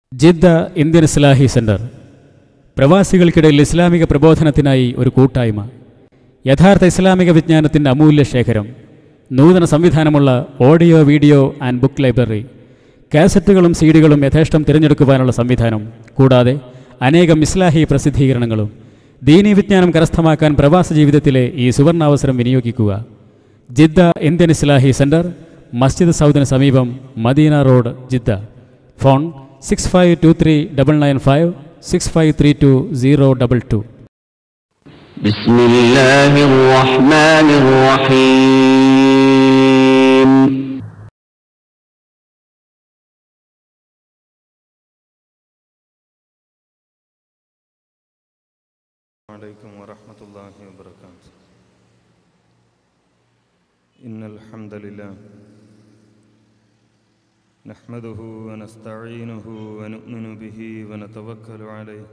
Jeddah Indian Islahi centre പ്രവാസികൾക്കിടയിൽ ഇസ്ലാമിക പ്രബോധനത്തിനായി ഒരു കൂട്ടായ്മ യഥാർത്ഥ ഇസ്ലാമിക വിജ്ഞാനത്തിൻ്റെ അമൂല്യ ശേഖരം നൂതന സംവിധാനമുള്ള audio video and book library കാസറ്റുകളും സീഡികളും യഥേഷ്ടം തിരഞ്ഞെടുക്കുവാനുള്ള സംവിധാനം കൂടാതെ അനേകം ഇസ്ലാഹി പ്രസിദ്ധീകരണങ്ങളും ദീനീ വിജ്ഞാനം കരസ്ഥമാക്കാൻ പ്രവാസ ജീവിതത്തിലെ ഈ സുവർണാവസരം വിനിയോഗിക്കുക ജിദ്ദ ഇന്ത്യൻ ഇസ്ലാഹി സെന്റർ മസ്ജിദ് സൗദിന് സമീപം Medina road Jeddah phone six five two three double nine five six five three two zero double two بسم الله الرحمن الرحيم عليكم ورحمة الله وبركاته إن الحمد لله نحمده ونستعينه ونؤمن به ونتوكل عليه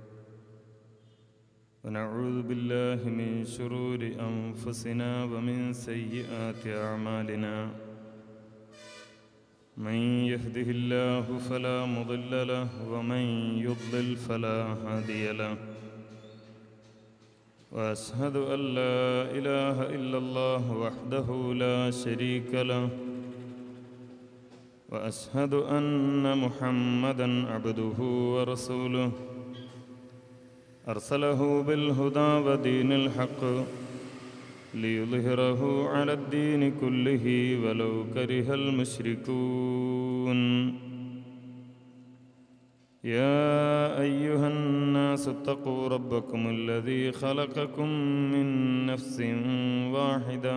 ونعوذ بالله من شرور أنفسنا ومن سيئات أعمالنا من يهده الله فلا مضل له ومن يضلل فلا هادي له واشهد ان لا اله الا الله وحده لا شريك له واشهد ان محمدا عبده ورسوله ارسله بالهدى ودين الحق ليظهره على الدين كله ولو كره المشركون يا أيها الناس اتقوا ربكم الذي خلقكم من نفس واحدة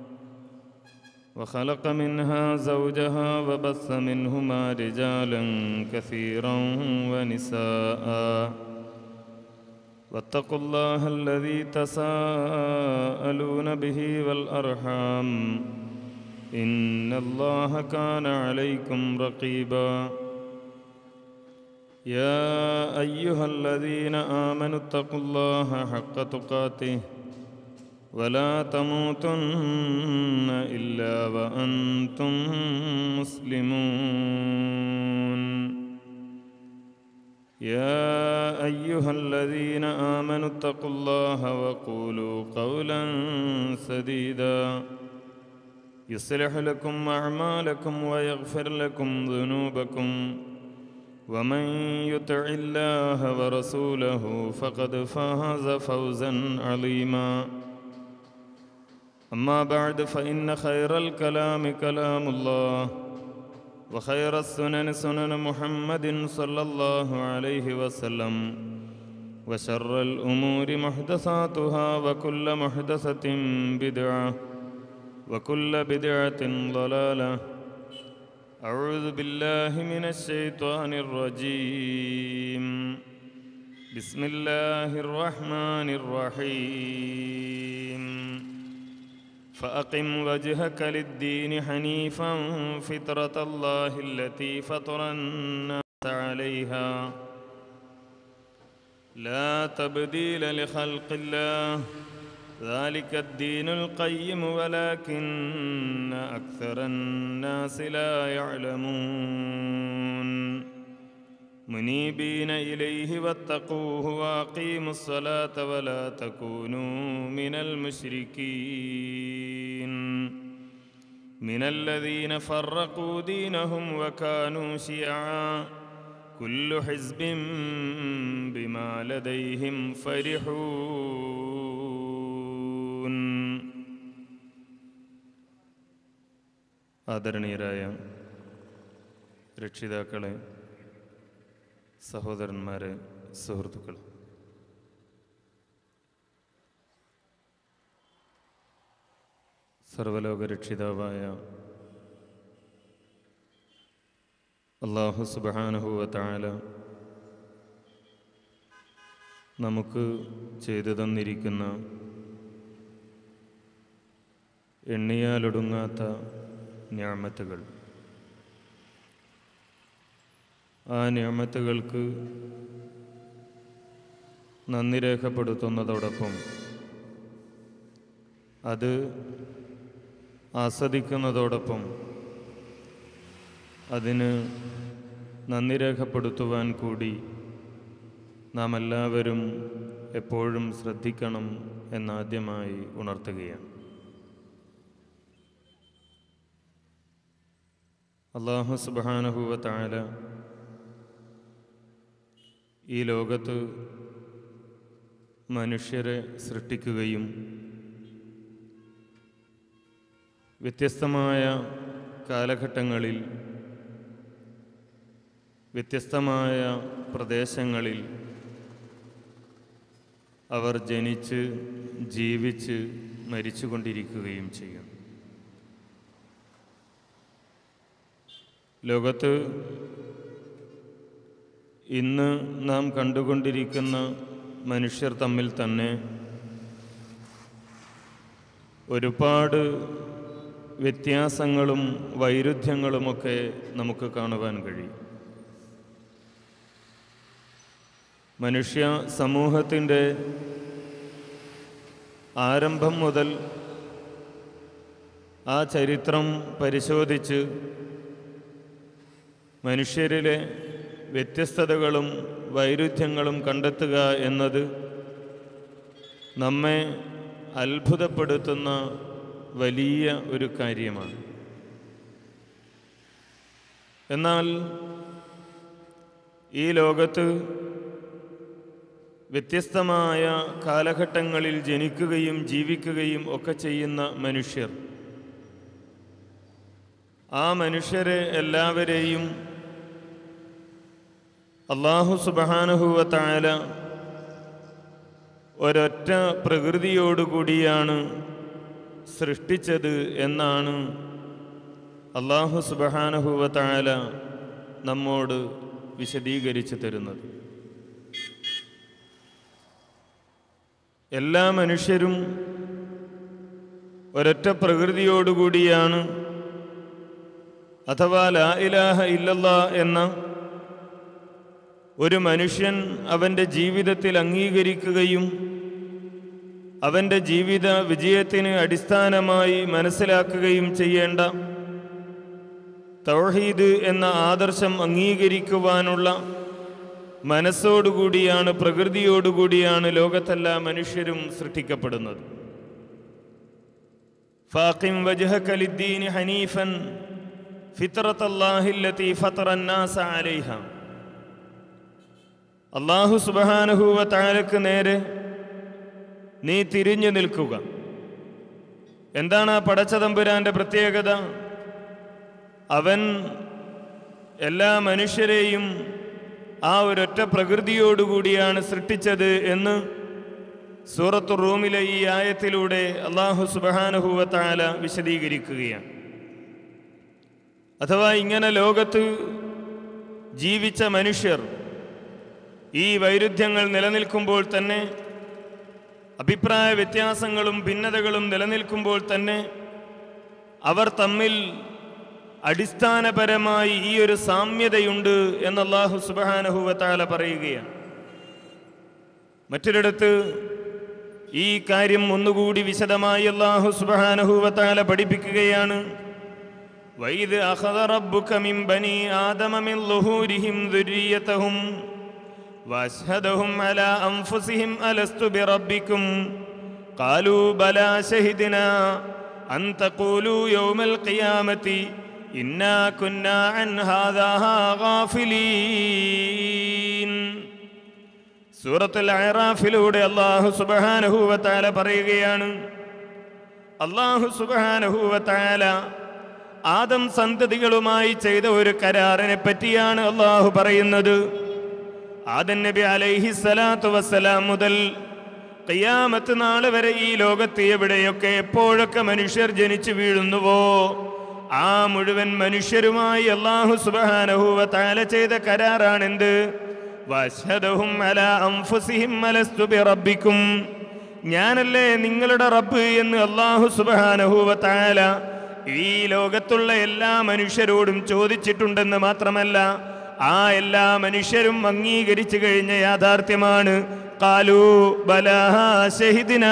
وخلق منها زوجها وبث منهما رجالا كثيرا ونساء واتقوا الله الذي تساءلون به والأرحام إن الله كان عليكم رقيباً يا أيها الذين آمنوا اتقوا الله حق تقاته ولا تموتن إلا وأنتم مسلمون يا أيها الذين آمنوا اتقوا الله وقولوا قولا سديدا يصلح لكم أعمالكم ويغفر لكم ذنوبكم ومن يطع الله ورسوله فقد فاز فوزا عظيما اما بعد فان خير الكلام كلام الله وخير السنن سنن محمد صلى الله عليه وسلم وشر الامور محدثاتها وكل محدثه بدعه وكل بدعه ضلاله أعوذ بالله من الشيطان الرجيم بسم الله الرحمن الرحيم فأقم وجهك للدين حنيفا فطرة الله التي فطر الناس عليها لا تبديل لخلق الله ذلك الدين القيم ولكن أكثر الناس لا يعلمون منيبين إليه واتقوه وأقيموا الصلاة ولا تكونوا من المشركين من الذين فرقوا دينهم وكانوا شيعا كل حزب بما لديهم فرحون ആദരണീയരായ രക്ഷിതാക്കളെ സഹോദരന്മാരെ സുഹൃത്തുക്കൾ സർവലോക രക്ഷിതാവായ അള്ളാഹു സുബാനുഹുവ താല നമുക്ക് ചെയ്തു തന്നിരിക്കുന്ന എണ്ണിയാലൊടുങ്ങാത്ത ഞാമത്തുകൾ ആ ഞാമത്തുകൾക്ക് നന്ദി രേഖപ്പെടുത്തുന്നതോടൊപ്പം അത് ആസ്വദിക്കുന്നതോടൊപ്പം അതിന് നന്ദി രേഖപ്പെടുത്തുവാൻ കൂടി നാം എല്ലാവരും എപ്പോഴും ശ്രദ്ധിക്കണം എന്നാദ്യമായി ഉണർത്തുകയാണ് അള്ളാഹു സുബാനഹുവ താല ഈ ലോകത്ത് മനുഷ്യരെ സൃഷ്ടിക്കുകയും വ്യത്യസ്തമായ കാലഘട്ടങ്ങളിൽ വ്യത്യസ്തമായ പ്രദേശങ്ങളിൽ അവർ ജനിച്ച് ജീവിച്ച് മരിച്ചുകൊണ്ടിരിക്കുകയും ചെയ്യും ലോകത്ത് ഇന്ന് നാം കണ്ടുകൊണ്ടിരിക്കുന്ന മനുഷ്യർ തമ്മിൽ തന്നെ ഒരുപാട് വ്യത്യാസങ്ങളും വൈരുദ്ധ്യങ്ങളുമൊക്കെ നമുക്ക് കാണുവാൻ കഴിയും മനുഷ്യ സമൂഹത്തിൻ്റെ ആരംഭം മുതൽ ആ ചരിത്രം പരിശോധിച്ച് മനുഷ്യരിലെ വ്യത്യസ്തതകളും വൈരുദ്ധ്യങ്ങളും കണ്ടെത്തുക എന്നത് നമ്മെ അത്ഭുതപ്പെടുത്തുന്ന വലിയ ഒരു കാര്യമാണ് എന്നാൽ ഈ ലോകത്ത് വ്യത്യസ്തമായ കാലഘട്ടങ്ങളിൽ ജനിക്കുകയും ജീവിക്കുകയും ഒക്കെ ചെയ്യുന്ന മനുഷ്യർ ആ മനുഷ്യരെ എല്ലാവരെയും അള്ളാഹു സുബാനുഹുവ താല ഒരൊറ്റ പ്രകൃതിയോടുകൂടിയാണ് സൃഷ്ടിച്ചത് എന്നാണ് അള്ളാഹു സുബാനുഹുവ താല നമ്മോട് വിശദീകരിച്ചു തരുന്നത് എല്ലാ മനുഷ്യരും ഒരൊറ്റ പ്രകൃതിയോടുകൂടിയാണ് അഥവാ ലാ ഇലാഹ ഇല്ലല്ല എന്ന ഒരു മനുഷ്യൻ അവൻ്റെ ജീവിതത്തിൽ അംഗീകരിക്കുകയും അവൻ്റെ ജീവിത വിജയത്തിന് അടിസ്ഥാനമായി മനസ്സിലാക്കുകയും ചെയ്യേണ്ട തൗഹീദ് എന്ന ആദർശം അംഗീകരിക്കുവാനുള്ള മനസ്സോടുകൂടിയാണ് പ്രകൃതിയോടുകൂടിയാണ് ലോകത്തെല്ലാ മനുഷ്യരും സൃഷ്ടിക്കപ്പെടുന്നത് ഫാഖിം വജ്ഹക ലിദ്ദീനി ഹനീഫൻ ഫിത്രത്തല്ലാഹില്ലത്തി ഫത്തറന്നാസ അലൈഹ അള്ളാഹു സുബഹാനഹുവ താഴക്ക് നേരെ നീ തിരിഞ്ഞു നിൽക്കുക എന്താണ് ആ പടച്ചതമ്പുരാന്റെ പ്രത്യേകത അവൻ എല്ലാ മനുഷ്യരെയും ആ ഒരൊറ്റ പ്രകൃതിയോടുകൂടിയാണ് സൃഷ്ടിച്ചത് എന്ന് സൂറത്തു റൂമിലെ ഈ ആയത്തിലൂടെ അള്ളാഹു സുബഹാനഹുവ താല വിശദീകരിക്കുകയാണ് അഥവാ ഇങ്ങനെ ലോകത്ത് ജീവിച്ച മനുഷ്യർ ഈ വൈരുദ്ധ്യങ്ങൾ നിലനിൽക്കുമ്പോൾ തന്നെ അഭിപ്രായ വ്യത്യാസങ്ങളും ഭിന്നതകളും നിലനിൽക്കുമ്പോൾ തന്നെ അവർ തമ്മിൽ അടിസ്ഥാനപരമായി ഈ ഒരു സാമ്യതയുണ്ട് എന്ന് അള്ളാഹു സുബാനഹുവത്താല പറയുകയാണ് മറ്റൊരിടത്ത് ഈ കാര്യം ഒന്നുകൂടി വിശദമായി അള്ളാഹു സുബാനഹുവത്താല പഠിപ്പിക്കുകയാണ് വൈദ് അഖദ റബ്ബുക മിൻ ബനി ആദമ മിൻ ളുഹൂരിഹിം ദുരിയതഹും واشهدهم على انفسهم الست بربكم قالوا بلى شهدنا ان تقولوا يوم القيامه انا كنا عن هذا غافلين സൂറത്തുൽ അറാഫിലൂടെ അള്ളാഹു സുബഹാനഹൂവത്താല പറയുകയാണ് അള്ളാഹു സുബഹാനഹൂവത്താല ആദം സന്തതികളുമായി ചെയ്ത ഒരു കരാറിനെ പറ്റിയാണ് അള്ളാഹു പറയുന്നത് ആദൻ നബി അലൈഹി സ്വലാത്തു വസ്സലാം മുതൽ ഖിയാമത്ത് നാളെ വരെ ഈ ലോകത്ത് എവിടെയൊക്കെ എപ്പോഴൊക്കെ മനുഷ്യർ ജനിച്ചു വീഴുന്നുവോ ആ മുഴുവൻ മനുഷ്യരുമായി അള്ളാഹു സുബാനഹുവ താല ചെയ്ത കരാറാണെന്ത് വശദഹും അല അംഫുസിഹിം അലസ്തു ബിറബ്ബിക്കും ഞാനല്ലേ നിങ്ങളുടെ റബ്ബ് എന്ന് അള്ളാഹു സുബാനഹുവ താല ഈ ലോകത്തുള്ള എല്ലാ മനുഷ്യരോടും ചോദിച്ചിട്ടുണ്ടെന്ന് മാത്രമല്ല ആ എല്ലാ മനുഷ്യരും അംഗീകരിച്ചു കഴിഞ്ഞ യാഥാർത്ഥ്യമാണ് കാലു ബലഹ ഷഹിദിന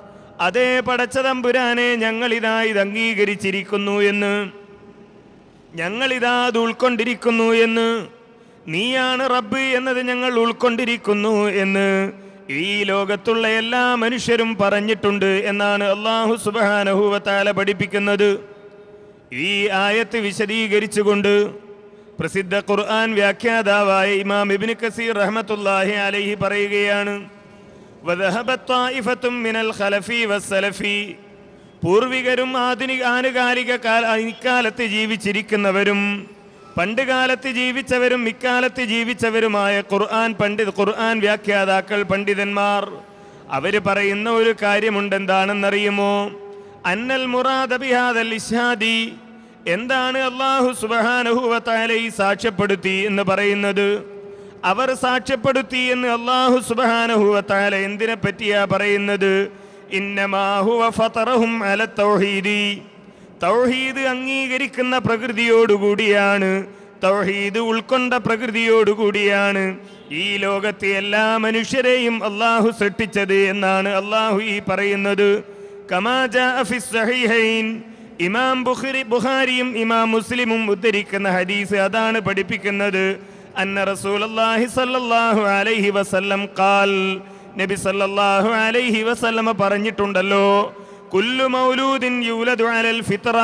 അതേ പടച്ചതമ്പുരാനെ ഞങ്ങൾ ഇതാ ഇത് അംഗീകരിച്ചിരിക്കുന്നു എന്ന് ഞങ്ങളിതാ അത് ഉൾക്കൊണ്ടിരിക്കുന്നു എന്ന് നീയാണ് റബ്ബ് എന്നത് ഞങ്ങൾ ഉൾക്കൊണ്ടിരിക്കുന്നു എന്ന് ഈ ലോകത്തുള്ള എല്ലാ മനുഷ്യരും പറഞ്ഞിട്ടുണ്ട് എന്നാണ് അള്ളാഹു സുബാനഹുവത്താല പഠിപ്പിക്കുന്നത് ഈ ആയത്ത് വിശദീകരിച്ചുകൊണ്ട് പ്രസിദ്ധ ഖുർആൻ വ്യാഖ്യാതാവായ ഇമാം ഇബ്നു കസീർ റഹ്മത്തുള്ളാഹി അലൈഹി പറയുകയാണ് വദഹബത് ത്വായിഫത്തും മിനൽ ഖലഫി വസ്സലഫി പൂർവികരും ആധുനിക ആനുകാലിക കാല ഇക്കാലത്ത് ജീവിച്ചിരിക്കുന്നവരും പണ്ട് കാലത്ത് ജീവിച്ചവരും ഇക്കാലത്ത് ജീവിച്ചവരുമായ ഖുർആൻ പണ്ഡിത് ഖുർആൻ വ്യാഖ്യാതാക്കൾ പണ്ഡിതന്മാർ അവര് പറയുന്ന ഒരു കാര്യമുണ്ട് എന്താണെന്നറിയുമോ അന്നൽ മുറാദ ബിഹാദൽ ഇസ്ഹാദി എന്താണ് അള്ളാഹു സുബഹാനഹുവത്താല ഈ സാക്ഷ്യപ്പെടുത്തി എന്ന് പറയുന്നത് അവർ സാക്ഷ്യപ്പെടുത്തി എന്ന് അള്ളാഹു സുബഹാനഹുവത്താല എന്തിനെ പറ്റിയാ പറയുന്നത് ഇന്നമാഹുവ ഫതറഹും അല തൗഹീദി തൗഹീദ് അംഗീകരിക്കുന്ന പ്രകൃതിയോടുകൂടിയാണ് തൗഹീദ് ഉൾക്കൊണ്ട പ്രകൃതിയോടുകൂടിയാണ് ഈ ലോകത്തെ എല്ലാ മനുഷ്യരെയും അള്ളാഹു സൃഷ്ടിച്ചത് എന്നാണ് അള്ളാഹു ഈ പറയുന്നത് കമാജ സഹീഹൈൻ ഇമാം ബുഖരി ബുഖാരിയും ഇമാം മുസ്ലിമും ഉദ്ധരിക്കുന്ന ഹദീസ് അതാണ് പഠിപ്പിക്കുന്നത് അന്ന റസൂലുള്ളാഹി സ്വല്ലല്ലാഹു അലൈഹി വസല്ലം ഖാൽ നബി സല്ലല്ലാഹു അലൈഹി വസല്ലമ പറഞ്ഞിട്ടുണ്ടല്ലോ കുല്ലു മൗലൂദിൻ യൂലദു അലൽ ഫിത്ര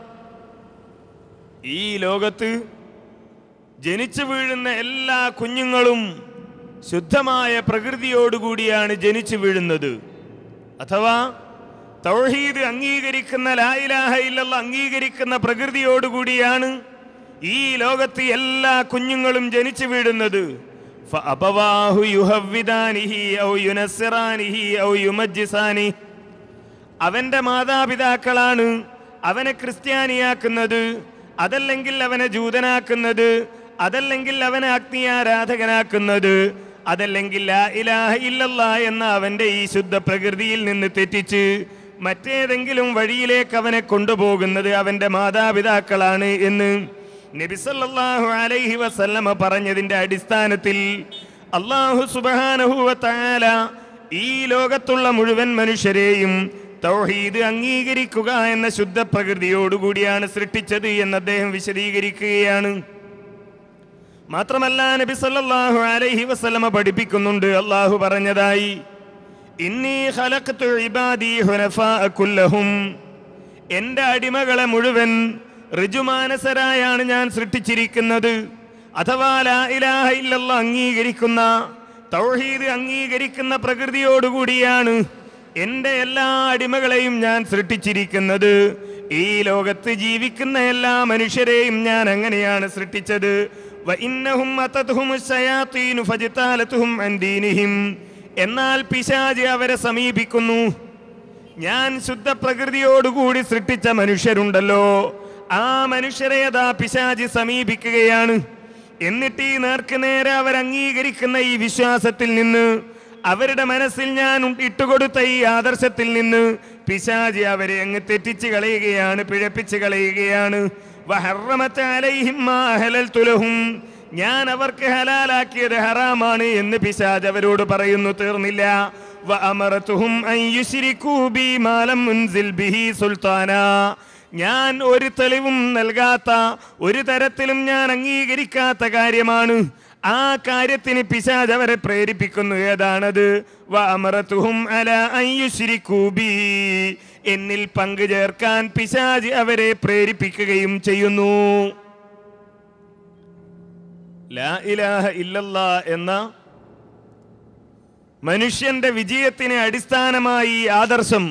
ഈ ലോകത്ത് ജനിച്ചു വീഴുന്ന എല്ലാ കുഞ്ഞുങ്ങളും ശുദ്ധമായ പ്രകൃതിയോടുകൂടിയാണ് ജനിച്ചു വീഴുന്നത് അഥവാ തൗഹീദ് അംഗീകരിക്കുന്ന ലായിലാഹ ഇല്ലല്ല അംഗീകരിക്കുന്ന പ്രകൃതിയോടുകൂടിയാണ് ഈ ലോകത്ത് എല്ലാ കുഞ്ഞുങ്ങളും ജനിച്ചു വീഴുന്നത് فأبواه يهودانه أو ينصرانه أو يمجسانه അവന്റെ മാതാപിതാക്കളാണ് അവനെ ക്രിസ്ത്യാനിയാക്കുന്നത് അതല്ലെങ്കിൽ അവനെ ജൂതനാക്കുന്നത് അതല്ലെങ്കിൽ അവനെ അഗ്നിയാരാധകനാക്കുന്നത് അതല്ലെങ്കിൽ ലാ ഇലാഹ ഇല്ലല്ലാ എന്ന അവന്റെ ഈ ശുദ്ധ പ്രകൃതിയിൽ നിന്ന് തെറ്റിച്ച് മറ്റേതെങ്കിലും വഴിയിലേക്ക് അവനെ കൊണ്ടുപോകുന്നത് അവന്റെ മാതാപിതാക്കളാണ് എന്ന് നബിസല്ലാഹു അലൈഹി വസല്ലമ പറഞ്ഞതിന്റെ അടിസ്ഥാനത്തിൽ അള്ളാഹു സുബാനഹുവ താല ഈ ലോകത്തുള്ള മുഴുവൻ മനുഷ്യരെയും തൗഹീദ് അംഗീകരിക്കുക എന്ന ശുദ്ധ പ്രകൃതിയോടുകൂടിയാണ് സൃഷ്ടിച്ചത് എന്ന് അദ്ദേഹം വിശദീകരിക്കുകയാണ് മാത്രമല്ല നബി സല്ലല്ലാഹു അലൈഹി വസല്ലമ പഠിപ്പിക്കുന്നുണ്ട് അള്ളാഹു പറഞ്ഞതായി ഇന്നി ഖലഖ്തു ഇബാദി ഹുനഫാഅ കുല്ലഹും എൻ്റെ അടിമകളെ മുഴുവൻ ഋജുമാനസരായാണ് ഞാൻ സൃഷ്ടിച്ചിരിക്കുന്നത് അഥവാ ലാ ഇലാഹ ഇല്ലല്ലാഹ് അംഗീകരിക്കുന്ന തൗഹീദ് അംഗീകരിക്കുന്ന പ്രകൃതിയോടുകൂടിയാണ് എൻ്റെ എല്ലാ അടിമകളെയും ഞാൻ സൃഷ്ടിച്ചിരിക്കുന്നത് ഈ ലോകത്ത് ജീവിക്കുന്ന എല്ലാ മനുഷ്യരെയും ഞാൻ അങ്ങനെയാണ് സൃഷ്ടിച്ചത് വഇന്നഹും അത്തത്ഹുമു ശയാത്തീനു ഫജ്താലത്തുഹും അൻ ദീനിഹിം എന്നാൽ പിശാച് അവരെ സമീപിക്കുന്നു ഞാൻ ശുദ്ധ പ്രകൃതിയോടുകൂടി സൃഷ്ടിച്ച മനുഷ്യരുണ്ടല്ലോ ആ മനുഷ്യരെ അതാ പിശാചി സമീപിക്കുകയാണ് എന്നിട്ട് ഈ നേർക്ക് നേരെ അവർ അംഗീകരിക്കുന്ന ഈ വിശ്വാസത്തിൽ നിന്ന് അവരുടെ മനസ്സിൽ ഞാൻ ഉ- ഇട്ടുകൊടുത്ത ഈ ആദർശത്തിൽ നിന്ന് പിശാചി അവരെ അങ്ങ് തെറ്റിച്ച് കളയുകയാണ് പിഴപ്പിച്ച് കളയുകയാണ് വഹറമത്ത് അലൈഹിം മാ അഹലൽതു ലഹും. ഞാൻ അവർക്ക് ഹലാലാക്കിയത് ഹറാമാണ് എന്ന് പിശാജ് അവരോട് പറയുന്നു തീർന്നില്ല വഅമറതുഹും അൻ യുശ്രികൂ ബി മാ ലം ഉൻസിൽ ബിഹി സുൽത്താനാ ഞാൻ ഒരു തെളിവും നൽകാത്ത ഒരു തരത്തിലും ഞാൻ അംഗീകരിക്കാത്ത കാര്യമാണ് ആ കാര്യത്തിന് പിശാജ് അവരെ പ്രേരിപ്പിക്കുന്നു ഏതാണത് വഅമറതുഹും അലാ അൻ യുശ്രികൂ ബി എന്നിൽ പങ്കു ചേർക്കാൻ പിശാജ് അവരെ പ്രേരിപ്പിക്കുകയും ചെയ്യുന്നു ലാ ഇലാഹ ഇല്ലല്ലാ എന്ന മനുഷ്യന്റെ വിജയത്തിന് അടിസ്ഥാനമായി ഈ ആദർശം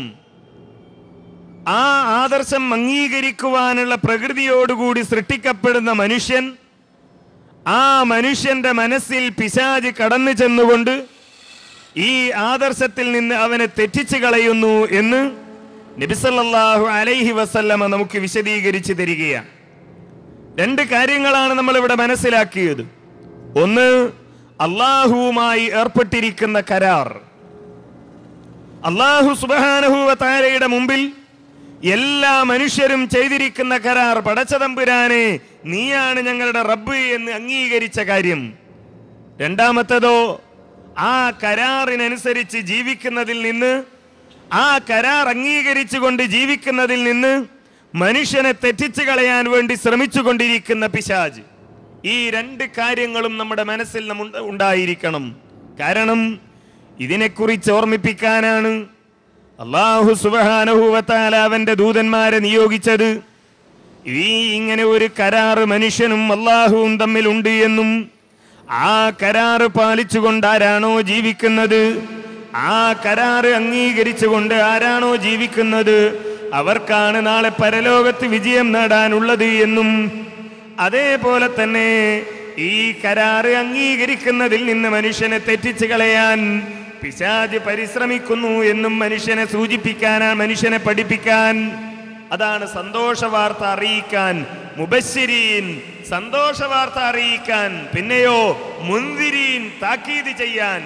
ആ ആദർശം അംഗീകരിക്കുവാനുള്ള പ്രകൃതിയോടുകൂടി സൃഷ്ടിക്കപ്പെടുന്ന മനുഷ്യൻ ആ മനുഷ്യന്റെ മനസ്സിൽ പിശാജ് കടന്നു ചെന്നുകൊണ്ട് ഈ ആദർശത്തിൽ നിന്ന് അവനെ തെറ്റിച്ചു കളയുന്നു എന്ന് നബിസല്ലാഹു അലൈഹി വസല്ലമ നമുക്ക് വിശദീകരിച്ച് തരികയാണ് രണ്ട് കാര്യങ്ങളാണ് നമ്മൾ ഇവിടെ മനസ്സിലാക്കിയത് ഒന്ന് അള്ളാഹുവുമായി ഏർപ്പെട്ടിരിക്കുന്ന കരാർ അള്ളാഹു സുബാനഹുവ താരയുടെ മുമ്പിൽ എല്ലാ മനുഷ്യരും ചെയ്തിരിക്കുന്ന കരാർ പടച്ചതമ്പുരാനെ നീയാണ് ഞങ്ങളുടെ റബ്ബ് എന്ന് അംഗീകരിച്ച കാര്യം രണ്ടാമത്തേതോ ആ കരാറിനനുസരിച്ച് ജീവിക്കുന്നതിൽ നിന്ന് ആ കരാർ അംഗീകരിച്ചുകൊണ്ട് ജീവിക്കുന്നതിൽ നിന്ന് മനുഷ്യനെ തെറ്റിച്ചു കളയാൻ വേണ്ടി ശ്രമിച്ചുകൊണ്ടിരിക്കുന്ന പിശാജ് ഈ രണ്ട് കാര്യങ്ങളും നമ്മുടെ മനസ്സിൽ നമ്മ ഉണ്ടായിരിക്കണം കാരണം ഇതിനെക്കുറിച്ച് ഓർമ്മിപ്പിക്കാനാണ് അള്ളാഹു സുബാനഹുവത്താല അവന്റെ ദൂതന്മാരെ നിയോഗിച്ചത് ഈ ഇങ്ങനെ ഒരു കരാറ് മനുഷ്യനും അള്ളാഹുവും തമ്മിലുണ്ട് എന്നും ആ കരാറ് പാലിച്ചുകൊണ്ട് ആരാണോ ജീവിക്കുന്നത് ആ കരാറ് അംഗീകരിച്ചുകൊണ്ട് ആരാണോ ജീവിക്കുന്നത് അവർക്കാണ് നാളെ പരലോകത്ത് വിജയം നേടാനുള്ളത് എന്നും അതേപോലെ തന്നെ ഈ കരാറ് അംഗീകരിക്കുന്നതിൽ നിന്ന് മനുഷ്യനെ തെറ്റിച്ചു കളയാൻ പിശാജ് പരിശ്രമിക്കുന്നു എന്നും മനുഷ്യനെ സൂചിപ്പിക്കാനാ മനുഷ്യനെ പഠിപ്പിക്കാൻ അതാണ് സന്തോഷ വാർത്ത അറിയിക്കാൻ മുബശ്ശിരീൻ സന്തോഷ വാർത്ത അറിയിക്കാൻ പിന്നെയോ മുന്തിരീൻ താക്കീത് ചെയ്യാൻ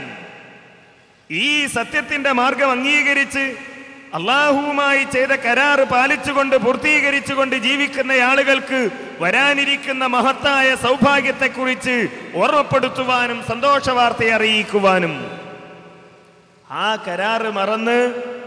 ഈ സത്യത്തിന്റെ മാർഗം അംഗീകരിച്ച് അള്ളാഹുവുമായി ചെയ്ത കരാറ് പാലിച്ചുകൊണ്ട് പൂർത്തീകരിച്ചുകൊണ്ട് ജീവിക്കുന്ന ആളുകൾക്ക് വരാനിരിക്കുന്ന മഹത്തായ സൗഭാഗ്യത്തെക്കുറിച്ച് ഓർമ്മപ്പെടുത്തുവാനും സന്തോഷ വാർത്തയെ അറിയിക്കുവാനും ആ കരാറ് മറന്ന്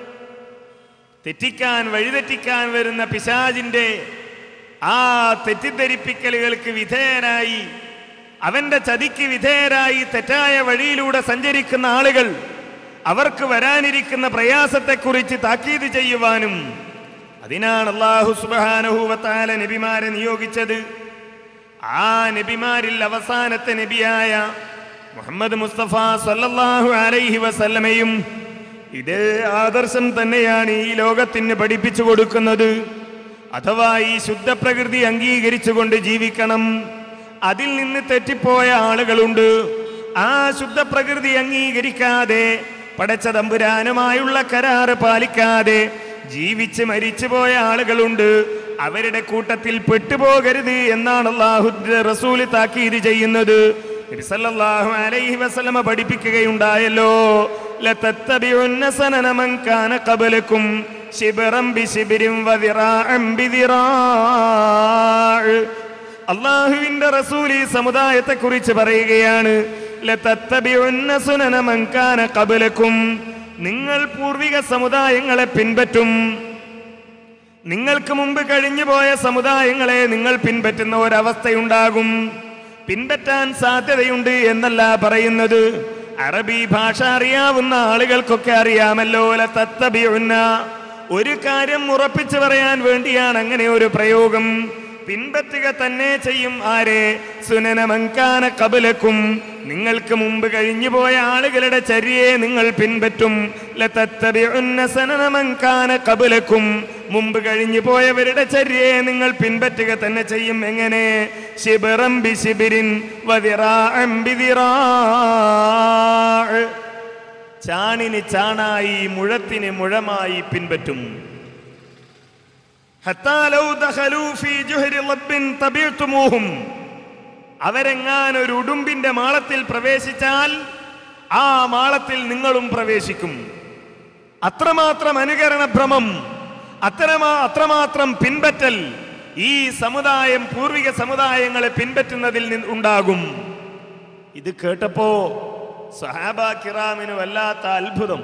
തെറ്റിക്കാൻ വഴിതെറ്റിക്കാൻ വരുന്ന പിശാജിന്റെ ആ തെറ്റിദ്ധരിപ്പിക്കലുകൾക്ക് വിധേയരായി അവന്റെ ചതിക്ക് വിധേയരായി തെറ്റായ വഴിയിലൂടെ സഞ്ചരിക്കുന്ന ആളുകൾ അവർക്ക് വരാനിരിക്കുന്ന പ്രയാസത്തെക്കുറിച്ച് താക്കീത് ചെയ്യുവാനും അതിനാണ് അള്ളാഹു സുബാനഹുവത്താല നബിമാരെ നിയോഗിച്ചത് ആ നബിമാരിൽ അവസാനത്തെ നബിയായ മുഹമ്മദ് മുസ്തഫ സല്ലല്ലാഹു അലൈഹി വസല്ലമയും ഇതേ ആദർശം തന്നെയാണ് ഈ ലോകത്തിന് പഠിപ്പിച്ചു കൊടുക്കുന്നത് അഥവാ ഈ ശുദ്ധ പ്രകൃതി അംഗീകരിച്ചുകൊണ്ട് ജീവിക്കണം അതിൽ നിന്ന് തെറ്റിപ്പോയ ആളുകളുണ്ട് ആ ശുദ്ധ പ്രകൃതി അംഗീകരിക്കാതെ പടച്ച തമ്പുരാനുമായുള്ള കരാറ് പാലിക്കാതെ ജീവിച്ച് മരിച്ചുപോയ ആളുകളുണ്ട് അവരുടെ കൂട്ടത്തിൽ പെട്ടുപോകരുത് എന്നാണ് അള്ളാഹു റസൂല് താക്കീത് ചെയ്യുന്നത് നബി സല്ലല്ലാഹു അലൈഹി വസല്ലമ പഠിപ്പിക്കുകയുണ്ടായല്ലോ ലതത്തബിഉന്ന സനന മൻ കാന ഖബലക്കും ശിബ്റൻ ബിശിബ്രിൻ വദിറാഅൻ ബിദിറാഅ് അള്ളാഹുവിന്റെ റസൂൽ ഈ സമുദായത്തെ കുറിച്ച് പറയുകയാണ് ലതത്തബിഉന്ന സുനന മൻ കാന ഖബലക്കും നിങ്ങൾ പൂർവിക സമുദായങ്ങളെ പിൻപറ്റും നിങ്ങൾക്ക് മുമ്പ് കഴിഞ്ഞു പോയ സമുദായങ്ങളെ നിങ്ങൾ പിൻപറ്റുന്ന ഒരവസ്ഥയുണ്ടാകും പിൻപറ്റാൻ സാധ്യതയുണ്ട് എന്നല്ല പറയുന്നത് അറബി ഭാഷ അറിയാവുന്ന ആളുകൾക്കൊക്കെ അറിയാമല്ലോ തത്തബിയുന്ന ഒരു കാര്യം ഉറപ്പിച്ചു പറയാൻ വേണ്ടിയാണ് അങ്ങനെ ഒരു പ്രയോഗം പിൻപറ്റുക തന്നെ ചെയ്യും ആരെ സുനനമങ്കാന കബലക്കും നിങ്ങൾക്ക് മുമ്പ് കഴിഞ്ഞു പോയ ആളുകളുടെ ചര്യയെ നിങ്ങൾ പിൻപറ്റും ലതത്തബിഉന്ന സനനമങ്കാന കബലക്കും മുമ്പ് കഴിഞ്ഞു പോയവരുടെ ചര്യയെ നിങ്ങൾ പിൻപറ്റുക തന്നെ ചെയ്യും എങ്ങനെ ശിബിറം ബി ശിബിരിൻ വദിറാഅം ബിദിറാഅ്. ചാണിന് ചാണായി മുഴത്തിന് മുഴമായി പിൻപറ്റും ഹത്താ ലൗ ദഖലൂ ഫീ ജുഹരി റബ്ബിൻ തബിഅ്തുമൂഹും. അവരെങ്ങാൻ ഒരു ഉടുമ്പിന്റെ മാളത്തിൽ പ്രവേശിച്ചാൽ ആ മാളത്തിൽ നിങ്ങളും പ്രവേശിക്കും അത്രമാത്രം അനുകരണ ഭ്രമം അത്രമാ അത്രമാത്രം പിൻപറ്റൽ ഈ സമുദായം പൂർവിക സമുദായങ്ങളെ പിൻപറ്റുന്നതിൽ നിന്ന് ഉണ്ടാകും ഇത് കേട്ടപ്പോ സഹാബ കിറാമിന് വല്ലാത്ത അത്ഭുതം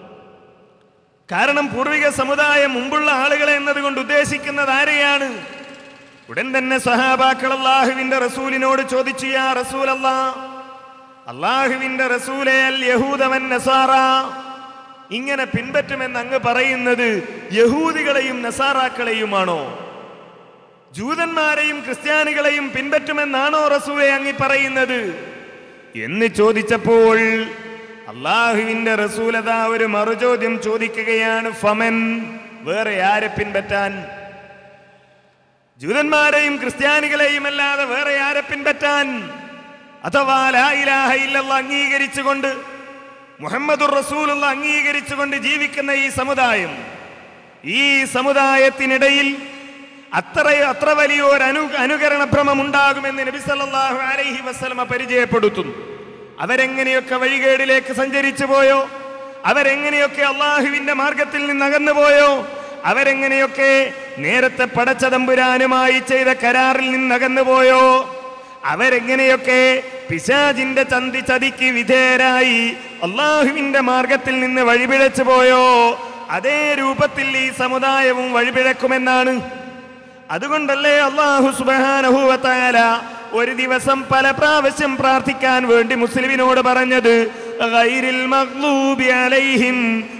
കാരണം പൂർവിക സമുദായം മുമ്പുള്ള ആളുകളെ എന്നതുകൊണ്ട് ഉദ്ദേശിക്കുന്നത് ആരെയാണ് ഉടൻ തന്നെ സഹാബാക്കൾ അള്ളാഹുവിന്റെ റസൂലിനോട് ചോദിച്ചു യാ റസൂൽ അള്ളാഹുവിന്റെ റസൂലെ അൽ യഹൂദവൻ നസാറ ഇങ്ങനെ പിൻപറ്റുമെന്ന് അങ്ങ് പറയുന്നത് യഹൂദികളെയും നസാറാക്കളെയുമാണോ ജൂതന്മാരെയും ക്രിസ്ത്യാനികളെയും പിൻപറ്റുമെന്നാണോ റസൂലെ അങ്ങി പറയുന്നത് എന്ന് ചോദിച്ചപ്പോൾ അള്ളാഹുവിന്റെ റസൂലത ഒരു മറുചോദ്യം ചോദിക്കുകയാണ് ഫമൻ വേറെ ആരെ പിൻപറ്റാൻ ജൂതന്മാരെയും ക്രിസ്ത്യാനികളെയും അല്ലാതെ വേറെ ആരെ പിൻപറ്റാൻ അഥവാ ലാ ഇലാഹ ഇല്ലല്ലാഹ് അംഗീകരിച്ചുകൊണ്ട് മുഹമ്മദുർ റസൂലുള്ള അംഗീകരിച്ചുകൊണ്ട് ജീവിക്കുന്ന ഈ സമുദായം ഈ സമുദായത്തിനിടയിൽ അത്ര അത്ര വലിയൊരു അനു അനുകരണ ഭ്രമം ഉണ്ടാകുമെന്ന് നബി സല്ലല്ലാഹു അലൈഹി വസല്ലമ പരിചയപ്പെടുത്തുന്നു അവരെങ്ങനെയൊക്കെ വഴികേടിലേക്ക് സഞ്ചരിച്ചു പോയോ അവരെങ്ങനെയൊക്കെ അള്ളാഹുവിന്റെ മാർഗത്തിൽ നിന്ന് അകന്നു പോയോ അവരെങ്ങനെയൊക്കെ നേരത്തെ പടച്ച തമ്പുരാനുമായി ചെയ്ത കരാറിൽ നിന്ന് അകന്നു പോയോ അവരെങ്ങനെയൊക്കെ പിശാജിന്റെ ചന്തി ചതിക്ക് വിധേയരായി അള്ളാഹുവിന്റെ മാർഗത്തിൽ നിന്ന് വഴിപിഴച്ചു പോയോ അതേ രൂപത്തിൽ ഈ സമുദായവും വഴിപിഴക്കുമെന്നാണ് അതുകൊണ്ടല്ലേ അള്ളാഹു സുബാനഹുവത്തായാല ഒരു ദിവസം പല പ്രാവശ്യം പ്രാർത്ഥിക്കാൻ വേണ്ടി മുസ്ലിമിനോട് പറഞ്ഞത് ഗൈരിൽ മഗ്ലൂബി അലൈഹിം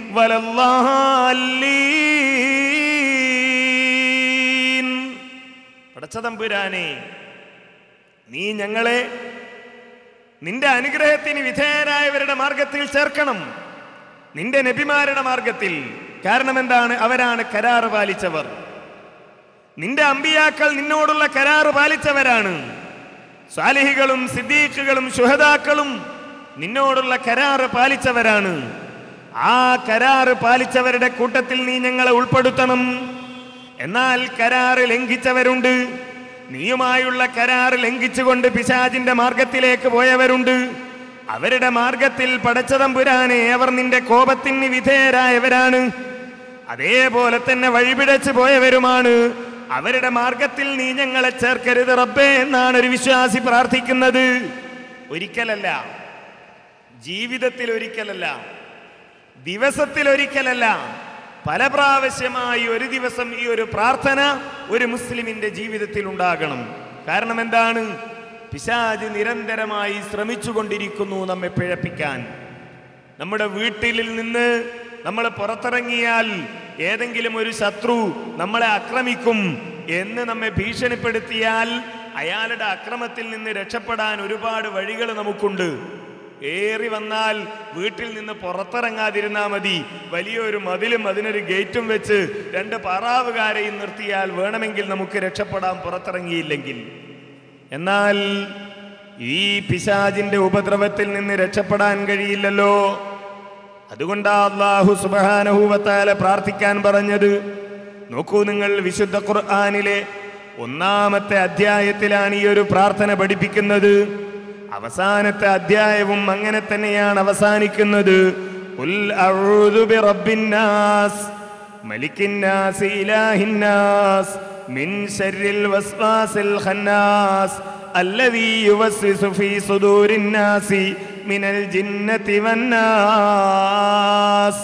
വലല്ലാഹീൻ പടച്ചതമ്പുരാനെ നീ ഞങ്ങളെ നിന്റെ അനുഗ്രഹത്തിന് വിധേയരായവരുടെ മാർഗത്തിൽ ചേർക്കണം നിന്റെ നബിമാരുടെ മാർഗത്തിൽ കാരണം എന്താണ് അവരാണ് കരാറ് പാലിച്ചവർ നിന്റെ അമ്പിയാക്കൾ നിന്നോടുള്ള കരാറ് പാലിച്ചവരാണ് സ്വാലിഹികളും സിദ്ദീഖുകളും ശുഹദാക്കളും നിന്നോടുള്ള കരാറ് പാലിച്ചവരാണ് ആ കരാറ് പാലിച്ചവരുടെ കൂട്ടത്തിൽ നീ ഞങ്ങളെ ഉൾപ്പെടുത്തണം എന്നാൽ കരാറ് ലംഘിച്ചവരുണ്ട് നീയുമായുള്ള കരാറ് ലംഘിച്ചുകൊണ്ട് പിശാജിന്റെ മാർഗത്തിലേക്ക് പോയവരുണ്ട് അവരുടെ മാർഗത്തിൽ പടച്ചതമ്പുരാനെ അവർ നിന്റെ കോപത്തിന് വിധേയരായവരാണ് അതേപോലെ തന്നെ വഴിപിടച്ചു പോയവരുമാണ് അവരുടെ മാർഗത്തിൽ നീ ഞങ്ങളെ ചേർക്കരുത് റബ്ബേ എന്നാണ് ഒരു വിശ്വാസി പ്രാർത്ഥിക്കുന്നത് ഒരിക്കലല്ല ജീവിതത്തിൽ ഒരിക്കലല്ല ദിവസത്തിൽ ഒരിക്കലല്ല പല പ്രാവശ്യമായി ഒരു ദിവസം ഈ ഒരു പ്രാർത്ഥന ഒരു മുസ്ലിമിന്റെ ജീവിതത്തിൽ ഉണ്ടാകണം കാരണം എന്താണ് പിശാജ് നിരന്തരമായി ശ്രമിച്ചുകൊണ്ടിരിക്കുന്നു നമ്മെ പിഴപ്പിക്കാൻ നമ്മുടെ വീട്ടിൽ നിന്ന് നമ്മൾ പുറത്തിറങ്ങിയാൽ ഏതെങ്കിലും ഒരു ശത്രു നമ്മളെ ആക്രമിക്കും എന്ന് നമ്മെ ഭീഷണിപ്പെടുത്തിയാൽ അയാളുടെ അക്രമത്തിൽ നിന്ന് രക്ഷപ്പെടാൻ ഒരുപാട് വഴികൾ നമുക്കുണ്ട് ഏറി വന്നാൽ വീട്ടിൽ നിന്ന് പുറത്തിറങ്ങാതിരുന്നാ മതി വലിയൊരു മതിലും അതിനൊരു ഗേറ്റും വെച്ച് രണ്ട് പാറാവുകാരെയും നിർത്തിയാൽ വേണമെങ്കിൽ നമുക്ക് രക്ഷപ്പെടാൻ പുറത്തിറങ്ങിയില്ലെങ്കിൽ എന്നാൽ ഈ പിശാജിന്റെ ഉപദ്രവത്തിൽ നിന്ന് രക്ഷപ്പെടാൻ കഴിയില്ലല്ലോ അതുകൊണ്ടാ അള്ളാഹു സുബാനഹൂവത്താല പ്രാർത്ഥിക്കാൻ പറഞ്ഞത് നോക്കൂ നിങ്ങൾ വിശുദ്ധ ഖുർആാനിലെ ഒന്നാമത്തെ അധ്യായത്തിലാണ് ഈ ഒരു പ്രാർത്ഥന പഠിപ്പിക്കുന്നത് അവസാനത്തെ അധ്യായവും അങ്ങനെ തന്നെയാണ് അവസാനിക്കുന്നത് ഉൽ അഊദു ബിറബ്ബിന്നാസ് മലിക്കിന്നാസ് ഇലാഹിന്നാസ് മിൻ ശർരിൽ വസ്വാസിൽ ഖന്നാസ് الذي يوسوس في صدور الناس من الجنة والناس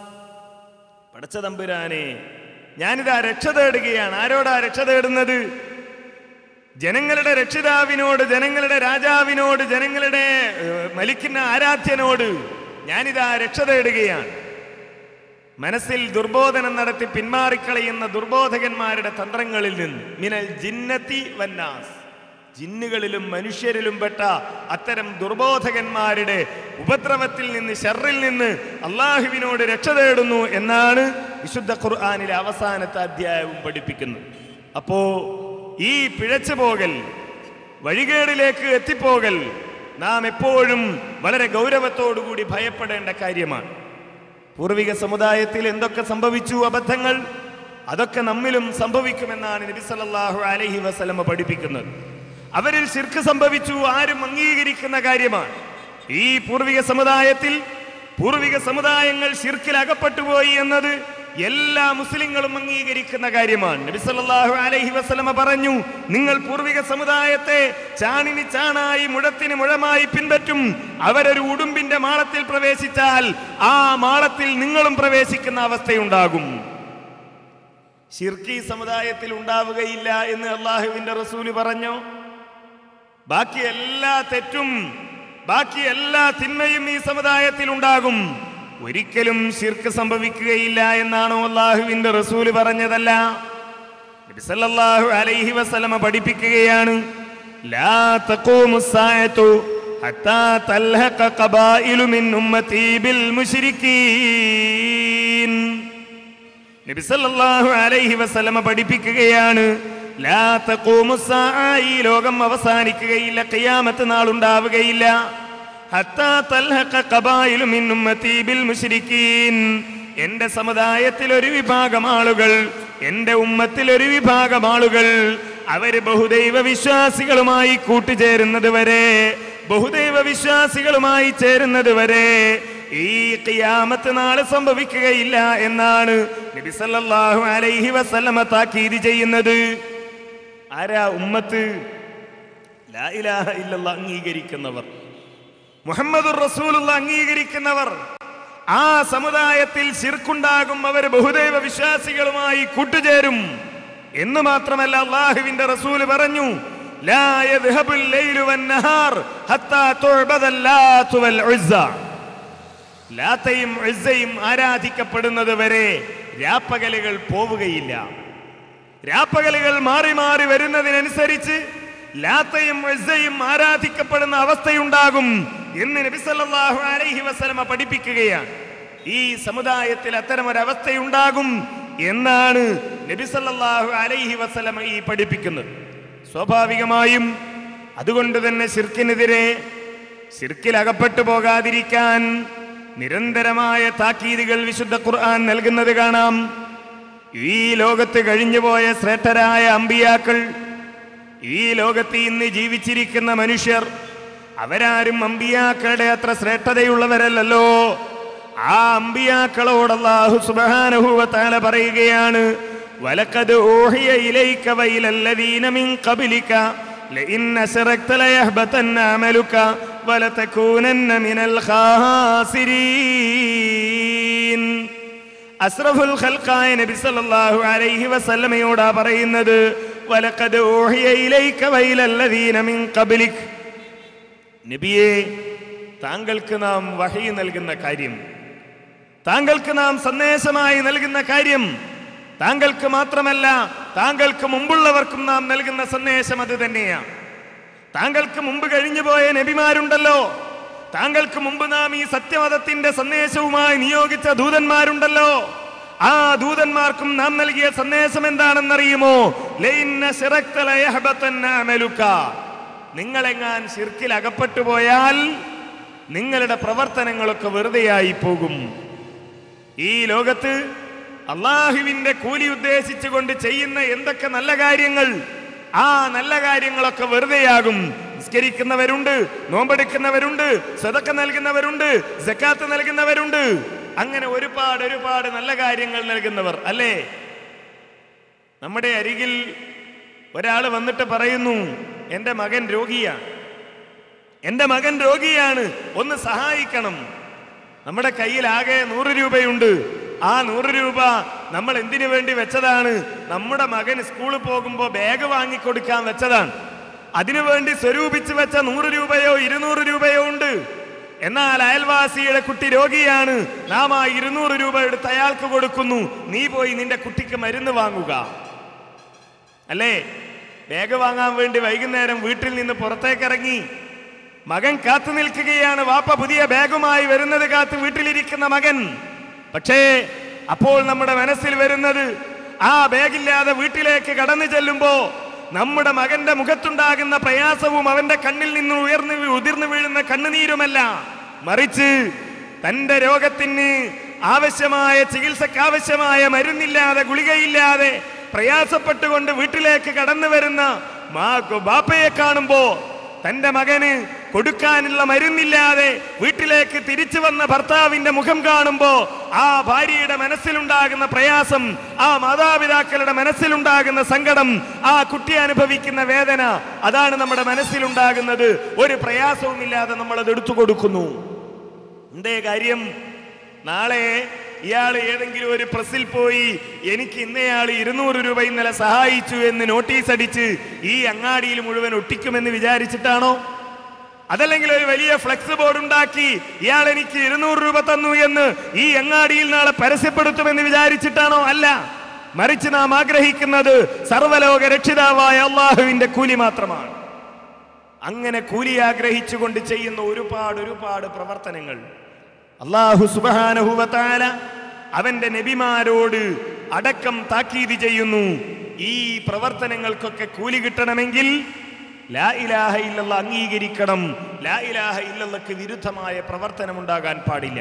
പടച്ച തമ്പുരാനെ ഞാനിതാ രക്ഷ തേടുകയാണ് ആരോടാ രക്ഷ തേടുന്നത് ജനങ്ങളുടെ രക്ഷിതാവിനോട് ജനങ്ങളുടെ രാജാവിനോട് ജനങ്ങളുടെ ഏഹ്, മലിക്കുന്ന ആരാധ്യനോട് ഞാനിതാ രക്ഷ തേടുകയാണ് മനസ്സിൽ ദുർബോധനം നടത്തി പിന്മാറിക്കളയുന്ന ദുർബോധകന്മാരുടെ തന്ത്രങ്ങളിൽ നിന്ന് മിനൽ ജിന്നത്തി വന്നാസ് ജിന്നുകളിലും മനുഷ്യരിലും പെട്ട അത്തരം ദുർബോധകന്മാരുടെ ഉപദ്രവത്തിൽ നിന്ന് ഷെറിൽ നിന്ന് അള്ളാഹുവിനോട് രക്ഷ തേടുന്നു എന്നാണ് വിശുദ്ധ ഖുർആാനിലെ അവസാനത്തെ അധ്യായവും പഠിപ്പിക്കുന്നത് അപ്പോ ഈ പിഴച്ചു പോകൽ വഴികേടിലേക്ക് എത്തിപ്പോകൽ നാം എപ്പോഴും വളരെ ഗൗരവത്തോടുകൂടി ഭയപ്പെടേണ്ട കാര്യമാണ് പൂർവിക സമുദായത്തിൽ എന്തൊക്കെ സംഭവിച്ചു അബദ്ധങ്ങൾ അതൊക്കെ നമ്മിലും സംഭവിക്കുമെന്നാണ് നബി സല്ലല്ലാഹു അലൈഹി വസല്ലമ പഠിപ്പിക്കുന്നത് അവരിൽ ശിർക്ക് സംഭവിച്ചു ആരും അംഗീകരിക്കുന്ന കാര്യമാണ് ഈ പൂർവിക സമുദായത്തിൽ പൂർവിക സമുദായങ്ങൾ ശിർക്കിൽ അകപ്പെട്ടുപോയി എന്നത് എല്ലാ മുസ്ലിങ്ങളും അംഗീകരിക്കുന്ന കാര്യമാണ് നബി സല്ലല്ലാഹു അലൈഹി വസല്ലമ പറഞ്ഞു നിങ്ങൾ പൂർവിക സമുദായത്തെ ചാണിന് ചാണായി മുഴത്തിന് മുഴമായി പിൻപറ്റും അവരൊരു ഉടുമ്പിന്റെ മാളത്തിൽ പ്രവേശിച്ചാൽ ആ മാളത്തിൽ നിങ്ങളും പ്രവേശിക്കുന്ന അവസ്ഥയുണ്ടാകും ഷിർക്കി സമുദായത്തിൽ ഉണ്ടാവുകയില്ല എന്ന് അള്ളാഹുവിന്റെ റസൂല് പറഞ്ഞു ബാക്കി എല്ലാ തെറ്റും ബാക്കി എല്ലാ തിന്മയും ഈ സമുദായത്തിൽ ഉണ്ടാകും ഒരിക്കലും ശിർക്ക് സംഭവിക്കുകയില്ല എന്നാണോ അള്ളാഹുവിന്റെ റസൂല് പറഞ്ഞതല്ല നബി സല്ലല്ലാഹു അലൈഹി വസല്ലമ പഠിപ്പിക്കുകയാണ് ലാ തഖൂമു സ്സാഅതു ഹത്താ തൽഹഖ ഖബായിലു മിൻ ഉമ്മതി ബിൽ മുശ്രിക്കീൻ നബി സല്ലല്ലാഹു അലൈഹി വസല്ലമ പഠിപ്പിക്കുകയാണ് ലാ തഖൂമു സ്സാഅ, ഈ ലോകം അവസാനിക്കുകയില്ല ഖിയാമത്ത് നാൾ ഉണ്ടാവുകയില്ല ഹത്താ തൽഹഖ ഖബായിലു മിൻ ഉമ്മതി ബിൽ മുശ്രിക്കീൻ എന്റെ സമുദായത്തിൽ ഒരു വിഭാഗം ആളുകൾ എന്റെ ഉമ്മത്തിൽ ഒരു വിഭാഗം ആളുകൾ അവര് ബഹുദൈവ വിശ്വാസികളുമായി കൂട്ടുചേരുന്നത് വരെ ബഹുദൈവ വിശ്വാസികളുമായി ചേരുന്നത് വരെ ഈ ഖിയാമത്ത് നാളെ സംഭവിക്കുകയില്ല എന്നാണ് നബി സല്ലല്ലാഹു അലൈഹി വസല്ലമ താക്കീത് ചെയ്യുന്നത് ആരാ ഉമ്മത്ത് ലാ ഇലാഹ ഇല്ലല്ലാഹ് അംഗീകരിക്കുന്നവർ മുഹമ്മദുർ റസൂലുള്ള അംഗീകരിക്കുന്നവർ ആ സമുദായത്തിൽ ശിർക്കുണ്ടാകും അവർ ബഹുദൈവ വിശ്വാസികളുമായി കൂട്ടുചേരും എന്ന് മാത്രമല്ല അള്ളാഹുവിന്റെ റസൂല് പറഞ്ഞു ലാ യദ്ഹബുൽ ലൈലു വന്നഹാർ ഹത്താ തുഅബദൽ ലാത്തു വൽ ഉസ്സ ലാത്തയും ഉസ്സയും ആരാധിക്കപ്പെടുന്നത് വരെ രാപ്പകലുകൾ പോവുകയില്ല രാപ്പകലുകൾ മാറി മാറി വരുന്നതിനനുസരിച്ച് ലാത്തയും ഉസ്സയും ആരാധിക്കപ്പെടുന്ന അവസ്ഥയുണ്ടാകും എന്ന് നബി സല്ലല്ലാഹു അലൈഹി വസല്ലമ പഠിപ്പിക്കുകയാണ് ഈ സമുദായത്തിൽ അത്തരമൊരവസ്ഥയുണ്ടാകും എന്നാണ് നബി സല്ലല്ലാഹു അലൈഹി വസല്ലമ ഈ പഠിപ്പിക്കുന്നത് സ്വാഭാവികമായും അതുകൊണ്ട് തന്നെ ശിർക്കിനെതിരെ ശിർക്കിൽ അകപ്പെട്ടു പോകാതിരിക്കാൻ നിരന്തരമായ താക്കീതുകൾ വിശുദ്ധ ഖുർആൻ നൽകുന്നത് കാണാം ഈ ലോകത്ത് കഴിഞ്ഞുപോയ ശ്രേഷ്ഠരായ അമ്പിയാക്കൾ ഈ ലോകത്ത് ഇന്ന് ജീവിച്ചിരിക്കുന്ന മനുഷ്യർ അവരാരും അമ്പിയാക്കളുടെ അത്ര ശ്രേഷ്ഠതയുള്ളവരല്ലല്ലോ ആ അമ്പിയാക്കളോട് അല്ലാഹു സുബ്ഹാനഹു വ തആല പറയുകയാണ് വലഖദ് ഊഹിയ ഇലൈക വൈലല്ലദീന മിൻ ഖബ്ലിക ലഇൻ അശ്റക്ത ലയഹ്ബതന്ന അമലുക വലതകൂനന്ന മിനൽ ഖാസിരീൻ അസ്രഫുൽ ഖൽഖായ നബി സല്ലല്ലാഹു അലൈഹി വസല്ലമയോടാ പറയുന്നത് വലഖദ് ഊഹിയ ഇലൈക വൈലല്ലദീന മിൻ ഖബ്ലിക് നബിയെ താങ്കൾക്ക് നാം വഹി നൽകുന്ന കാര്യം താങ്കൾക്ക് നാം സന്ദേശമായി നൽകുന്ന കാര്യം താങ്കൾക്ക് മാത്രമല്ല താങ്കൾക്ക് മുമ്പുള്ളവർക്കും നാം നൽകുന്ന സന്ദേശം അത് തന്നെയാണ് താങ്കൾക്ക് മുമ്പ് കഴിഞ്ഞുപോയ നബിമാരുണ്ടല്ലോ താങ്കൾക്ക് മുമ്പ് നാം ഈ സത്യമതത്തിന്റെ സന്ദേശവുമായി നിയോഗിച്ച ദൂതന്മാരുണ്ടല്ലോ ആ ദൂതന്മാർക്കും നാം നൽകിയ സന്ദേശം എന്താണെന്നറിയുമോ ലൈന്ന ശിറക്ത ലയഹ്ബതന്ന അമലുക. നിങ്ങളെങ്ങാൻ ശിർക്കിൽ അകപ്പെട്ടു പോയാൽ നിങ്ങളുടെ പ്രവർത്തനങ്ങളൊക്കെ വെറുതെയായി പോകും ഈ ലോകത്ത് അള്ളാഹുവിന്റെ കൂലി ഉദ്ദേശിച്ചുകൊണ്ട് ചെയ്യുന്ന എന്തൊക്കെ നല്ല കാര്യങ്ങൾ ആ നല്ല കാര്യങ്ങളൊക്കെ വെറുതെയാകും നിസ്കരിക്കുന്നവരുണ്ട് നോമ്പെടുക്കുന്നവരുണ്ട് സ്വതക്ക നൽകുന്നവരുണ്ട് സക്കാത്ത് നൽകുന്നവരുണ്ട് അങ്ങനെ ഒരുപാട് ഒരുപാട് നല്ല കാര്യങ്ങൾ നൽകുന്നവർ അല്ലേ നമ്മുടെ അരികിൽ ഒരാൾ വന്നിട്ട് പറയുന്നു എൻ്റെ മകൻ രോഗിയാണ് എൻ്റെ മകൻ രോഗിയാണ് ഒന്ന് സഹായിക്കണം നമ്മുടെ കയ്യിൽ ആകെ നൂറ് രൂപയുണ്ട് ആ നൂറ് രൂപ നമ്മൾ എന്തിനു വേണ്ടി വെച്ചതാണ് നമ്മുടെ മകൻ സ്കൂളിൽ പോകുമ്പോൾ ബാഗ് വാങ്ങിക്കൊടുക്കാൻ വെച്ചതാണ് അതിനുവേണ്ടി സ്വരൂപിച്ച് വെച്ച നൂറ് രൂപയോ ഇരുന്നൂറ് രൂപയോ ഉണ്ട് എന്നാൽ അയൽവാസിയുടെ കുട്ടി രോഗിയാണ് നാം ആ ഇരുന്നൂറ് രൂപ എടുത്ത് അയാൾക്ക് കൊടുക്കുന്നു നീ പോയി നിന്റെ കുട്ടിക്ക് മരുന്ന് വാങ്ങുക അല്ലേ ബാഗ് വാങ്ങാൻ വേണ്ടി വൈകുന്നേരം വീട്ടിൽ നിന്ന് പുറത്തേക്ക് ഇറങ്ങി മകൻ കാത്തു നിൽക്കുകയാണ് വാപ്പ പുതിയ ബാഗുമായി വരുന്നത് കാത്ത് വീട്ടിലിരിക്കുന്ന മകൻ പക്ഷേ അപ്പോൾ നമ്മുടെ മനസ്സിൽ വരുന്നത് ആ ബാഗില്ലാതെ വീട്ടിലേക്ക് കടന്നു ചെല്ലുമ്പോ നമ്മുടെ മകന്റെ മുഖത്തുണ്ടാകുന്ന പ്രയാസവും അവന്റെ കണ്ണിൽ നിന്ന് ഉയർന്നു വീ- ഉതിർന്നു വീഴുന്ന കണ്ണുനീരുമല്ല മറിച്ച് തന്റെ രോഗത്തിന് ആവശ്യമായ ചികിത്സക്ക് ആവശ്യമായ മരുന്നില്ലാതെ ഗുളികയില്ലാതെ പ്രയാസപ്പെട്ടുകൊണ്ട് വീട്ടിലേക്ക് കടന്നു വരുന്ന മാ ബാപ്പയെ കാണുമ്പോ തന്റെ മകന് കൊടുക്കാനുള്ള മരുന്നില്ലാതെ വീട്ടിലേക്ക് തിരിച്ചു വന്ന ഭർത്താവിന്റെ മുഖം കാണുമ്പോ ആ ഭാര്യയുടെ മനസ്സിലുണ്ടാകുന്ന പ്രയാസം ആ മാതാപിതാക്കളുടെ മനസ്സിലുണ്ടാകുന്ന സങ്കടം ആ കുട്ടി അനുഭവിക്കുന്ന വേദന അതാണ് നമ്മുടെ മനസ്സിലുണ്ടാകുന്നത് ഒരു പ്രയാസവുമില്ലാതെ നമ്മൾ അത് എടുത്തു കൊടുക്കുന്നു എന്തേ കാര്യം നാളെ ഇയാൾ ഏതെങ്കിലും ഒരു പ്രസ്സിൽ പോയി എനിക്ക് ഇന്നയാൾ ഇരുന്നൂറ് രൂപ ഇന്നലെ സഹായിച്ചു എന്ന് നോട്ടീസ് അടിച്ച് ഈ അങ്ങാടിയിൽ മുഴുവൻ ഒട്ടിക്കുമെന്ന് വിചാരിച്ചിട്ടാണോ അതല്ലെങ്കിൽ ഒരു വലിയ ഫ്ലെക്സ് ബോർഡ് ഉണ്ടാക്കി ഇയാൾ എനിക്ക് ഇരുന്നൂറ് രൂപ തന്നു എന്ന് ഈ അങ്ങാടിയിൽ നാളെ പരസ്യപ്പെടുത്തുമെന്ന് വിചാരിച്ചിട്ടാണോ അല്ല മറിച്ച് നാം ആഗ്രഹിക്കുന്നത് സർവലോക രക്ഷിതാവായ അള്ളാഹുവിന്റെ കൂലി മാത്രമാണ് അങ്ങനെ കൂലി ആഗ്രഹിച്ചുകൊണ്ട് ചെയ്യുന്ന ഒരുപാട് ഒരുപാട് പ്രവർത്തനങ്ങൾ അള്ളാഹു സുബാനഹുവത്താല അവന്റെ നബിമാരോട് അടക്കം താക്കീത് ചെയ്യുന്നു ഈ പ്രവർത്തനങ്ങൾക്കൊക്കെ കൂലി കിട്ടണമെങ്കിൽ ലാ ഇലാഹ ഇല്ലല്ല അംഗീകരിക്കണം ലാ ഇലാഹ ഇല്ലല്ലക്ക് വിരുദ്ധമായ പ്രവർത്തനം ഉണ്ടാകാൻ പാടില്ല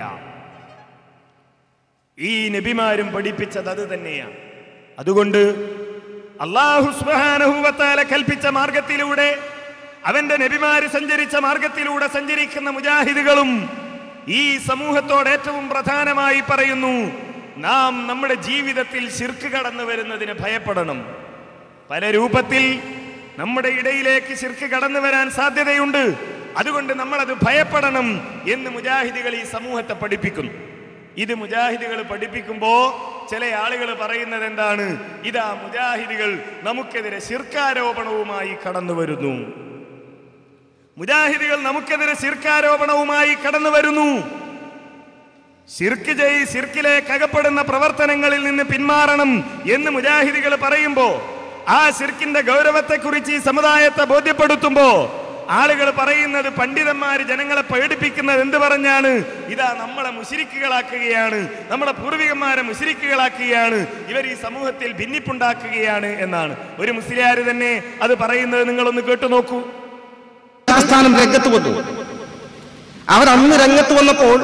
ഈ നബിമാരും പഠിപ്പിച്ചത് അത് തന്നെയാണ് അതുകൊണ്ട് അള്ളാഹു സുബ്ഹാനഹു കൽപ്പിച്ച മാർഗത്തിലൂടെ അവന്റെ നബിമാര് സഞ്ചരിച്ച മാർഗത്തിലൂടെ സഞ്ചരിക്കുന്ന മുജാഹിദുകളും ഈ സമൂഹത്തോട് ഏറ്റവും പ്രധാനമായി പറയുന്നു നാം നമ്മുടെ ജീവിതത്തിൽ ശിർക്ക് കടന്നു വരുന്നതിന് ഭയപ്പെടണം പല രൂപത്തിൽ നമ്മുടെ ഇടയിലേക്ക് ശിർക്ക് കടന്നു വരാൻ സാധ്യതയുണ്ട് അതുകൊണ്ട് നമ്മളത് ഭയപ്പെടണം എന്ന് മുജാഹിദികൾ ഈ സമൂഹത്തെ പഠിപ്പിക്കുന്നു ഇത് മുജാഹിദികൾ പഠിപ്പിക്കുമ്പോ ചില ആളുകൾ പറയുന്നത് എന്താണ് ഇതാ മുജാഹിദികൾ നമുക്കെതിരെ ശിർക്കാരോപണവുമായി കടന്നു വരുന്നു മുജാഹിദികൾ നമുക്കെതിരെ ശിർക്കാരോപണവുമായി കടന്നു വരുന്നു ശിർക്ക് ചെയ് ശിർക്കിലേക്ക് അകപ്പെടുന്ന പ്രവർത്തനങ്ങളിൽ നിന്ന് പിന്മാറണം എന്ന് മുജാഹിദികൾ പറയുമ്പോ ആ ശിർക്കിന്റെ ഗൗരവത്തെക്കുറിച്ച് ഈ സമുദായത്തെ ബോധ്യപ്പെടുത്തുമ്പോ ആളുകൾ പറയുന്നത് പണ്ഡിതന്മാര് ജനങ്ങളെ പേടിപ്പിക്കുന്നത് എന്ത് പറഞ്ഞാണ് ഇതാ നമ്മളെ മുശിരിക്കുകളാക്കുകയാണ് നമ്മുടെ പൂർവികന്മാരെ മുശിരിക്കുകളാക്കുകയാണ് ഇവർ ഈ സമൂഹത്തിൽ ഭിന്നിപ്പുണ്ടാക്കുകയാണ് എന്നാണ് ഒരു മുസ്ലിയാര് തന്നെ അത് പറയുന്നത് നിങ്ങളൊന്ന് കേട്ടു നോക്കൂ പ്രസ്ഥാനം രംഗത്ത് വന്നു അവർ അന്ന് രംഗത്ത് വന്നപ്പോൾ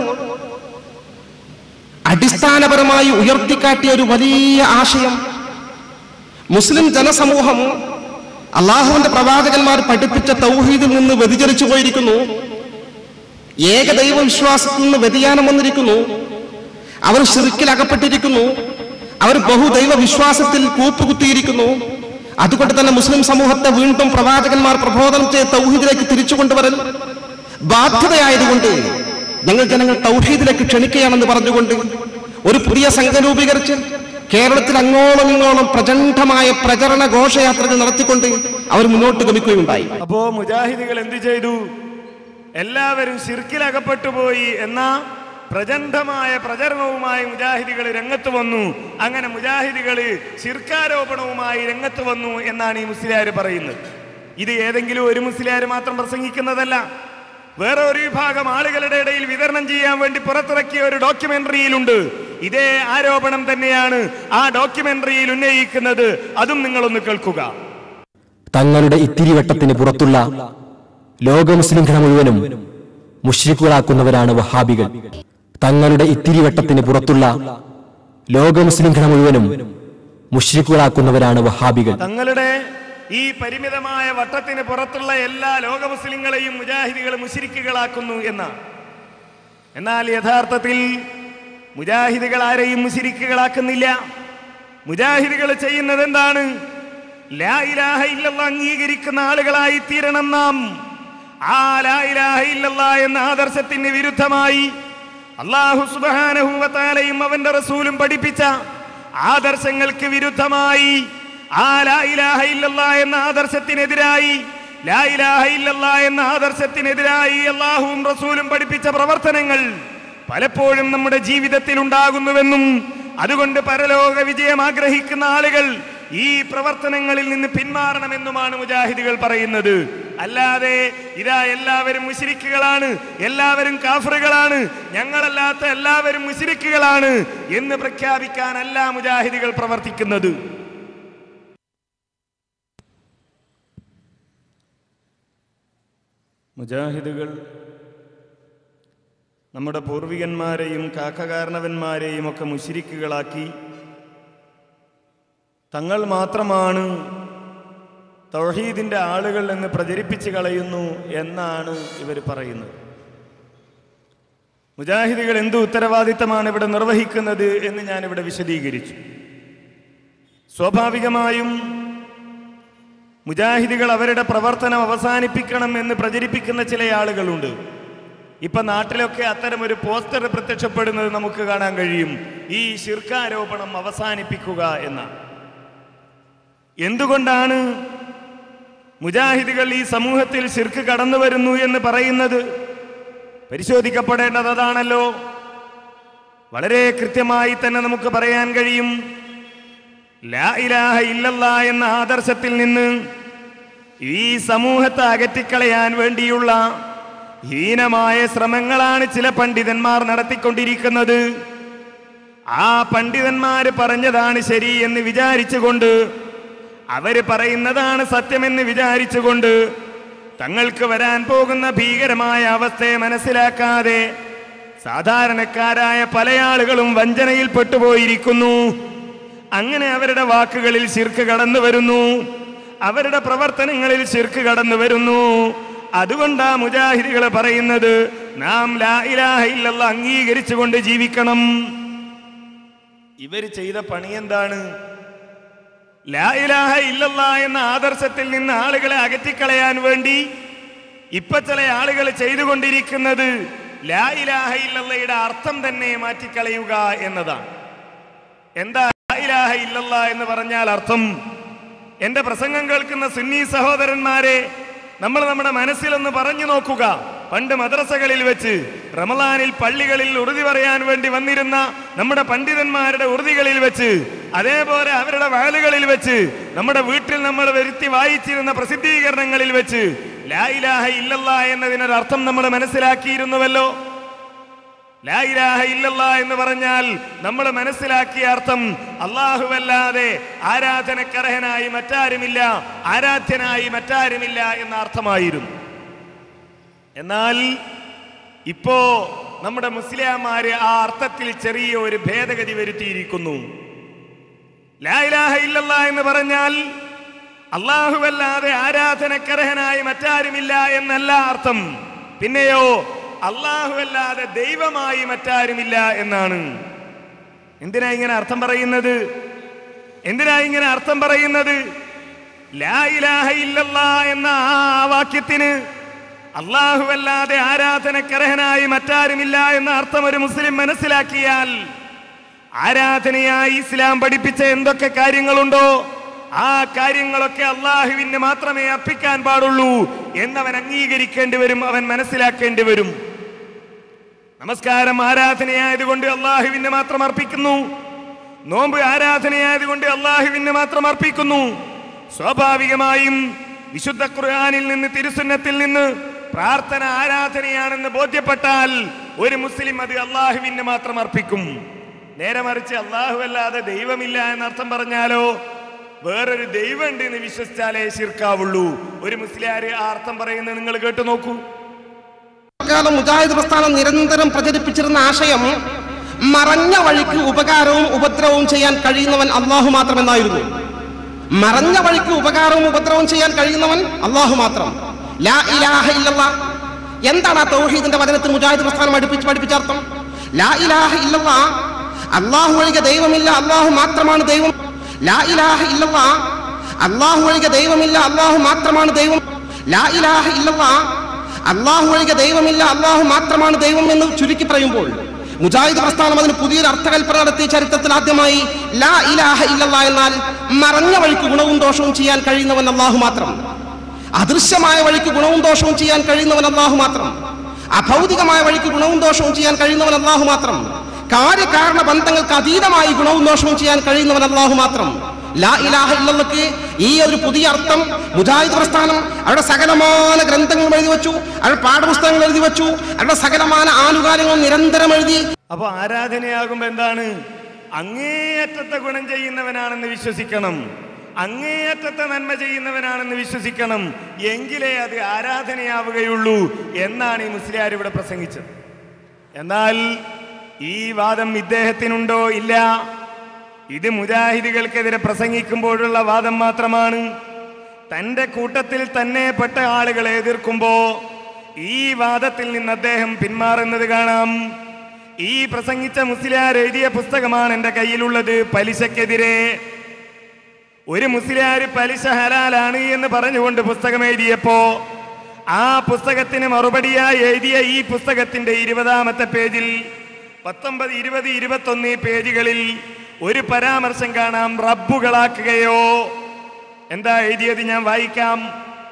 അടിസ്ഥാനപരമായി ഉയർത്തിക്കാട്ടിയ ഒരു വലിയ ആശയം മുസ്ലിം ജനസമൂഹം അള്ളാഹുവിന്റെ പ്രവാചകന്മാർ പഠിപ്പിച്ച തൗഹീദിൽ നിന്ന് വ്യതിചലിച്ചു പോയിരിക്കുന്നു ഏകദൈവ വിശ്വാസത്തിൽ നിന്ന് വ്യതിയാനം വന്നിരിക്കുന്നു അവർ ഷിർക്കിൽ അകപ്പെട്ടിരിക്കുന്നു അവർ ബഹുദൈവ വിശ്വാസത്തിൽ കൂപ്പുകുത്തിയിരിക്കുന്നു അതുകൊണ്ട് തന്നെ മുസ്ലിം സമൂഹത്തെ വീണ്ടും പ്രവാചകന്മാർ പ്രബോധനം ചെയ്ത് തൗഹീദിലേക്ക് തിരിച്ചു കൊണ്ടുവരൽ ബാധ്യതയായതുകൊണ്ട് ഞങ്ങൾ ജനങ്ങൾ തൗഹീദിലേക്ക് ക്ഷണിക്കുകയാണെന്ന് പറഞ്ഞുകൊണ്ട് ഒരു പുതിയ സംഘം രൂപീകരിച്ച് കേരളത്തിൽ അങ്ങോളം ഇങ്ങോളം പ്രചണ്ഡമായ പ്രചരണ ഘോഷയാത്രകൾ നടത്തിക്കൊണ്ട് അവർ മുന്നോട്ട് ഗമിക്കുകയുണ്ടായി അപ്പോ മുജാഹിദികൾ എന്ത് ചെയ്തു എല്ലാവരും ശിർക്കിലകപ്പെട്ടു പോയി എന്ന പ്രചണ്ഡമായ പ്രചരണവുമായി മുജാഹിദികൾ രംഗത്ത് വന്നു അങ്ങനെ മുജാഹിദികൾ ശിർക്കാരോപണവുമായി രംഗത്ത് വന്നു എന്നാണ് ഈ മുസ്ലിയാർ പറയുന്നത് ഇത് ഏതെങ്കിലും ഒരു മുസ്ലിയാർ മാത്രം പ്രസംഗിക്കുന്നതല്ല വേറെ ഒരു വിഭാഗം ആളുകളുടെ ഇടയിൽ വിതരണം ചെയ്യാൻ വേണ്ടി പുറത്തിറക്കിയ ഒരു ഡോക്യുമെന്ററിയിലുണ്ട് ഇതേ ആരോപണം തന്നെയാണ് ആ ഡോക്യുമെന്ററിയിൽ ഉന്നയിക്കുന്നത് അതും നിങ്ങളൊന്ന് കേൾക്കുക തങ്ങളുടെ ഇത്തിരിവട്ടത്തിന് പുറത്തുള്ള ലോക മുസ്ലിംഘട മുഴുവനും മുഷ്രിക്കുകളാക്കുന്നവരാണ് വഹാബികൾ തങ്ങളുടെ ഇത്തിരിവട്ടത്തിന് പുറത്തുള്ള ലോക മുസ്ലിംഘട മുഴുവനും മുഷ്രിക്കുകളാക്കുന്നവരാണ് വഹാബികൾ തങ്ങളുടെ ഈ പരിമിതമായ വട്ടത്തിന് പുറത്തുള്ള എല്ലാ ലോക മുസ്ലിങ്ങളെയും മുജാഹിദികൾ മുശിരിക്കുകളാക്കുന്നു എന്നാണ് എന്നാൽ യഥാർത്ഥത്തിൽ മുജാഹിദികൾ ആരെയും മുശിരിക്കുകളാക്കുന്നില്ല മുജാഹിദികൾ ചെയ്യുന്നത് എന്താണ് ലാ ഇലാഹ ഇല്ലല്ലാഹ് അംഗീകരിക്കുന്ന ആളുകളായി തീരണം നാം ആ ലാ ഇലാഹ ഇല്ലല്ലാഹ് എന്ന ആദർശത്തിന് വിരുദ്ധമായി അള്ളാഹു സുബ്ഹാനഹു വ തആലയും അവന്റെ റസൂലും പഠിപ്പിച്ച ആദർശങ്ങൾക്ക് വിരുദ്ധമായി ആ ലാ ഇലാഹ ഇല്ലല്ലാഹ് എന്ന ആദർശത്തിനെതിരായി ലാ ഇലാഹ ഇല്ലല്ലാഹ് എന്ന ആദർശത്തിനെതിരായി അള്ളാഹുവും റസൂലും പഠിപ്പിച്ച പ്രവർത്തനങ്ങൾ പലപ്പോഴും നമ്മുടെ ജീവിതത്തിൽ ഉണ്ടാകുന്നുവെന്നും അതുകൊണ്ട് പരലോക വിജയം ആഗ്രഹിക്കുന്ന ആളുകൾ ഈ പ്രവർത്തനങ്ങളിൽ നിന്ന് പിന്മാറണമെന്നുമാണ് മുജാഹിദുകൾ പറയുന്നത് അല്ലാതെ ഇതാ എല്ലാവരും മുശിരിക്കുകളാണ് എല്ലാവരും കാഫറുകളാണ് ഞങ്ങളല്ലാത്ത എല്ലാവരും മുശിരിക്കുകളാണ് എന്ന് പ്രഖ്യാപിക്കാനല്ല മുജാഹിദുകൾ പ്രവർത്തിക്കുന്നത് മുജാഹിദുകൾ നമ്മുടെ പൂർവികന്മാരെയും കാക്കകാരണവന്മാരെയും ഒക്കെ മുശിരിക്കുകളാക്കി തങ്ങൾ മാത്രമാണ് തൗഹീദിന്റെ ആളുകൾ എന്ന് പ്രചരിപ്പിച്ച് കളയുന്നു എന്നാണ് ഇവർ പറയുന്നത് മുജാഹിദുകൾ എന്ത് ഉത്തരവാദിത്തമാണ് ഇവിടെ നിർവഹിക്കുന്നത് എന്ന് ഞാൻ ഇവിടെ വിശദീകരിച്ചു സ്വാഭാവികമായും മുജാഹിദുകൾ അവരുടെ പ്രവർത്തനം അവസാനിപ്പിക്കണം എന്ന് പ്രചരിപ്പിക്കുന്ന ചില ആളുകളുണ്ട് ഇപ്പൊ നാട്ടിലൊക്കെ അത്തരം ഒരു പോസ്റ്റർ പ്രത്യക്ഷപ്പെടുന്നത് നമുക്ക് കാണാൻ കഴിയും ഈ ശിർക്കാരോപണം അവസാനിപ്പിക്കുക എന്ന എന്തുകൊണ്ടാണ് മുജാഹിദുകൾ ഈ സമൂഹത്തിൽ ശിർക്ക് കടന്നു വരുന്നു എന്ന് പറയുന്നത് പരിശോധിക്കപ്പെടേണ്ടത് അതാണല്ലോ വളരെ കൃത്യമായി തന്നെ നമുക്ക് പറയാൻ കഴിയും ലാ ഇലാഹ ഇല്ലല്ലാ എന്ന ആദർശത്തിൽ നിന്ന് ഈ സമൂഹത്തെ അകറ്റിക്കളയാൻ വേണ്ടിയുള്ള ഹീനമായ ശ്രമങ്ങളാണ് ചില പണ്ഡിതന്മാർ നടത്തിക്കൊണ്ടിരിക്കുന്നത് ആ പണ്ഡിതന്മാര് പറഞ്ഞതാണ് ശരി എന്ന് വിചാരിച്ചുകൊണ്ട് അവര് പറയുന്നതാണ് സത്യമെന്ന് വിചാരിച്ചുകൊണ്ട് തങ്ങൾക്ക് വരാൻ പോകുന്ന ഭീകരമായ അവസ്ഥയെ മനസ്സിലാക്കാതെ സാധാരണക്കാരായ പല ആളുകളും വഞ്ചനയിൽ പെട്ടുപോയിരിക്കുന്നു അങ്ങനെ അവരുടെ വാക്കുകളിൽ ശിർക്ക് കടന്നു വരുന്നു അവരുടെ പ്രവർത്തനങ്ങളിൽ ശിർക്ക് കടന്നു വരുന്നു അതുകൊണ്ടാ മുജാഹിദികൾ പറയുന്നത് നാം ലാ ഇലാഹ ഇല്ലല്ലാ അംഗീകരിച്ചുകൊണ്ട് ജീവിക്കണം ഇവർ ചെയ്ത പണി എന്താണ് ലാ ഇലാഹ ഇല്ലല്ലാ എന്ന ആദർശത്തിൽ നിന്ന് ആളുകളെ അകറ്റിക്കളയാൻ വേണ്ടി ഇപ്പൊ ചില ആളുകൾ ചെയ്തുകൊണ്ടിരിക്കുന്നത് ലാ ഇലാഹ ഇല്ലല്ലയുടെ അർത്ഥം തന്നെ മാറ്റിക്കളയുക എന്നതാണ് എന്താ ലാ ഇലാഹ ഇല്ലല്ല എന്ന് പറഞ്ഞാൽ അർത്ഥം എന്റെ പ്രസംഗം കേൾക്കുന്ന സുന്നി സഹോദരന്മാരെ നമ്മൾ നമ്മുടെ മനസ്സിലൊന്ന് പറഞ്ഞു നോക്കുക പണ്ട് മദ്രസകളിൽ വെച്ച് റമലാനിൽ പള്ളികളിൽ ഉറുതി പറയാൻ വേണ്ടി വന്നിരുന്ന നമ്മുടെ പണ്ഡിതന്മാരുടെ ഉറുതികളിൽ വെച്ച് അതേപോലെ അവരുടെ വയലുകളിൽ വെച്ച് നമ്മുടെ വീട്ടിൽ നമ്മൾ വരുത്തി വായിച്ചിരുന്ന പ്രസിദ്ധീകരണങ്ങളിൽ വെച്ച് ലാ ഇലാഹ ഇല്ലല്ല എന്നതിനൊരു അർത്ഥം നമ്മൾ മനസ്സിലാക്കിയിരുന്നുവല്ലോ ലാ ഇലാഹ ഇല്ലല്ലാ എന്ന് പറഞ്ഞാൽ നമ്മൾ മനസ്സിലാക്കിയ അർത്ഥം അള്ളാഹുവല്ലാതെ ആരാധനക്കർഹനായി മറ്റാരുമില്ല ആരാധ്യനായി മറ്റാരുമില്ല എന്ന അർത്ഥമായിരുന്നു എന്നാൽ ഇപ്പോ നമ്മുടെ മുസ്ലിംമാര് ആ അർത്ഥത്തിൽ ചെറിയ ഒരു ഭേദഗതി വരുത്തിയിരിക്കുന്നു ലാ ഇലാഹ ഇല്ലല്ലാ എന്ന് പറഞ്ഞാൽ അള്ളാഹുവല്ലാതെ ആരാധനക്കർഹനായി മറ്റാരുമില്ല എന്നല്ല അർത്ഥം പിന്നെയോ അല്ലാഹുവല്ലാതെ ദൈവമായി മറ്റാരുമില്ല എന്നാണ് എന്തിനാ ഇങ്ങനെ അർത്ഥം പറയുന്നത് എന്തിനാ ഇങ്ങനെ അർത്ഥം പറയുന്നത് ലാ ഇലാഹ ഇല്ലല്ലാ എന്ന ആ വാക്യത്തിന് അല്ലാഹുവല്ലാതെ ആരാധനക്കർഹനായി മറ്റാരുമില്ല എന്ന അർത്ഥം ഒരു മുസ്ലിം മനസ്സിലാക്കിയാൽ ആരാധനയായി ഇസ്ലാം പഠിപ്പിച്ച എന്തൊക്കെ കാര്യങ്ങളുണ്ടോ ആ കാര്യങ്ങളൊക്കെ അള്ളാഹുവിന് മാത്രമേ അർപ്പിക്കാൻ പാടുള്ളൂ എന്നവൻ അംഗീകരിക്കേണ്ടി വരും അവൻ മനസ്സിലാക്കേണ്ടി വരും നമസ്കാരം ആരാധനയായതുകൊണ്ട് അള്ളാഹുവിന് മാത്രം അർപ്പിക്കുന്നു നോമ്പ് ആരാധനയായതുകൊണ്ട് അള്ളാഹുവിന് മാത്രം അർപ്പിക്കുന്നു സ്വാഭാവികമായും വിശുദ്ധ ഖുർആനിൽ നിന്ന് തിരുസുന്നത്തിൽ നിന്ന് പ്രാർത്ഥന ആരാധനയാണെന്ന് ബോധ്യപ്പെട്ടാൽ ഒരു മുസ്ലിം അത് അള്ളാഹുവിന് മാത്രം അർപ്പിക്കും നേരെ മറിച്ച് അള്ളാഹു അല്ലാതെ ദൈവമില്ല എന്നർത്ഥം പറഞ്ഞാലോ വേറൊരു ദൈവം ഉണ്ട് എന്ന് വിശ്വസിച്ചാലേ ശിർക്കാവുള്ളൂ ഒരു മുസ്ലിയാര് ആ അർത്ഥം പറയുന്നത് നിങ്ങൾ കേട്ടു നോക്കൂ കാലം മുജാഹിദ് പ്രസ്ഥാനം നിരന്തരം പ്രചരിപ്പിച്ചിരുന്ന ആശയം മറഞ്ഞ വഴിക്ക് ഉപകാരവും ഉപദ്രവവും ചെയ്യാൻ കഴിയുന്നവൻ അള്ളാഹു മാത്രമെന്നായിരുന്നു മറഞ്ഞ വഴിക്ക് ഉപകാരവും ഉപദ്രവവും ചെയ്യാൻ കഴിയുന്നവൻ അള്ളാഹു മാത്രം ലാ ഇലാഹ ഇല്ലല്ലാ എന്താണ് ആ തൗഹീദിന്റെ വചനത്തിൽ മുജാഹിദ് പ്രസ്ഥാനം അടുപ്പിച്ച് പഠിപ്പിച്ച അർത്ഥം ലാ ഇലാഹ ഇല്ലല്ലാ അള്ളാഹു ഒഴികെ ദൈവമില്ല അള്ളാഹു മാത്രമാണ് ദൈവം ലാ ഇലാഹ ഇല്ലല്ലാ അള്ളാഹു ഒഴികെ ദൈവമില്ല അള്ളാഹു മാത്രമാണ് ദൈവം ലാ ഇലാഹ ഇല്ലല്ലാ അള്ളാഹു ഒഴികെ ദൈവമില്ല അള്ളാഹു മാത്രമാണ് ദൈവം എന്ന് ചുരുക്കി പറയുമ്പോൾ മുജാഹിദ് പ്രസ്ഥാനം അതിന് പുതിയൊരു അർത്ഥകൽപ്പന നടത്തിയ ചരിത്രത്തിൽ ആദ്യമായി ലാ ഇലാഹ ഇല്ലല്ലാ എന്നാൽ മറഞ്ഞ വഴിക്ക് ഗുണവും ദോഷവും ചെയ്യാൻ കഴിയുന്നവൻ അള്ളാഹു മാത്രം അദൃശ്യമായ വഴിക്ക് ഗുണവും ദോഷവും ചെയ്യാൻ കഴിയുന്നവൻ അള്ളാഹു മാത്രം അഭൗതികമായ വഴിക്ക് ഗുണവും ദോഷവും ചെയ്യാൻ കഴിയുന്നവൻ അള്ളാഹു മാത്രം കാര്യകാരണ ബന്ധങ്ങൾക്ക് അതീതമായി ഗുണവും ദോഷവും ചെയ്യാൻ കഴിയുന്നവൻ അള്ളാഹു മാത്രം ലാ ഇലാഹ ഇല്ലല്ലക്ക് ഈ ഒരു പുതിയ അർത്ഥം മുജാഹിദ് പ്രസ്ഥാനം അവരുടെ സകലമാന ഗ്രന്ഥങ്ങൾ എഴുതി വെച്ചു അവരുടെ പാഠപുസ്തകങ്ങൾ എഴുതി വെച്ചു അവരുടെ സകലമാന ആനുകാര്യങ്ങൾ നിരന്തരം എഴുതി അപ്പൊ ആരാധനയാകുമ്പോ എന്താണ് അങ്ങേയറ്റത്തെ ഗുണം ചെയ്യുന്നവനാണെന്ന് വിശ്വസിക്കണം അങ്ങേയറ്റത്തെ നന്മ ചെയ്യുന്നവനാണെന്ന് വിശ്വസിക്കണം എങ്കിലേ അത് ആരാധനയാവുകയുള്ളൂ എന്നാണ് ഈ മുസ്ലിയാർ ഇവിടെ പ്രസംഗിച്ചത് എന്നാൽ ഈ വാദം ഇദ്ദേഹത്തിനുണ്ടോ ഇല്ല ഇത് മുജാഹിദുകൾക്കെതിരെ പ്രസംഗിക്കുമ്പോഴുള്ള വാദം മാത്രമാണ് തന്റെ കൂട്ടത്തിൽ തന്നെ പെട്ട ആളുകളെ എതിർക്കുമ്പോ ഈ വാദത്തിൽ നിന്ന് അദ്ദേഹം പിന്മാറുന്നത് കാണാം ഈ പ്രസംഗിച്ച മുസ്ലിയാർ എഴുതിയ പുസ്തകമാണ് എൻ്റെ കയ്യിലുള്ളത് പലിശക്കെതിരെ ഒരു മുസ്ലിയാർ പലിശ ഹലാലാണ് എന്ന് പറഞ്ഞുകൊണ്ട് പുസ്തകം എഴുതിയപ്പോ ആ പുസ്തകത്തിന് മറുപടിയായി എഴുതിയ ഈ പുസ്തകത്തിന്റെ ഇരുപതാമത്തെ പേജിൽ പത്തൊമ്പത് ഇരുപത് ഇരുപത്തൊന്ന് പേജുകളിൽ ഒരു പരാമർശം കാണാം റബ്ബുകളാക്കുകയോ എന്താ എഴുതിയത് ഞാൻ വായിക്കാം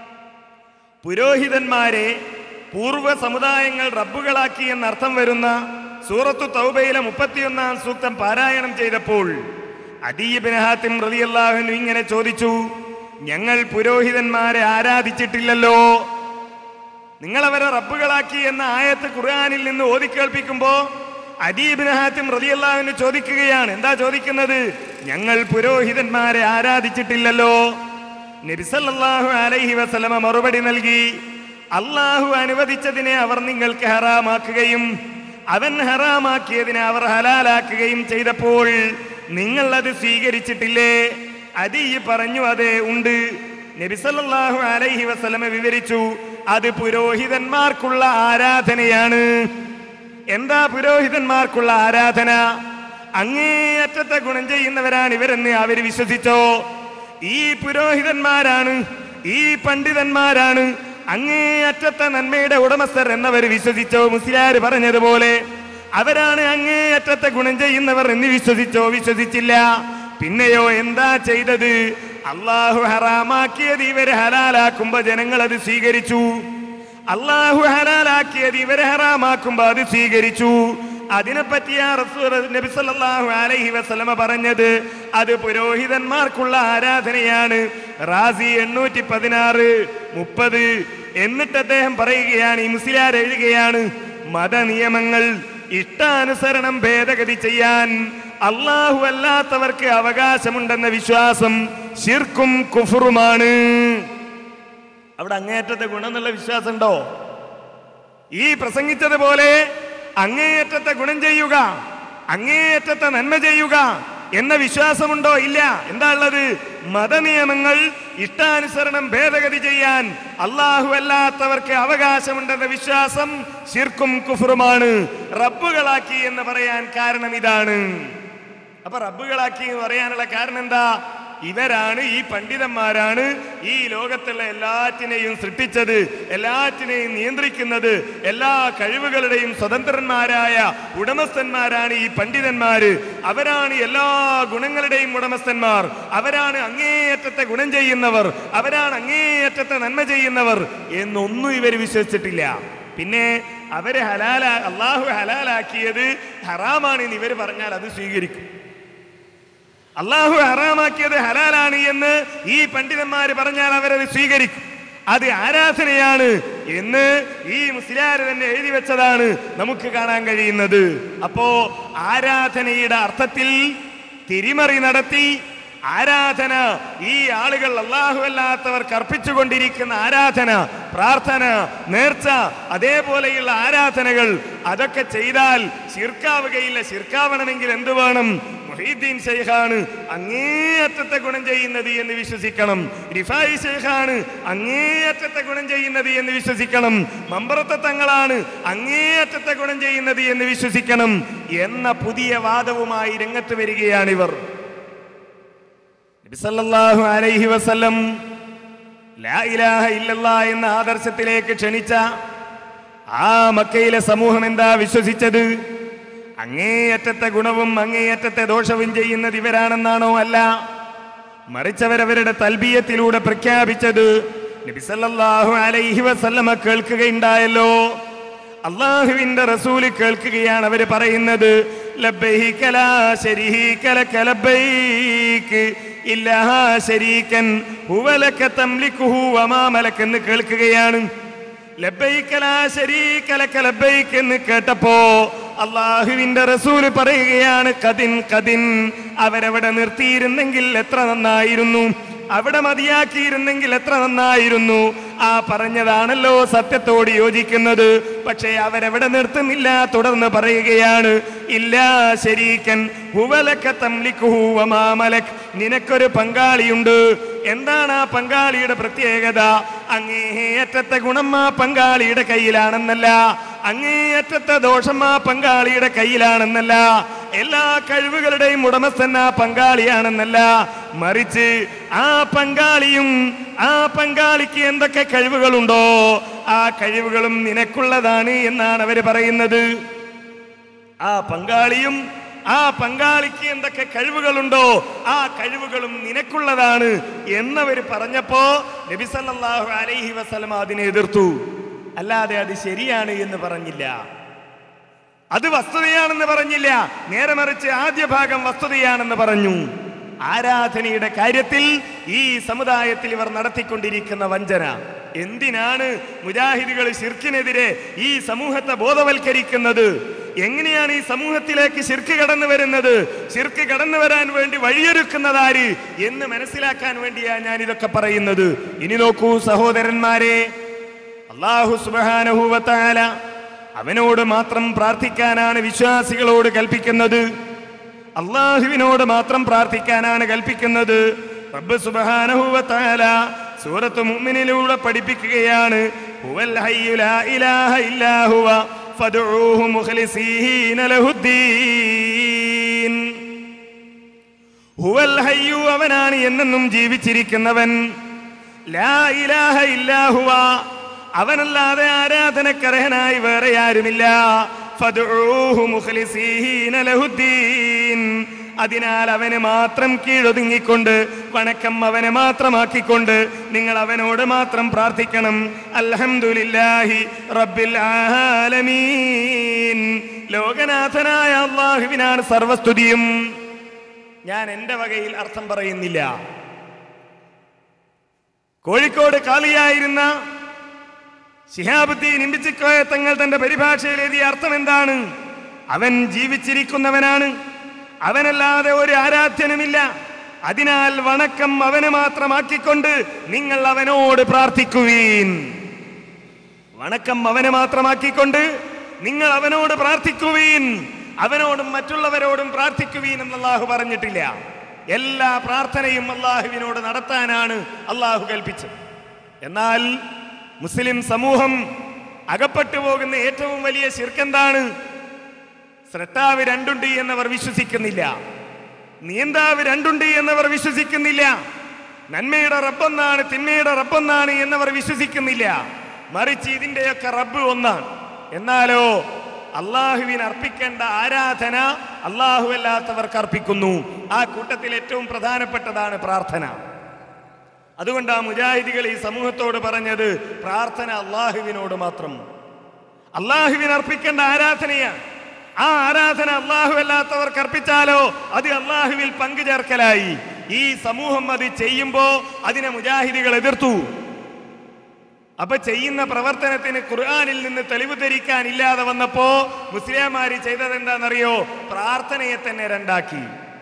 പുരോഹിതന്മാരെ പൂർവ്വ സമുദായങ്ങൾ റബ്ബുകളാക്കി എന്നർത്ഥം വരുന്ന സൂറത്തു തൗബയിലെ മുപ്പത്തിയൊന്നാം സൂക്തം പാരായണം ചെയ്തപ്പോൾ അദീബിന് ഹാത്തിം റളിയല്ലാഹു ഇങ്ങനെ ചോദിച്ചു ഞങ്ങൾ പുരോഹിതന്മാരെ ആരാധിച്ചിട്ടില്ലല്ലോ നിങ്ങൾ അവരെ റബ്ബുകളാക്കി എന്ന ആയത്ത് ഖുർആനിൽ നിന്ന് ഓതിക്കേൾപ്പിക്കുമ്പോ അദീബിന് ഹാത്തിം റളിയല്ലാഹുവിന് ചോദിക്കുകയാണ് എന്താ ചോദിക്കുന്നത് ഞങ്ങൾ പുരോഹിതന്മാരെ ആരാധിച്ചിട്ടില്ലല്ലോ നബിസല്ലാഹു അലൈഹി വസല്ലമ മറുപടി നൽകി അള്ളാഹു അനുവദിച്ചതിനെ അവർ നിങ്ങൾക്ക് ഹറാമാക്കുകയും അവൻ ഹറാമാക്കിയതിനെ അവർ ഹലാലാക്കുകയും ചെയ്തപ്പോൾ നിങ്ങൾ അത് സ്വീകരിച്ചിട്ടില്ലേ അതി പറഞ്ഞു അതെ ഉണ്ട് നബിസല്ലാഹു അലൈഹി വസല്ലമ വിവരിച്ചു അത് പുരോഹിതന്മാർക്കുള്ള ആരാധനയാണ് എന്താ പുരോഹിതന്മാർക്കുള്ള ആരാധന അങ്ങേയറ്റത്തെ ഗുണം ചെയ്യുന്നവരാണ് ഇവരെന്ന് അവർ വിശ്വസിച്ചോ ഈ പുരോഹിതന്മാരാണ് ഈ പണ്ഡിതന്മാരാണ് അങ്ങേയറ്റത്തെ നന്മയുടെ ഉടമസ്ഥർ എന്നവർ വിശ്വസിച്ചോ മുസ്ലിയാർ പറഞ്ഞതുപോലെ അവരാണ് അങ്ങേയറ്റത്തെ ഗുണം ചെയ്യുന്നവർ എന്ന് വിശ്വസിച്ചോ വിശ്വസിച്ചില്ല പിന്നെയോ എന്താ ചെയ്തത് അള്ളാഹു ഹറാമാക്കിയത് ഇവരെ ഹലാലാക്കുമ്പോ ജനങ്ങൾ അത് സ്വീകരിച്ചു അള്ളാഹു ഹലാലാക്കിയത് ഇവരെ ഹറാമാക്കുമ്പോ അത് സ്വീകരിച്ചു അതിനെപ്പറ്റിയാ റസൂൽ നബി സല്ലല്ലാഹു അലൈഹി വസല്ലമ പറഞ്ഞത് അത് പുരോഹിതന്മാർക്കുള്ള ആരാധനയാണ് റാസി എണ്ണൂറ്റി പതിനാറ് മുപ്പത് എന്നിട്ട് അദ്ദേഹം പറയുകയാണ് ഈ മുസ്ലിയാർ എഴുതുകയാണ് മതനിയമങ്ങൾ ഇഷ്ടാനുസരണം ഭേദഗതി ചെയ്യാൻ അള്ളാഹു അല്ലാത്തവർക്ക് അവകാശമുണ്ടെന്ന വിശ്വാസം ശിർക്കും കുഫറുമാണ് അവിടെ അങ്ങേയറ്റത്തെ ഗുണം എന്നുള്ള വിശ്വാസം ഉണ്ടോ ഈ പ്രസംഗിച്ചതുപോലെ അങ്ങേയറ്റത്തെ ഗുണം ചെയ്യുക അങ്ങേയറ്റത്തെ നന്മ ചെയ്യുക എന്ന വിശ്വാസമുണ്ടോ ഇല്ല എന്താ ഉള്ളത് മതനിയമങ്ങൾ ഇഷ്ടാനുസരണം ഭേദഗതി ചെയ്യാൻ അള്ളാഹു അല്ലാത്തവർക്ക് അവകാശമുണ്ടെന്ന വിശ്വാസം ശിർക്കും കുഫറുമാണ് റബ്ബുകളാക്കി എന്ന് പറയാൻ കാരണം ഇതാണ് അപ്പൊ റബ്ബുകളാക്കി എന്ന് പറയാനുള്ള കാരണം എന്താ ഇവരാണ് ഈ പണ്ഡിതന്മാരാണ് ഈ ലോകത്തുള്ള എല്ലാറ്റിനെയും സൃഷ്ടിച്ചത് എല്ലാറ്റിനെയും നിയന്ത്രിക്കുന്നത് എല്ലാ കഴിവുകളുടെയും സ്വതന്ത്രന്മാരായ ഉടമസ്ഥന്മാരാണ് ഈ പണ്ഡിതന്മാര് അവരാണ് എല്ലാ ഗുണങ്ങളുടെയും ഉടമസ്ഥന്മാർ അവരാണ് അങ്ങേയറ്റത്തെ ഗുണം ചെയ്യുന്നവർ അവരാണ് അങ്ങേയറ്റത്തെ നന്മ ചെയ്യുന്നവർ എന്നൊന്നും ഇവർ വിശ്വസിച്ചിട്ടില്ല പിന്നെ അവര് ഹലാലാ അള്ളാഹു ഹലാലാക്കിയത് ഹറാമാണെന്ന് ഇവർ പറഞ്ഞാൽ അത് സ്വീകരിക്കും അള്ളാഹു ഹറാമാക്കിയത് ഹലാലാണ് എന്ന് ഈ പണ്ഡിതന്മാർ പറഞ്ഞാൽ അവരത് സ്വീകരിക്കും അത് ആരാധനയാണ് എന്ന് ഈ മുസ്ലിയാർ തന്നെ എഴുതി വെച്ചതാണ് നമുക്ക് കാണാൻ കഴിയുന്നത് അപ്പോ ആരാധനയുടെ അർത്ഥത്തിൽ തിരിമറി നടത്തി ആരാധന ഈ ആളുകൾ അള്ളാഹു അല്ലാത്തവർക്ക് അർപ്പിച്ചുകൊണ്ടിരിക്കുന്ന ആരാധന പ്രാർത്ഥന നേർച്ച അതേപോലെയുള്ള ആരാധനകൾ അതൊക്കെ ചെയ്താൽ ശിർക്കാവുകയില്ല ശിർക്കാവണമെങ്കിൽ എന്ത് വേണം മൊഹീദ്ദീൻ ഷെയ്ഖാണ് അങ്ങേയറ്റത്തെ ഗുണം ചെയ്യുന്നത് എന്ന് വിശ്വസിക്കണം റിഫായി ഷെയ്ഖാണ് അങ്ങേയറ്റത്തെ ഗുണം ചെയ്യുന്നത് എന്ന് വിശ്വസിക്കണം മമ്പറത്തെ തങ്ങളാണ് അങ്ങേയറ്റത്തെ ഗുണം ചെയ്യുന്നത് എന്ന് വിശ്വസിക്കണം എന്ന പുതിയ വാദവുമായി രംഗത്ത് വരികയാണിവർ നബി സല്ലല്ലാഹു അലൈഹി വസല്ലം ലാ ഇലാഹ ഇല്ലല്ലാ എന്ന ആദർശത്തിലേക്ക് ക്ഷണിച്ച ആ മക്കയിലെ സമൂഹം എന്താ വിശ്വസിച്ചത് അങ്ങേയറ്റത്തെ ഗുണവും അങ്ങേയറ്റത്തെ ദോഷവും ചെയ്യുന്നത് ഇവരാണെന്നാണോ അല്ല മറിച്ചവരവരുടെ തൽബീയത്തിലൂടെ പ്രഖ്യാപിച്ചത് നബി സല്ലല്ലാഹു അലൈഹി വസല്ലമ കേൾക്കുകയുണ്ടായല്ലോ അള്ളാഹുവിന്റെ റസൂല് കേൾക്കുകയാണ് അവര് പറയുന്നത് ലബ്ബൈക ലാ ശരീക ലക ലബ്ബൈക് ഇല്ലാ ശരീകൻ ഹുവ ലക തംലികുഹു വമാ മലക് എന്ന് കേൾക്കുകയാണ് ലബ്ബൈക ലാ ശരീക ലക ലബ്ബൈക് എന്ന് കേട്ടപ്പോ അള്ളാഹുവിന്റെ റസൂല് പറയുകയാണ് കതിൻ കതിൻ അവരവിടെ നിർത്തിയിരുന്നെങ്കിൽ എത്ര നന്നായിരുന്നു അവിടെ മതിയാക്കിയിരുന്നെങ്കിൽ എത്ര നന്നായിരുന്നു ആ പറഞ്ഞതാണല്ലോ സത്യത്തോട് യോജിക്കുന്നത് പക്ഷേ അവരവിടെ നിർത്തുന്നില്ല തുടർന്ന് പറയുകയാണ് ഇല്ല ശരീക്കൻ ഹുവലക്ക തംലിക്കുഹു വമാ മലക് നിനക്കൊരു പങ്കാളിയുണ്ട് എന്താണ് ആ പങ്കാളിയുടെ പ്രത്യേകത അങ്ങേയറ്റത്തെ ഗുണം ആ പങ്കാളിയുടെ കയ്യിലാണെന്നല്ല അങ്ങേയറ്റത്തെ ദോഷം ആ പങ്കാളിയുടെ കയ്യിലാണെന്നല്ല എല്ലാ കഴിവുകളുടെയും ഉടമസ്ഥൻ ആ പങ്കാളിയാണെന്നല്ല മറിച്ച് ആ പങ്കാളിയും ആ പങ്കാളിക്ക് എന്തൊക്കെ കഴിവുകളുണ്ടോ ആ കഴിവുകളും നിനക്കുള്ളതാണ് എന്നാണ് അവര് പറയുന്നത് ആ പങ്കാളിയും ആ പങ്കാളിക്ക് എന്തൊക്കെ കഴിവുകളുണ്ടോ ആ കഴിവുകളും നിനക്കുള്ളതാണ് എന്നവർ പറഞ്ഞപ്പോ നബി സല്ലല്ലാഹു അലൈഹി വസല്ലം അതിനെ എതിർത്തു അല്ലാതെ അത് ശരിയാണ് എന്ന് പറഞ്ഞില്ല അത് വസ്തുതയാണെന്ന് പറഞ്ഞില്ല നേരെ മറിച്ച് ആദ്യ ഭാഗം വസ്തുതയാണെന്ന് പറഞ്ഞു ആരാധനയുടെ കാര്യത്തിൽ ഈ സമുദായത്തിൽ ഇവർ നടത്തിക്കൊണ്ടിരിക്കുന്ന വഞ്ചന എന്തിനാണ് മുജാഹിദുകൾ ശിർക്കിനെതിരെ ഈ സമൂഹത്തെ ബോധവൽക്കരിക്കുന്നത് എങ്ങനെയാണ് ഈ സമൂഹത്തിലേക്ക് ശിർക്ക് കടന്നു വരുന്നത് ശിർക്ക് കടന്നു വരാൻ വേണ്ടി വഴിയൊരുക്കുന്നതാര് എന്ന് മനസ്സിലാക്കാൻ വേണ്ടിയാണ് ഞാൻ ഇതൊക്കെ പറയുന്നത് ഇനി നോക്കൂ സഹോദരന്മാരെ അള്ളാഹു സുബാനഹൂവത്താല അവനോട് മാത്രം പ്രാർത്ഥിക്കാനാണ് വിശ്വാസികളോട് കൽപ്പിക്കുന്നത് അള്ളാഹുവിനോട് മാത്രം പ്രാർത്ഥിക്കാനാണ് കൽപ്പിക്കുന്നത് റബ്ബ് സുബ്ഹാനഹുവതആല സൂറത്ത് മുഅ്മിനിലൂടെ പഠിപ്പിക്കുകയാണ് ഹുവൽ ഹയ്യു ലാ ഇലാഹ ഇല്ലാ ഹുവ ഫദ്ഉഹു മുഖ്ലിസീന ലഹുദ്ദീൻ ഹുവൽ ഹയ്യു അവനാണ് എന്നെന്നും ജീവിച്ചിരിക്കുന്നവൻ ലാ ഇലാഹ ഇല്ലാ ഹുവ അവനല്ലാതെ ആരാധനക്കർഹനായി വേറെ ആരുമില്ല ഫദ്ഉഹു മുഖ്ലിസീന ലഹുദ്ദീൻ അതിനാൽ അവന് മാത്രം കീഴൊതുങ്ങിക്കൊണ്ട് വണക്കം അവനെ മാത്രമാക്കിക്കൊണ്ട് നിങ്ങൾ അവനോട് മാത്രം പ്രാർത്ഥിക്കണം അൽഹംദുലില്ലാഹി റബ്ബിൽ ആലമീൻ ലോകനാഥനായ അള്ളാഹുവിനാണ് സർവസ്തുതിയും ഞാൻ എൻ്റെ വകയിൽ അർത്ഥം പറയുന്നില്ല കോഴിക്കോട് കാളിയായിരുന്ന ശിഹാബുദ്ദീൻ ഇമ്പിച്ചിക്കോയ തങ്ങൾ തന്റെ പരിഭാഷയിൽ എഴുതിയ അർത്ഥം എന്താണ് അവൻ ജീവിച്ചിരിക്കുന്നവനാണ് അവനല്ലാതെ ഒരു ആരാധ്യനുമില്ല അതിനാൽ വണക്കം അവന് മാത്രമാക്കിക്കൊണ്ട് നിങ്ങൾ അവനോട് പ്രാർത്ഥിക്കുവീൻ വണക്കം അവനെ മാത്രമാക്കിക്കൊണ്ട് നിങ്ങൾ അവനോട് പ്രാർത്ഥിക്കുവീൻ അവനോടും മറ്റുള്ളവരോടും പ്രാർത്ഥിക്കുവീൻ എന്ന് അള്ളാഹു പറഞ്ഞിട്ടില്ല എല്ലാ പ്രാർത്ഥനയും അള്ളാഹുവിനോട് നടത്താനാണ് അള്ളാഹു കൽപ്പിച്ചത് എന്നാൽ മുസ്ലിം സമൂഹം അകപ്പെട്ടു പോകുന്ന ഏറ്റവും വലിയ ശിർക്കെന്താണ് സ്രട്ടാവ് രണ്ടുണ്ട് എന്നവർ വിശ്വസിക്കുന്നില്ല നിയന്താവ് രണ്ടുണ്ട് എന്നവർ വിശ്വസിക്കുന്നില്ല നന്മയുടെ റബ്ബൊന്നാണ് തിന്മയുടെ റബ്ബൊന്നാണ് എന്നവർ വിശ്വസിക്കുന്നില്ല മറിച്ച് ഇതിന്റെയൊക്കെ റബ്ബ് ഒന്നാണ് എന്നാലോ അള്ളാഹുവിന് അർപ്പിക്കേണ്ട ആരാധന അള്ളാഹു അല്ലാത്തവർക്ക് അർപ്പിക്കുന്നു ആ കൂട്ടത്തിൽ ഏറ്റവും പ്രധാനപ്പെട്ടതാണ് പ്രാർത്ഥന അതുകൊണ്ട് ആ മുജാഹിദികൾ ഈ സമൂഹത്തോട് പറഞ്ഞത് പ്രാർത്ഥന അള്ളാഹുവിനോട് മാത്രം അള്ളാഹുവിന് അർപ്പിക്കേണ്ട ആരാധനയാണ് ആ ആരാധന അള്ളാഹു അല്ലാത്തവർക്ക് അർപ്പിച്ചാലോ അത് അള്ളാഹുവിൽ പങ്കുചേർക്കലായി ഈ സമൂഹം അത് ചെയ്യുമ്പോ അതിനെ മുജാഹിദികൾ എതിർത്തു അപ്പൊ ചെയ്യുന്ന പ്രവർത്തനത്തിന് ഖുർആാനിൽ നിന്ന് തെളിവ് ധരിക്കാൻ ഇല്ലാതെ വന്നപ്പോ മുസ്ലിംമാര് ചെയ്തത് എന്താണെന്നറിയോ പ്രാർത്ഥനയെ തന്നെ രണ്ടാക്കി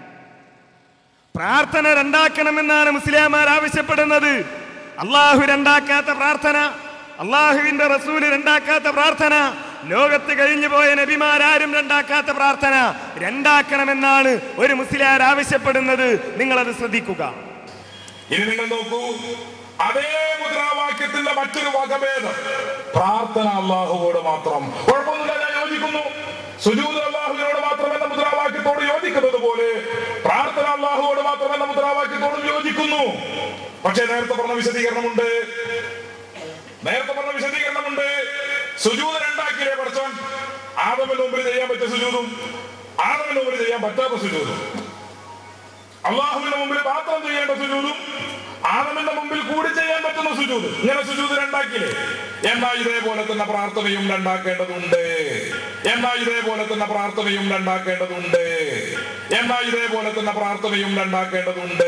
പ്രാർത്ഥന രണ്ടാക്കണമെന്നാണ് മുസ്ലിംമാർ ആവശ്യപ്പെടുന്നത് അള്ളാഹു രണ്ടാക്കാത്ത പ്രാർത്ഥന അള്ളാഹുവിന്റെ റസൂല് രണ്ടാക്കാത്ത പ്രാർത്ഥന ലോകത്ത് കഴിഞ്ഞു പോയ നബിമാരാരും രണ്ടാക്കാത്ത പ്രാർത്ഥന രണ്ടാക്കണമെന്നാണ് ഒരു മുസ്ലിയാർ ആവശ്യപ്പെടുന്നത് നിങ്ങളത് ശ്രദ്ധിക്കുക ഇനി നിങ്ങൾ നോക്കൂ അതേ മുദ്രാവാക്യത്തിന്റെ മറ്റൊരു വകഭേദം പ്രാർത്ഥന അള്ളാഹുവോട് മാത്രം കുഴപ്പമൊന്നുമില്ല ഞാൻ യോജിക്കുന്നു സുജൂദ് അള്ളാഹുവിനോട് മാത്രം എന്ന മുദ്രാവാക്യത്തോട് യോജിക്കുന്നത് പോലെ പ്രാർത്ഥന അള്ളാഹുവോട് മാത്രം എന്ന മുദ്രാവാക്യത്തോടും യോജിക്കുന്നു പക്ഷേ നേരത്തെ പറഞ്ഞ വിശദീകരണമുണ്ട് നേരത്തെ പറഞ്ഞ വിശദീകരണമുണ്ട് സുജൂദ് രണ്ടാക്കിയില്ലേ പഠിച്ചോൻ ആദമിന് മുമ്പിൽ ചെയ്യാൻ പറ്റിയ സുജൂതും ആദമിന് മുമ്പിൽ ചെയ്യാൻ പറ്റാത്ത സുജൂതും അള്ളാഹുവിന്റെ മുമ്പിൽ മാത്രം ചെയ്യേണ്ട സുജൂതും ആദമിന്റെ മുമ്പിൽ കൂടി ചെയ്യാൻ പറ്റുന്ന സുജൂത് ഇങ്ങനെ സുജൂത് രണ്ടാക്കില്ലേ എന്നാ ഇതേപോലെ തന്നെ പ്രാർത്ഥനയും രണ്ടാക്കേണ്ടതുണ്ട് എന്നാ ഇതേപോലെ തന്നെ പ്രാർത്ഥനയും രണ്ടാക്കേണ്ടതുണ്ട് എന്നാ ഇതേപോലെ തന്നെ പ്രാർത്ഥനയും രണ്ടാക്കേണ്ടതുണ്ട്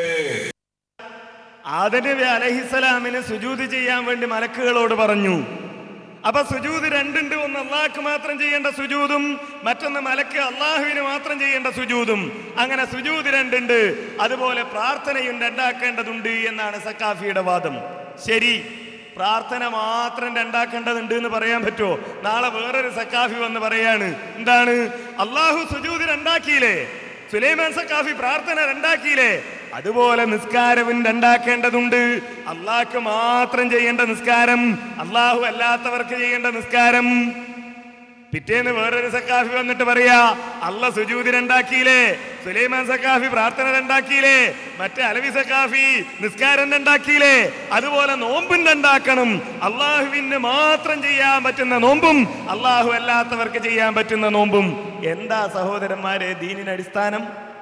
ആദനബി അലഹിസലാമിന് സുജൂത് ചെയ്യാൻ വേണ്ടി മലക്കുകളോട് പറഞ്ഞു അപ്പൊ സുജൂത് രണ്ടുണ്ട് ഒന്ന് അള്ളാഹ്ക്ക് മാത്രം ചെയ്യേണ്ട സുജൂതും മറ്റൊന്ന് മലക്ക് അള്ളാഹുവിന് മാത്രം ചെയ്യേണ്ട സുജൂതും അങ്ങനെ സുജൂത് രണ്ടുണ്ട് അതുപോലെ പ്രാർത്ഥനയും രണ്ടാക്കേണ്ടതുണ്ട് എന്നാണ് സക്കാഫിയുടെ വാദം ശരി പ്രാർത്ഥന മാത്രം രണ്ടാക്കേണ്ടതുണ്ട് എന്ന് പറയാൻ പറ്റുമോ നാളെ വേറൊരു സക്കാഫി വന്ന് പറയാണ് എന്താണ് അള്ളാഹു സുജൂത് രണ്ടാക്കിയില്ലേ സുലൈമാൻ സക്കാഫി പ്രാർത്ഥന രണ്ടാക്കിയില്ലേ അതുപോലെ നിസ്കാരവും രണ്ടാക്കേണ്ടതുണ്ട് അള്ളാഹ്ക്ക് മാത്രം ചെയ്യേണ്ട നിസ്കാരം അള്ളാഹു അല്ലാത്തവർക്ക് ചെയ്യേണ്ട നിസ്കാരം പിറ്റേന്ന് വേറൊരു സക്കാഫി വന്നിട്ട് പറയാ അല്ല സുജൂതി രണ്ടാക്കിയില്ലേ സുലൈമാൻ സക്കാഫി പ്രാർത്ഥന രണ്ടാക്കിയില്ലേ മറ്റേ അലവി സക്കാഫി നിസ്കാരം രണ്ടാക്കിയില്ലേ അതുപോലെ നോമ്പും രണ്ടാക്കണം അള്ളാഹുവിന് മാത്രം ചെയ്യാൻ പറ്റുന്ന നോമ്പും അള്ളാഹു അല്ലാത്തവർക്ക് ചെയ്യാൻ പറ്റുന്ന നോമ്പും എന്താ സഹോദരന്മാരെ ദീനിന് അടിസ്ഥാനം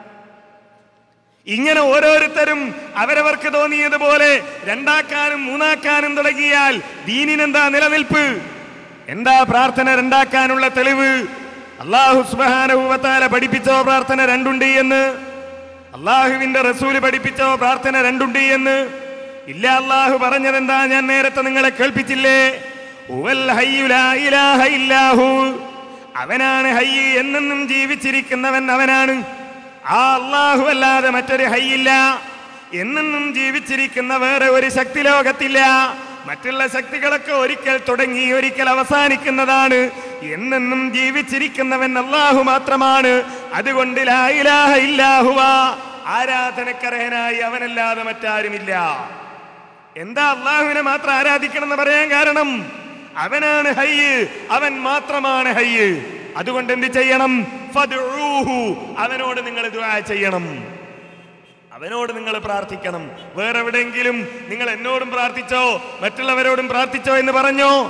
ഇങ്ങനെ ഓരോരുത്തരും അവരവർക്ക് തോന്നിയതുപോലെ രണ്ടാക്കാനും മൂന്നാക്കാനും തുടങ്ങിയാൽ ദീനിനെന്താ നിലനിൽപ്പ് എന്താ പ്രാർത്ഥന രണ്ടാക്കാനുള്ള തെളിവ് അള്ളാഹു സുബാനഹുവത്താല പഠിപ്പിച്ചോ പ്രാർത്ഥന രണ്ടുണ്ട് എന്ന് അള്ളാഹുവിന്റെ റസൂല് പഠിപ്പിച്ചോ പ്രാർത്ഥന രണ്ടുണ്ട് എന്ന് ഇല്ല അള്ളാഹു പറഞ്ഞതെന്താ ഞാൻ നേരത്തെ നിങ്ങളെ കേൾപ്പിച്ചില്ലേ ഹുവൽ ഹയ്യു ലാ ഇലാഹ ഇല്ലാഹു. അവനാണ് ഹയ്യ് എന്നെന്നും ജീവിച്ചിരിക്കുന്നവൻ അവനാണ് ആ അള്ളാഹു അല്ലാതെ മറ്റൊരു ഹയ്യില്ല എന്നെന്നും ജീവിച്ചിരിക്കുന്ന വേറെ ഒരു ശക്തി ലോകത്തില്ല മറ്റുള്ള ശക്തികളൊക്കെ ഒരിക്കൽ തുടങ്ങി ഒരിക്കൽ അവസാനിക്കുന്നതാണ് എന്നെന്നും ജീവിച്ചിരിക്കുന്നവൻ അള്ളാഹു മാത്രമാണ് അതുകൊണ്ട് ലാ ഇലാഹ ഇല്ലാഹുവ ആരാധനക്കർഹനായി അവനല്ലാതെ മറ്റാരുമില്ല എന്താ അള്ളാഹുവിനെ മാത്രം ആരാധിക്കണം എന്ന് പറയാൻ കാരണം അവനാണ് ഹയ്യ് അവൻ മാത്രമാണ് ഹയ്യ് അതുകൊണ്ട് എന്ത് ചെയ്യണം ഫദ്ഉഹു. അവനോട് നിങ്ങൾ ദുആ ചെയ്യണം അവനോട് നിങ്ങൾ പ്രാർത്ഥിക്കണം വേറെ എവിടെയെങ്കിലും നിങ്ങൾ എന്നോടും പ്രാർത്ഥിച്ചോ മറ്റുള്ളവരോടും പ്രാർത്ഥിച്ചോ എന്ന് പറഞ്ഞോ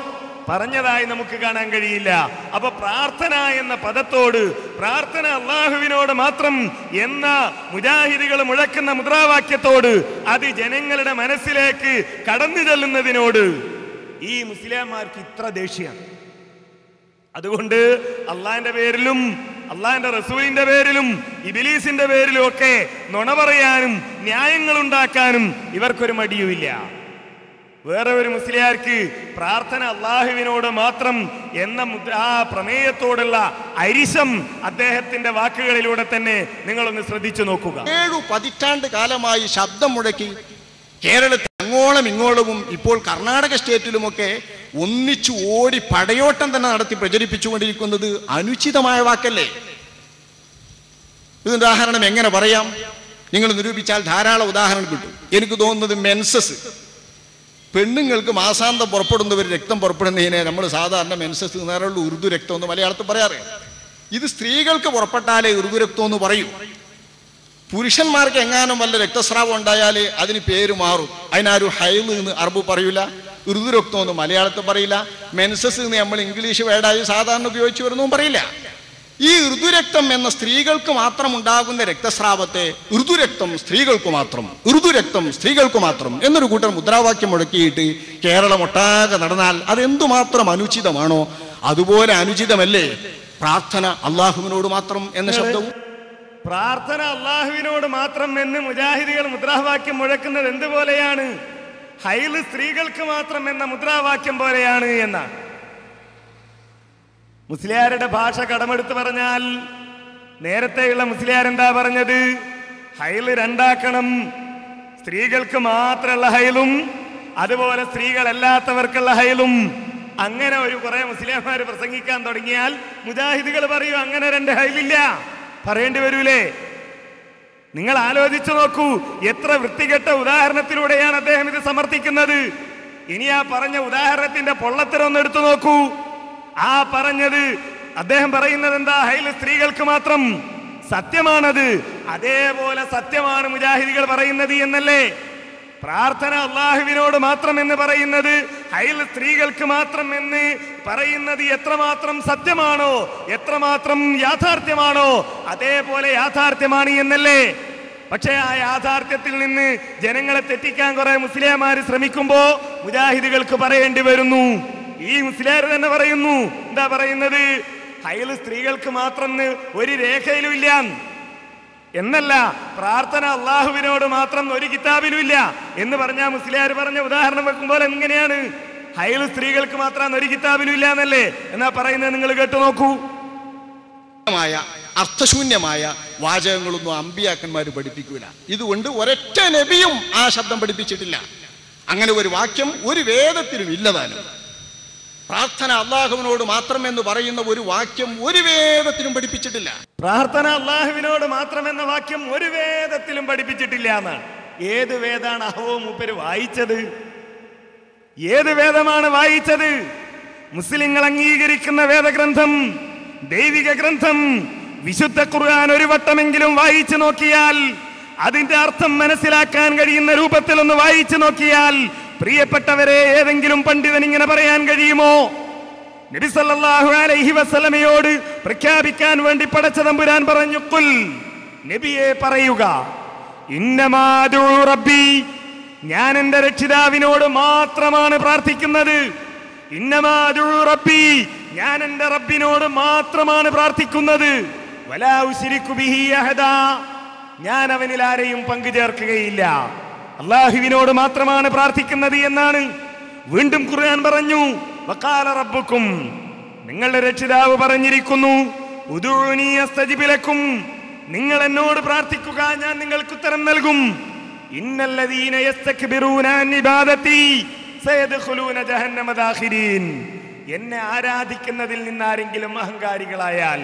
പറഞ്ഞതായി നമുക്ക് കാണാൻ കഴിയില്ല അപ്പൊ പ്രാർത്ഥന എന്ന പദത്തോട് പ്രാർത്ഥന അള്ളാഹുവിനോട് മാത്രം എന്ന മുജാഹിദികൾ മുഴക്കുന്ന മുദ്രാവാക്യത്തോട് അത് ജനങ്ങളുടെ മനസ്സിലേക്ക് കടന്നു ചെല്ലുന്നതിനോട് ഈ മുസ്ലിംമാർക്ക് ഇത്ര ദേഷ്യം അതുകൊണ്ട് അള്ളാന്റെ പേരിലും അള്ളാന്റെ റസൂലിന്റെ പേരിലും ഇബിലീസിന്റെ പേരിലും ഒക്കെ നുണ പറയാനും ന്യായങ്ങൾ ഉണ്ടാക്കാനും ഇവർക്കൊരു മടിയുമില്ല വേറെ ഒരു മുസ്ലിയാർക്ക് പ്രാർത്ഥന അള്ളാഹുവിനോട് മാത്രം എന്ന മുദ്ര- ആ പ്രമേയത്തോടുള്ള അരിശം അദ്ദേഹത്തിന്റെ വാക്കുകളിലൂടെ തന്നെ നിങ്ങളൊന്ന് ശ്രദ്ധിച്ചു നോക്കുക ഏഴു പതിറ്റാണ്ട് കാലമായി ശബ്ദം മുഴക്കി കേരളത്തിൽ അങ്ങോളം ഇങ്ങോളവും ഇപ്പോൾ കർണാടക സ്റ്റേറ്റിലുമൊക്കെ ഒന്നിച്ചു ഓടി പടയോട്ടം തന്നെ നടത്തി പ്രചരിപ്പിച്ചുകൊണ്ടിരിക്കുന്നത് അനുചിതമായ വാക്കല്ലേ ഇതിന്റെ ഉദാഹരണം എങ്ങനെ പറയാം നിങ്ങൾ നിരൂപിച്ചാൽ ധാരാളം ഉദാഹരണം കിട്ടും എനിക്ക് തോന്നുന്നത് മെൻസസ് പെണ്ണുങ്ങൾക്ക് മാസാന്തം പുറപ്പെടുന്നവർ രക്തം പുറപ്പെടുന്നതിനെ നമ്മൾ സാധാരണ മെൻസസ് നേരെയുള്ള ഉറുദു രക്തം എന്ന് മലയാളത്തിൽ പറയാറ് ഇത് സ്ത്രീകൾക്ക് പുറപ്പെട്ടാലേ ഉറുദു രക്തം എന്ന് പറയൂ പുരുഷന്മാർക്ക് എങ്ങാനും വല്ല രക്തസ്രാവം ഉണ്ടായാൽ അതിന് പേര് മാറും അതിനാരും ഹൈൽ എന്ന് അറബ് പറയൂല ഋതുരക്തം എന്ന് മലയാളത്തിൽ പറയില്ല മെൻസസ് എന്ന് നമ്മൾ ഇംഗ്ലീഷ് വേർഡായി സാധാരണ ഉപയോഗിച്ച് വരുന്നതും പറയില്ല ഈ ഋതുരക്തം എന്ന സ്ത്രീകൾക്ക് മാത്രം ഉണ്ടാകുന്ന രക്തസ്രാവത്തെ ഋതുരക്തം സ്ത്രീകൾക്ക് മാത്രം ഋതുരക്തം സ്ത്രീകൾക്ക് മാത്രം എന്നൊരു കൂട്ടർ മുദ്രാവാക്യം മുഴക്കിയിട്ട് കേരളം ഒട്ടാകെ നടന്നാൽ അത് എന്തുമാത്രം അനുചിതമാണോ അതുപോലെ അനുചിതമല്ലേ പ്രാർത്ഥന അള്ളാഹുവിനോട് മാത്രം എന്ന ശബ്ദവും പ്രാർത്ഥന അള്ളാഹുവിനോട് മാത്രം എന്ന് മുജാഹിദികൾ മുദ്രാവാക്യം മുഴക്കുന്നത് എന്തുപോലെയാണ് ഹൈല് സ്ത്രീകൾക്ക് മാത്രം എന്ന മുദ്രാവാക്യം പോലെയാണ് എന്നാണ് മുസ്ലിയാരുടെ ഭാഷ കടമെടുത്ത് പറഞ്ഞാൽ നേരത്തെയുള്ള മുസ്ലിയാർ എന്താ പറഞ്ഞത് ഹൈല് രണ്ടാക്കണം സ്ത്രീകൾക്ക് മാത്രമുള്ള ഹൈലും അതുപോലെ സ്ത്രീകളല്ലാത്തവർക്കുള്ള ഹൈലും അങ്ങനെ ഒരു കുറെ മുസ്ലിംമാർ പ്രസംഗിക്കാൻ തുടങ്ങിയാൽ മുജാഹിദുകൾ പറയും അങ്ങനെ രണ്ട് ഹൈലില്ല പറയേണ്ടി വരൂലേ നിങ്ങൾ ആലോചിച്ചു നോക്കൂ എത്ര വൃത്തികെട്ട ഉദാഹരണത്തിലൂടെയാണ് അദ്ദേഹം ഇത് സമർത്ഥിക്കുന്നത് ഇനി ആ പറഞ്ഞ ഉദാഹരണത്തിന്റെ പൊള്ളത്തരം ഒന്ന് എടുത്തു നോക്കൂ ആ പറഞ്ഞത് അദ്ദേഹം പറയുന്നത് എന്താ ഹൈൽ സ്ത്രീകൾക്ക് മാത്രം സത്യമാണത് അതേപോലെ സത്യമാണ് മുജാഹിദികൾ പറയുന്നത് എന്നല്ലേ പ്രാർത്ഥന അള്ളാഹുവിനോട് മാത്രം എന്ന് പറയുന്നത് ഹൈൽ സ്ത്രീകൾക്ക് മാത്രം എന്ന് പറയുന്നത് എത്രമാത്രം സത്യമാണോ എത്രമാത്രം യാഥാർത്ഥ്യമാണോ അതേപോലെ യാഥാർത്ഥ്യമാണ് എന്നല്ലേ പക്ഷേ ആ യാഥാർത്ഥ്യത്തിൽ നിന്ന് ജനങ്ങളെ തെറ്റിക്കാൻ കുറെ മുസ്ലിംമാര് ശ്രമിക്കുമ്പോ മുജാഹിദുകൾക്ക് പറയേണ്ടി വരുന്നു ഈ മുസ്ലിയാർ തന്നെ പറയുന്നു എന്താ പറയുന്നത് ഹൈൽ സ്ത്രീകൾക്ക് മാത്രം എന്ന് ഒരു രേഖയിലും ഇല്ല എന്നല്ല പ്രാർത്ഥന അള്ളാഹുവിനോട് മാത്രം ഒരു കിതാബിലും ഇല്ല എന്ന് പറഞ്ഞ മുസ്ലിയാർ പറഞ്ഞ ഉദാഹരണം വെക്കുമ്പോൾ എങ്ങനെയാണ് ഹൈൽ സ്ത്രീകൾക്ക് മാത്രം ഒരു കിതാബിലും ഇല്ല എന്നല്ലേ എന്നാ പറയുന്നത് നിങ്ങൾ കേട്ടു നോക്കൂ മായ അർത്ഥശൂന്യമായ വാചകങ്ങളൊന്നും അമ്പിയാക്കന്മാർ പഠിപ്പിക്കൂല ഇതുകൊണ്ട് ഒരൊറ്റ നബിയും ആ ശബ്ദം പഠിപ്പിച്ചിട്ടില്ല അങ്ങനെ ഒരു വാക്യം ഒരു വേദത്തിലും ഇല്ലതാനും പ്രാർത്ഥന അള്ളാഹുവിനോട് മാത്രം എന്ന് പറയുന്ന ഒരു വാക്യം ഒരു വേദത്തിലും പഠിപ്പിച്ചിട്ടില്ല പ്രാർത്ഥന അള്ളാഹുവിനോട് മാത്രം എന്ന വാക്യം ഒരു വേദത്തിലും പഠിപ്പിച്ചിട്ടില്ല എന്നാണ് ഏത് വേദാണ് അഹോ മൂപ്പര് വായിച്ചത് ഏത് വേദമാണ് വായിച്ചത് മുസ്ലിങ്ങൾ അംഗീകരിക്കുന്ന വേദഗ്രന്ഥം ദൈവിക ഗ്രന്ഥം വിശുദ്ധ ഖുർആൻ ഒരു വട്ടമെങ്കിലും വായിച്ചു നോക്കിയാൽ അതിന്റെ അർത്ഥം മനസ്സിലാക്കാൻ കഴിയുന്ന രൂപത്തിൽ ഒന്ന് വായിച്ചു നോക്കിയാൽ പ്രിയപ്പെട്ടവരെ ഏതെങ്കിലും പണ്ഡിതൻ ഇങ്ങനെ പറയാൻ കഴിയുമോ നബി സല്ലല്ലാഹു അലൈഹി വസല്ലമയോട് പ്രഖ്യാപിക്കാൻ വേണ്ടി പടച്ച തമ്പുരാൻ പറഞ്ഞു കുൽ നബിയെ പറയുക ഇന്നമാദു റബ്ബി ഞാൻ എൻ്റെ രക്ഷിതാവിനോട് മാത്രമാണ് പ്രാർത്ഥിക്കുന്നത് ഇന്നമാദു റബ്ബി ഞാൻ എൻ്റെ റബ്ബിനോട് മാത്രമാണ് പ്രാർത്ഥിക്കുന്നത് വലാ ഉശ്രിക്കു ബിഹി അഹദാ ഞാൻ അവനിൽ ആരെയും പങ്കു ചേർക്കുകയില്ല അള്ളാഹുവിനോട് മാത്രമാണ് പ്രാർത്ഥിക്കുന്നത് എന്നാണ് വീണ്ടും ഖുർആൻ പറഞ്ഞു വക്കാല റബ്ബുക്കും നിങ്ങളുടെ രക്ഷിതാവ് പറഞ്ഞിരിക്കുന്നു ഉദൂനി അസ്തജിബ് ലക്കും നിങ്ങൾ എന്നോട് പ്രാർത്ഥിക്കുക ഞാൻ നിങ്ങൾക്ക് ഉത്തരം നൽകും ഇന്നല്ലദീന യസ്തക്ബിറൂന അൻ ഇബാദത്തി സയദ്ഖുലൂന ജഹന്നമ ദാഖിരീൻ എന്നെ ആരാധിക്കുന്നതിൽ നിന്ന് ആരെങ്കിലും അഹങ്കാരികളായാൽ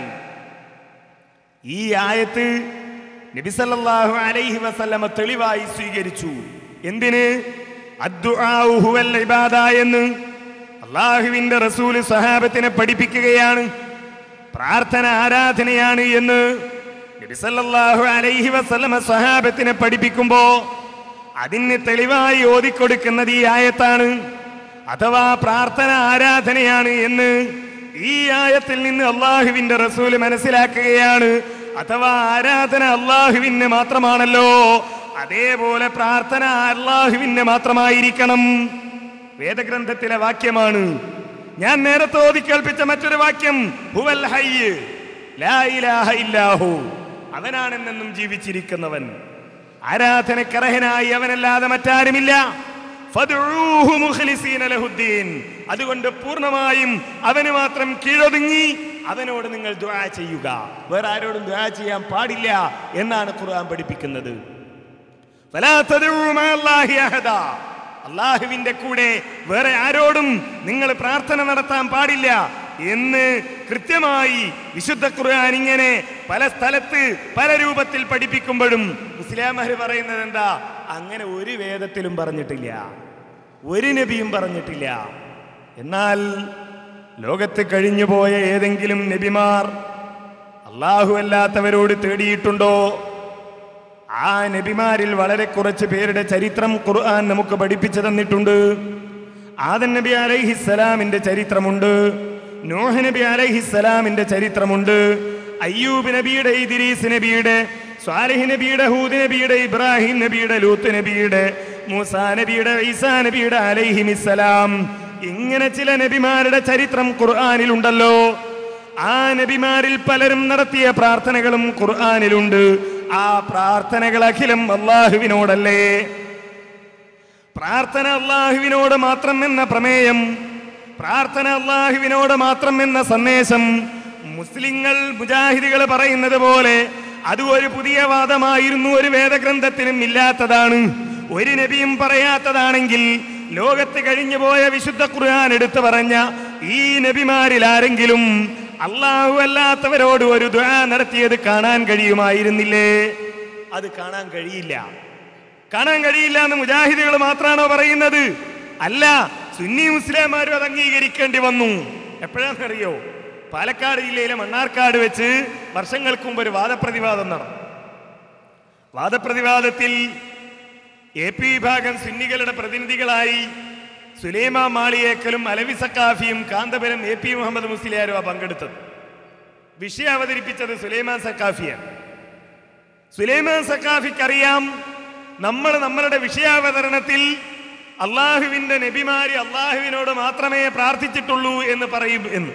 ഈ ആയത്ത് നബിസല്ലാഹു അലൈഹി വസല്ലമ തെളിവായി സ്വീകരിച്ചു എന്തിന് അദ്ദുആഉ ഹുവൽ ഇബാദ എന്ന് അള്ളാഹുവിന്റെ റസൂല് സഹാബത്തിനെ പഠിപ്പിക്കുകയാണ് പ്രാർത്ഥന ആരാധനയാണ് എന്ന് നബിസല്ലാഹു അലൈഹി വസല്ലമ സഹാബത്തിനെ പഠിപ്പിക്കുമ്പോ അതിന് തെളിവായി ഓതിക്കൊടുക്കുന്നത് ഈ ആയത്താണ് അഥവാ പ്രാർത്ഥന ആരാധനയാണ് എന്ന് ഈ ആയത്തിൽ നിന്ന് അള്ളാഹുവിന്റെ റസൂല് മനസ്സിലാക്കുകയാണ് അഥവാ ആരാധന അള്ളാഹുവിന് മാത്രമാണല്ലോ അതേപോലെ പ്രാർത്ഥന അള്ളാഹുവിന് മാത്രമായിരിക്കണം വേദഗ്രന്ഥത്തിലെ വാക്യമാണ് ഞാൻ നേരത്തെ ഓതി കേൾപ്പിച്ച മറ്റൊരു വാക്യം ഹുവൽ ഹയ്യ് ലാ ഇലാഹ ഇല്ലാഹു അവനാണെന്നെന്നും ജീവിച്ചിരിക്കുന്നവൻ ആരാധനക്കർഹനായി അവനല്ലാതെ മറ്റാരുമില്ല ഫദ്ഉഹു മുഖ്ലിസീന ലഹുദ്ദീൻ. അതുകൊണ്ട് പൂർണ്ണമായും അവന് മാത്രം കീഴൊതുങ്ങി അവനോട് നിങ്ങൾ ദുആ ചെയ്യുക വേറെ ആരോടും ദുആ ചെയ്യാൻ പാടില്ല എന്നാണ് ഖുർആൻ പഠിപ്പിക്കുന്നത് ഫലാ തദ്ഉ മഅല്ലാഹി അഹദാ. അള്ളാഹുവിന്റെ കൂടെ വേറെ ആരോടും നിങ്ങൾ പ്രാർത്ഥന നടത്താൻ പാടില്ല എന്ന് കൃത്യമായി വിശുദ്ധ ഖുർആൻ ഇങ്ങനെ പല സ്ഥലത്ത് പല രൂപത്തിൽ പഠിപ്പിക്കുമ്പോഴും മുസ്ലിംമാർ പറയുന്നത് എന്താ അങ്ങനെ ഒരു വേദത്തിലും പറഞ്ഞിട്ടില്ല ഒരു നബിയും പറഞ്ഞിട്ടില്ല എന്നാൽ ലോകത്ത് കഴിഞ്ഞുപോയ ഏതെങ്കിലും നബിമാർ അള്ളാഹു അല്ലാത്തവരോട് തേടിയിട്ടുണ്ടോ ആ നബിമാരിൽ വളരെ കുറച്ച് പേരുടെ ചരിത്രം ഖുർആൻ നമുക്ക് പഠിപ്പിച്ചു തന്നിട്ടുണ്ട് ആദൻ നബി അലൈഹിസ്സലാമിന്റെ ചരിത്രമുണ്ട് നോഹ് നബി അലൈഹിസ്സലാമിന്റെ ചരിത്രമുണ്ട് അയ്യൂബ് നബിയുടെ ഇദ്രീസ് നബിയുടെ സ്വാലിഹ് നബിയുടെ ഹൂദ് നബിയുടെ ഇബ്രാഹിം നബിയുടെ ലൂത്ത് നബിയുടെ മൂസാ നബിയുടെ ഈസാ നബിയുടെ അലൈഹിമിസ്സലാം ഇങ്ങനെ ചില നബിമാരുടെ ചരിത്രം ഖുർആനിലുണ്ടല്ലോ ആ നബിമാരിൽ പലരും നടത്തിയ പ്രാർത്ഥനകളും ഖുർആനിലുണ്ട് ആ പ്രാർത്ഥനകൾ അഖിലം അള്ളാഹുവിനോടല്ലേ പ്രാർത്ഥന അള്ളാഹുവിനോട് മാത്രം എന്ന പ്രമേയം പ്രാർത്ഥന അള്ളാഹുവിനോട് മാത്രം എന്ന സന്ദേശം മുസ്ലിങ്ങൾ മുജാഹിദികൾ പറയുന്നത് പോലെ അത് ഒരു പുതിയ വാദമായിരുന്നു ഒരു വേദഗ്രന്ഥത്തിനും ഇല്ലാത്തതാണ് ഒരു നബിയും പറയാത്തതാണെങ്കിൽ ലോകത്ത് കഴിഞ്ഞു പോയ വിശുദ്ധ ഖുർആൻ എടുത്തു പറഞ്ഞ ഈ നബിമാരിൽ ആരെങ്കിലും അള്ളാഹു അല്ലാത്തവരോട് ഒരു ദുആ നടത്തിയത് കാണാൻ കഴിയുമായിരുന്നില്ലേ അത് കാണാൻ കഴിയില്ല കാണാൻ കഴിയില്ല എന്ന് മുജാഹിദുകൾ മാത്രമാണോ പറയുന്നത് അല്ല സുന്നി മുസ്ലിംമാരും അത് അംഗീകരിക്കേണ്ടി വന്നു എപ്പോഴാണെന്നറിയോ പാലക്കാട് ജില്ലയിലെ മണ്ണാർക്കാട് വെച്ച് വർഷങ്ങൾക്ക് മുമ്പ് ഒരു വാദപ്രതിവാദം നടന്നു വാദപ്രതിവാദത്തിൽ എ പി വിഭാഗം സുന്നികളുടെ പ്രതിനിധികളായി സുലൈമ മാളിയേക്കലും അലവി സക്കാഫിയും കാന്തപുരം എ പി മുഹമ്മദ് മുസ്ലിയാരുമാണ് പങ്കെടുത്തത് വിഷയം അവതരിപ്പിച്ചത് സുലൈമാൻ സക്കാഫിയാണ് സുലൈമാൻ സക്കാഫിക്കറിയാം നമ്മൾ നമ്മളുടെ വിഷയാവതരണത്തിൽ അള്ളാഹുവിന്റെ നബിമാരി അള്ളാഹുവിനോട് മാത്രമേ പ്രാർത്ഥിച്ചിട്ടുള്ളൂ എന്ന് പറയും എന്ന്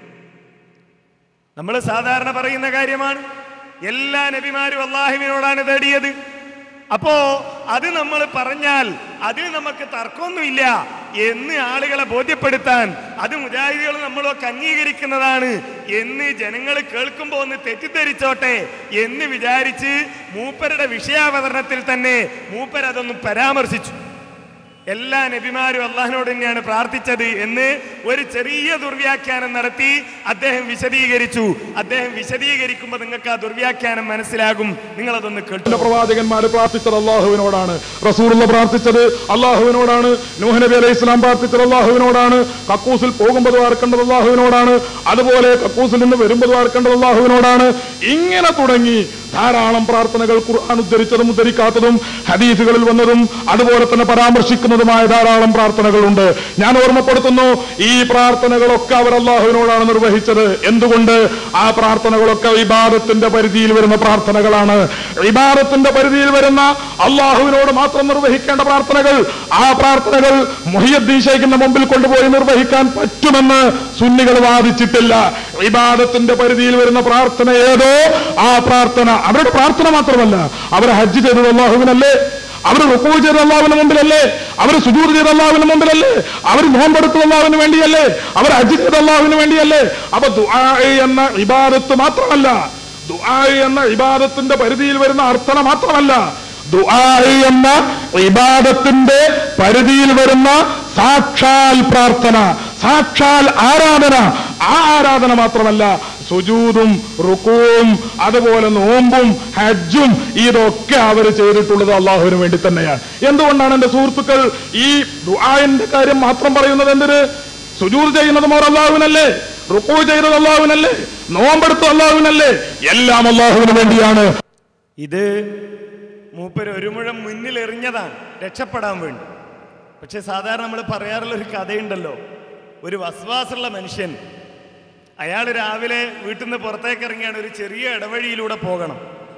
നമ്മൾ സാധാരണ പറയുന്ന കാര്യമാണ് എല്ലാ നബിമാരും അള്ളാഹുവിനോടാണ് തേടിയത് അപ്പോ അത് നമ്മൾ പറഞ്ഞാൽ അതിൽ നമുക്ക് തർക്കമൊന്നുമില്ല എന്ന് ആളുകളെ ബോധ്യപ്പെടുത്താൻ അത് മുജാഹിദികൾ നമ്മളൊക്കെ അംഗീകരിക്കുന്നതാണ് എന്ന് ജനങ്ങൾ കേൾക്കുമ്പോൾ ഒന്ന് തെറ്റിദ്ധരിച്ചോട്ടെ എന്ന് വിചാരിച്ച് മൂപ്പരുടെ വിഷയാവതരണത്തിൽ തന്നെ മൂപ്പരതൊന്ന് പരാമർശിച്ചു എല്ലാ നബിമാരും അള്ളാഹിനോട് തന്നെയാണ് പ്രാർത്ഥിച്ചത് എന്ന് ഒരു ചെറിയ ദുർവ്യാഖ്യാനം നടത്തി അദ്ദേഹം വിശദീകരിച്ചു അദ്ദേഹം വിശദീകരിക്കുമ്പോൾ നിങ്ങൾക്ക് ആ ദുർവ്യാഖ്യാനം മനസ്സിലാകും നിങ്ങളതൊന്ന് കേട്ടു എന്റെ പ്രവാചകന്മാർ പ്രാർത്ഥിച്ചത് അള്ളാഹുവിനോടാണ് റസൂലുള്ള പ്രാർത്ഥിച്ചത് അള്ളാഹുവിനോടാണ് നൂഹ് നബി അലൈഹി ഇസ്ലാം പ്രാർത്ഥിച്ചത് അള്ളാഹുവിനോടാണ് കക്കൂസിൽ പോകുമ്പോൾ വാർക്കേണ്ടത് അള്ളാഹുവിനോടാണ് അതുപോലെ കക്കൂസിൽ നിന്ന് വരുമ്പോൾ വാർക്കേണ്ടത് അള്ളാഹുവിനോടാണ് ഇങ്ങനെ തുടങ്ങി ധാരാളം പ്രാർത്ഥനകൾ ഖുർആൻ ഉദ്ധരിച്ചതും ഉദ്ധരിക്കാത്തതും ഹദീസുകളിൽ വന്നതും അതുപോലെ തന്നെ പരാമർശിക്കുന്നതുമായ ധാരാളം പ്രാർത്ഥനകളുണ്ട് ഞാൻ ഓർമ്മപ്പെടുത്തുന്നു ഈ പ്രാർത്ഥനകളൊക്കെ അവർ അള്ളാഹുവിനോടാണ് നിർവഹിച്ചത് എന്തുകൊണ്ട് ആ പ്രാർത്ഥനകളൊക്കെ ഇബാദത്തിന്റെ പരിധിയിൽ വരുന്ന പ്രാർത്ഥനകളാണ് ഇബാദത്തിന്റെ പരിധിയിൽ വരുന്ന അള്ളാഹുവിനോട് മാത്രം നിർവഹിക്കേണ്ട പ്രാർത്ഥനകൾ ആ പ്രാർത്ഥനകൾ മുഹിയദ്ദീൻ ഷെയ്ഖിന്റെ മുമ്പിൽ കൊണ്ടുപോയി നിർവഹിക്കാൻ പറ്റുമെന്ന് സുന്നികൾ വാദിച്ചിട്ടില്ല ഇബാദത്തിന്റെ പരിധിയിൽ വരുന്ന പ്രാർത്ഥന ഏതോ ആ പ്രാർത്ഥന അവരുടെ പ്രാർത്ഥന മാത്രമല്ല അവർ ഹജ്ജ് ചെയ്തത് അള്ളാഹുവിനല്ലേ അവർ റുക്കൂ ചെയ്ത അള്ളാഹുവിന് മുമ്പിലല്ലേ അവർ സുജൂർ ചെയ്ത അള്ളാഹുവിന് മുമ്പിലല്ലേ അവർ നോമ്പെടുത്ത അള്ളാഹുവിന് വേണ്ടിയല്ലേ അവർ ഹജ്ജ് ചെയ്ത അള്ളാഹുവിന് വേണ്ടിയല്ലേ അപ്പൊ ദുആ എന്ന ഇബാദത്ത് മാത്രമല്ല ദുആ എന്ന ഇബാദത്തിന്റെ പരിധിയിൽ വരുന്ന അർത്ഥന മാത്രമല്ല ദുആ എന്ന ഇബാദത്തിന്റെ പരിധിയിൽ വരുന്ന സാക്ഷാൽ പ്രാർത്ഥന സാക്ഷാൽ ആരാധന ആ ആരാധന മാത്രമല്ല സുജൂതും റുക്കുവും അതുപോലെ നോമ്പും ഹജ്ജും ഇതൊക്കെ അവർ ചെയ്തിട്ടുള്ളത് അള്ളാഹുവിന് വേണ്ടി തന്നെയാണ് എന്തുകൊണ്ടാണ് എന്റെ സുഹൃത്തുക്കൾ ഈ ദുആന്റെ കാര്യം മാത്രം പറയുന്നത് എന്തിന് സുജൂർ ചെയ്യുന്നത് മോർ അള്ളാഹുവിനല്ലേ റുക്കു ചെയ്തത് അള്ളാഹുവിനല്ലേ നോമ്പെടുത്തത് അള്ളാഹുവിനല്ലേ എല്ലാം അള്ളാഹുവിന് വേണ്ടിയാണ് ഇത് മൂപ്പര് ഒരു മുഴം മുന്നിൽ എറിഞ്ഞതാണ് രക്ഷപ്പെടാൻ വേണ്ടി പക്ഷെ സാധാരണ നമ്മൾ പറയാറുള്ള ഒരു കഥയുണ്ടല്ലോ ഒരു വസ്വാസുള്ള മനുഷ്യൻ അയാൾ രാവിലെ വീട്ടിൽ നിന്ന് പുറത്തേക്ക് ഇറങ്ങിയാണ് ഒരു ചെറിയ ഇടവഴിയിലൂടെ പോകണം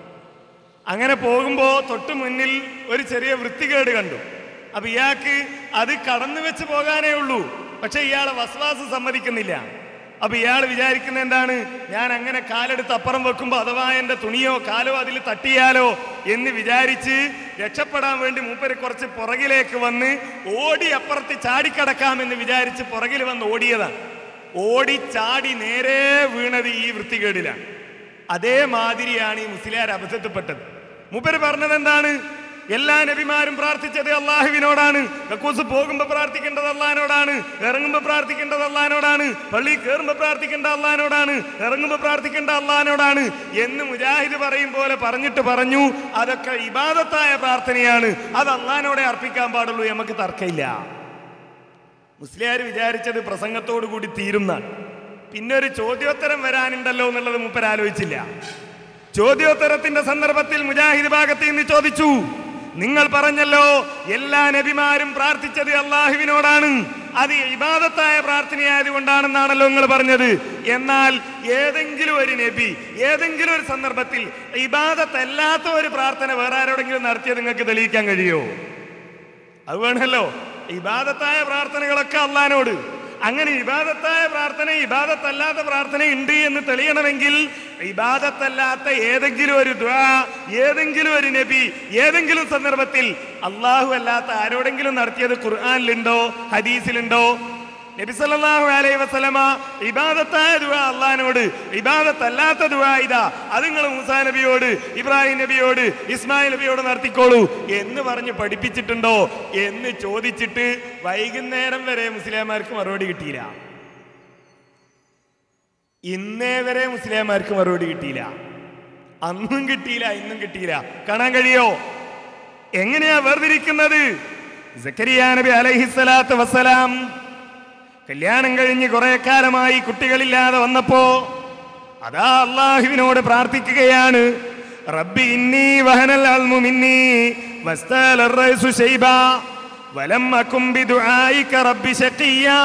അങ്ങനെ പോകുമ്പോൾ തൊട്ട് മുന്നിൽ ഒരു ചെറിയ വൃത്തികേട് കണ്ടു അപ്പൊ ഇയാൾക്ക് അത് കടന്നു വെച്ച് പോകാനേ ഉള്ളൂ പക്ഷെ ഇയാളെ വസ്വാസം സമ്മതിക്കുന്നില്ല അപ്പൊ ഇയാൾ വിചാരിക്കുന്ന എന്താണ് ഞാൻ അങ്ങനെ കാലെടുത്ത് അപ്പുറം വെക്കുമ്പോൾ അഥവാ എന്റെ തുണിയോ കാലോ അതിൽ തട്ടിയാലോ എന്ന് വിചാരിച്ച് രക്ഷപ്പെടാൻ വേണ്ടി മൂപ്പര് കുറച്ച് പുറകിലേക്ക് വന്ന് ഓടി അപ്പുറത്ത് ചാടിക്കടക്കാമെന്ന് വിചാരിച്ച് പുറകിൽ വന്ന് ഓടിയതാണ് ഓടി ചാടി നേരെ വീണത് ഈ വൃത്തികേടിലാണ് അതേമാതിരിയാണ് ഈ മുസ്ലിയാർ അബദ്ധത്തിൽപ്പെട്ടത് മൂപ്പര് പറഞ്ഞത് എന്താണ് എല്ലാ നബിമാരും പ്രാർത്ഥിച്ചത് അള്ളാഹുവിനോടാണ് കക്കൂസ് പോകുമ്പോ പ്രാർത്ഥിക്കേണ്ടത് അള്ളഹാനോടാണ് ഇറങ്ങുമ്പോ പ്രാർത്ഥിക്കേണ്ടത് അള്ളഹാനോടാണ് പള്ളി കയറുമ്പോ പ്രാർത്ഥിക്കേണ്ട അള്ളഹാനോടാണ് ഇറങ്ങുമ്പോ പ്രാർത്ഥിക്കേണ്ട അള്ളഹാനോടാണ് എന്ന് മുജാഹിദ് പറയും പോലെ പറഞ്ഞിട്ട് പറഞ്ഞു അതൊക്കെ ഇബാദത്തായ പ്രാർത്ഥനയാണ് അത് അള്ളഹാനോടെ അർപ്പിക്കാൻ പാടുള്ളൂ നമുക്ക് തർക്കമില്ല മുസ്ലിയാർ വിചാരിച്ചത് പ്രസംഗത്തോടു കൂടി തീരുന്നാണ് പിന്നെ ഒരു ചോദ്യോത്തരം വരാനുണ്ടല്ലോ എന്നുള്ളത് മൂപ്പർ ആലോചിച്ചില്ല ചോദ്യോത്തരത്തിന്റെ സന്ദർഭത്തിൽ മുജാഹിദ് ഭാഗത്ത് നിന്ന് ചോദിച്ചു നിങ്ങൾ പറഞ്ഞല്ലോ എല്ലാ നബിമാരും പ്രാർത്ഥിച്ചത് അള്ളാഹുവിനോടാണ് അത് ഇബാദത്തായ പ്രാർത്ഥനയായതുകൊണ്ടാണെന്നാണല്ലോ നിങ്ങൾ പറഞ്ഞത് എന്നാൽ ഏതെങ്കിലും ഒരു നബി ഏതെങ്കിലും ഒരു സന്ദർഭത്തിൽ ഇബാദത്തല്ലാത്ത ഒരു പ്രാർത്ഥന വേറെ ആരോടെങ്കിലും നടത്തിയത് നിങ്ങൾക്ക് തെളിയിക്കാൻ കഴിയോ അത് വേണമല്ലോ ഇബാദത്തായ പ്രാർത്ഥനകളൊക്കെ അള്ളഹാനോട് അങ്ങനെ ഇബാദത്തായ പ്രാർത്ഥന ഇബാദത്തല്ലാത്ത പ്രാർത്ഥന ഉണ്ട് എന്ന് തെളിയണമെങ്കിൽ ഇബാദത്തല്ലാത്ത ഏതെങ്കിലും ഒരു ദ്വാ ഏതെങ്കിലും ഒരു നബി ഏതെങ്കിലും സന്ദർഭത്തിൽ അള്ളാഹു അല്ലാത്ത ആരോടെങ്കിലും നടത്തിയത് ഖുർആാനിലുണ്ടോ ഹദീസിലുണ്ടോ നബി സല്ലല്ലാഹു അലൈഹി വസല്ലമ ഇബാദത്തായ ദുആ അള്ളഹാനോട് ഇബാദത്തല്ലാത്ത ദുആ ഇതാ അത് നിങ്ങൾ മൂസാ നബിയോട് ഇബ്രാഹിം നബിയോട് ഇസ്മായിൽ നബിയോട് നടത്തിക്കോളൂ എന്ന് പറഞ്ഞ് പഠിപ്പിച്ചിട്ടുണ്ടോ എന്ന് ചോദിച്ചിട്ട് വൈകുന്നേരം വരെ മുസ്ലിംമാർക്ക് മറുപടി കിട്ടിയില്ല ഇന്നേ വരെ മുസ്ലിംമാർക്ക് മറുപടി കിട്ടിയില്ല അന്നും കിട്ടിയില്ല ഇന്നും കിട്ടിയില്ല കാണാൻ കഴിയോ എങ്ങനെയാ വേർതിരിക്കുന്നത് സക്കരിയ നബി അലൈഹിസ്സലാത്തു വസ്സലാം കല്യാണം കഴിഞ്ഞ് കുറെ കാലമായി കുട്ടികളില്ലാതെ വന്നപ്പോ അതാ അള്ളാഹുവിനോട് പ്രാർത്ഥിക്കുകയാണ് റബ്ബി ഇന്നി വഹനൽ അൽമു മിന്നി വസ്തല الرأس شيبا ولم أكن بدعائك رب شقيا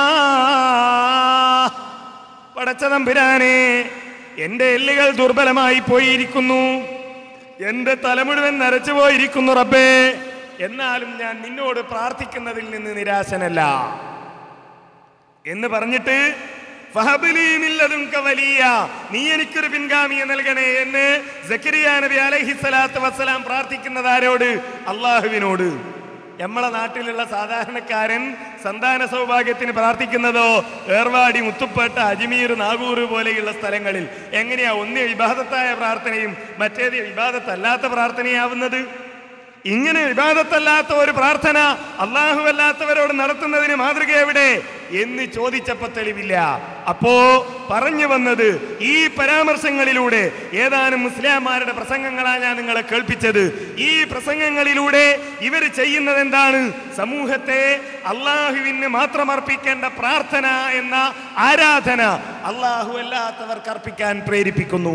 പടച്ചതമ്പുരാനെ എന്റെ എല്ലുകൾ ദുർബലമായി പോയിരിക്കുന്നു എന്റെ തല മുഴുവൻ നരച്ചു പോയിരിക്കുന്നു റബ്ബേ എന്നാലും ഞാൻ നിന്നോട് പ്രാർത്ഥിക്കുന്നതിൽ നിന്ന് നിരാശനല്ല എന്ന് പറഞ്ഞിട്ട് ഫഹബിലി മില്ലതുൻക വലിയ നീ എനിക്കൊരു പിൻഗാമിയെ നൽകണേ എന്ന് സക്കരിയ നബി അലൈഹി സ്വലാത്തു വസ്സലാം പ്രാർത്ഥിക്കുന്നത് ആരോട് അള്ളാഹുവിനോട് നമ്മളെ നാട്ടിലുള്ള സാധാരണക്കാരൻ സന്താന സൗഭാഗ്യത്തിന് പ്രാർത്ഥിക്കുന്നതോ ഏർവാടി മുത്തുപ്പേട്ട അജ്മീർ നാഗൂർ പോലെയുള്ള സ്ഥലങ്ങളിൽ എങ്ങനെയാ ഒന്ന് വിവാദത്തായ പ്രാർത്ഥനയും മറ്റേത് വിവാദത്തല്ലാത്ത പ്രാർത്ഥനയാവുന്നത് ഇങ്ങനെ വിവാദത്തല്ലാത്ത ഒരു പ്രാർത്ഥന അള്ളാഹു അല്ലാത്തവരോട് നടത്തുന്നതിന് മാതൃക എവിടെ എന്ന് ചോദിച്ചപ്പോ തെളിവില്ല അപ്പോ പറഞ്ഞു വന്നത് ഈ പരാമർശങ്ങളിലൂടെ ഏതാനും മുസ്ലിംമാരുടെ പ്രസംഗങ്ങളാണ് ഞാൻ നിങ്ങളെ കേൾപ്പിച്ചത് ഈ പ്രസംഗങ്ങളിലൂടെ ഇവർ ചെയ്യുന്നത് എന്താണ് സമൂഹത്തെ അള്ളാഹുവിന് മാത്രം അർപ്പിക്കേണ്ട പ്രാർത്ഥന എന്ന ആരാധന അള്ളാഹു അല്ലാത്തവർക്ക് അർപ്പിക്കാൻ പ്രേരിപ്പിക്കുന്നു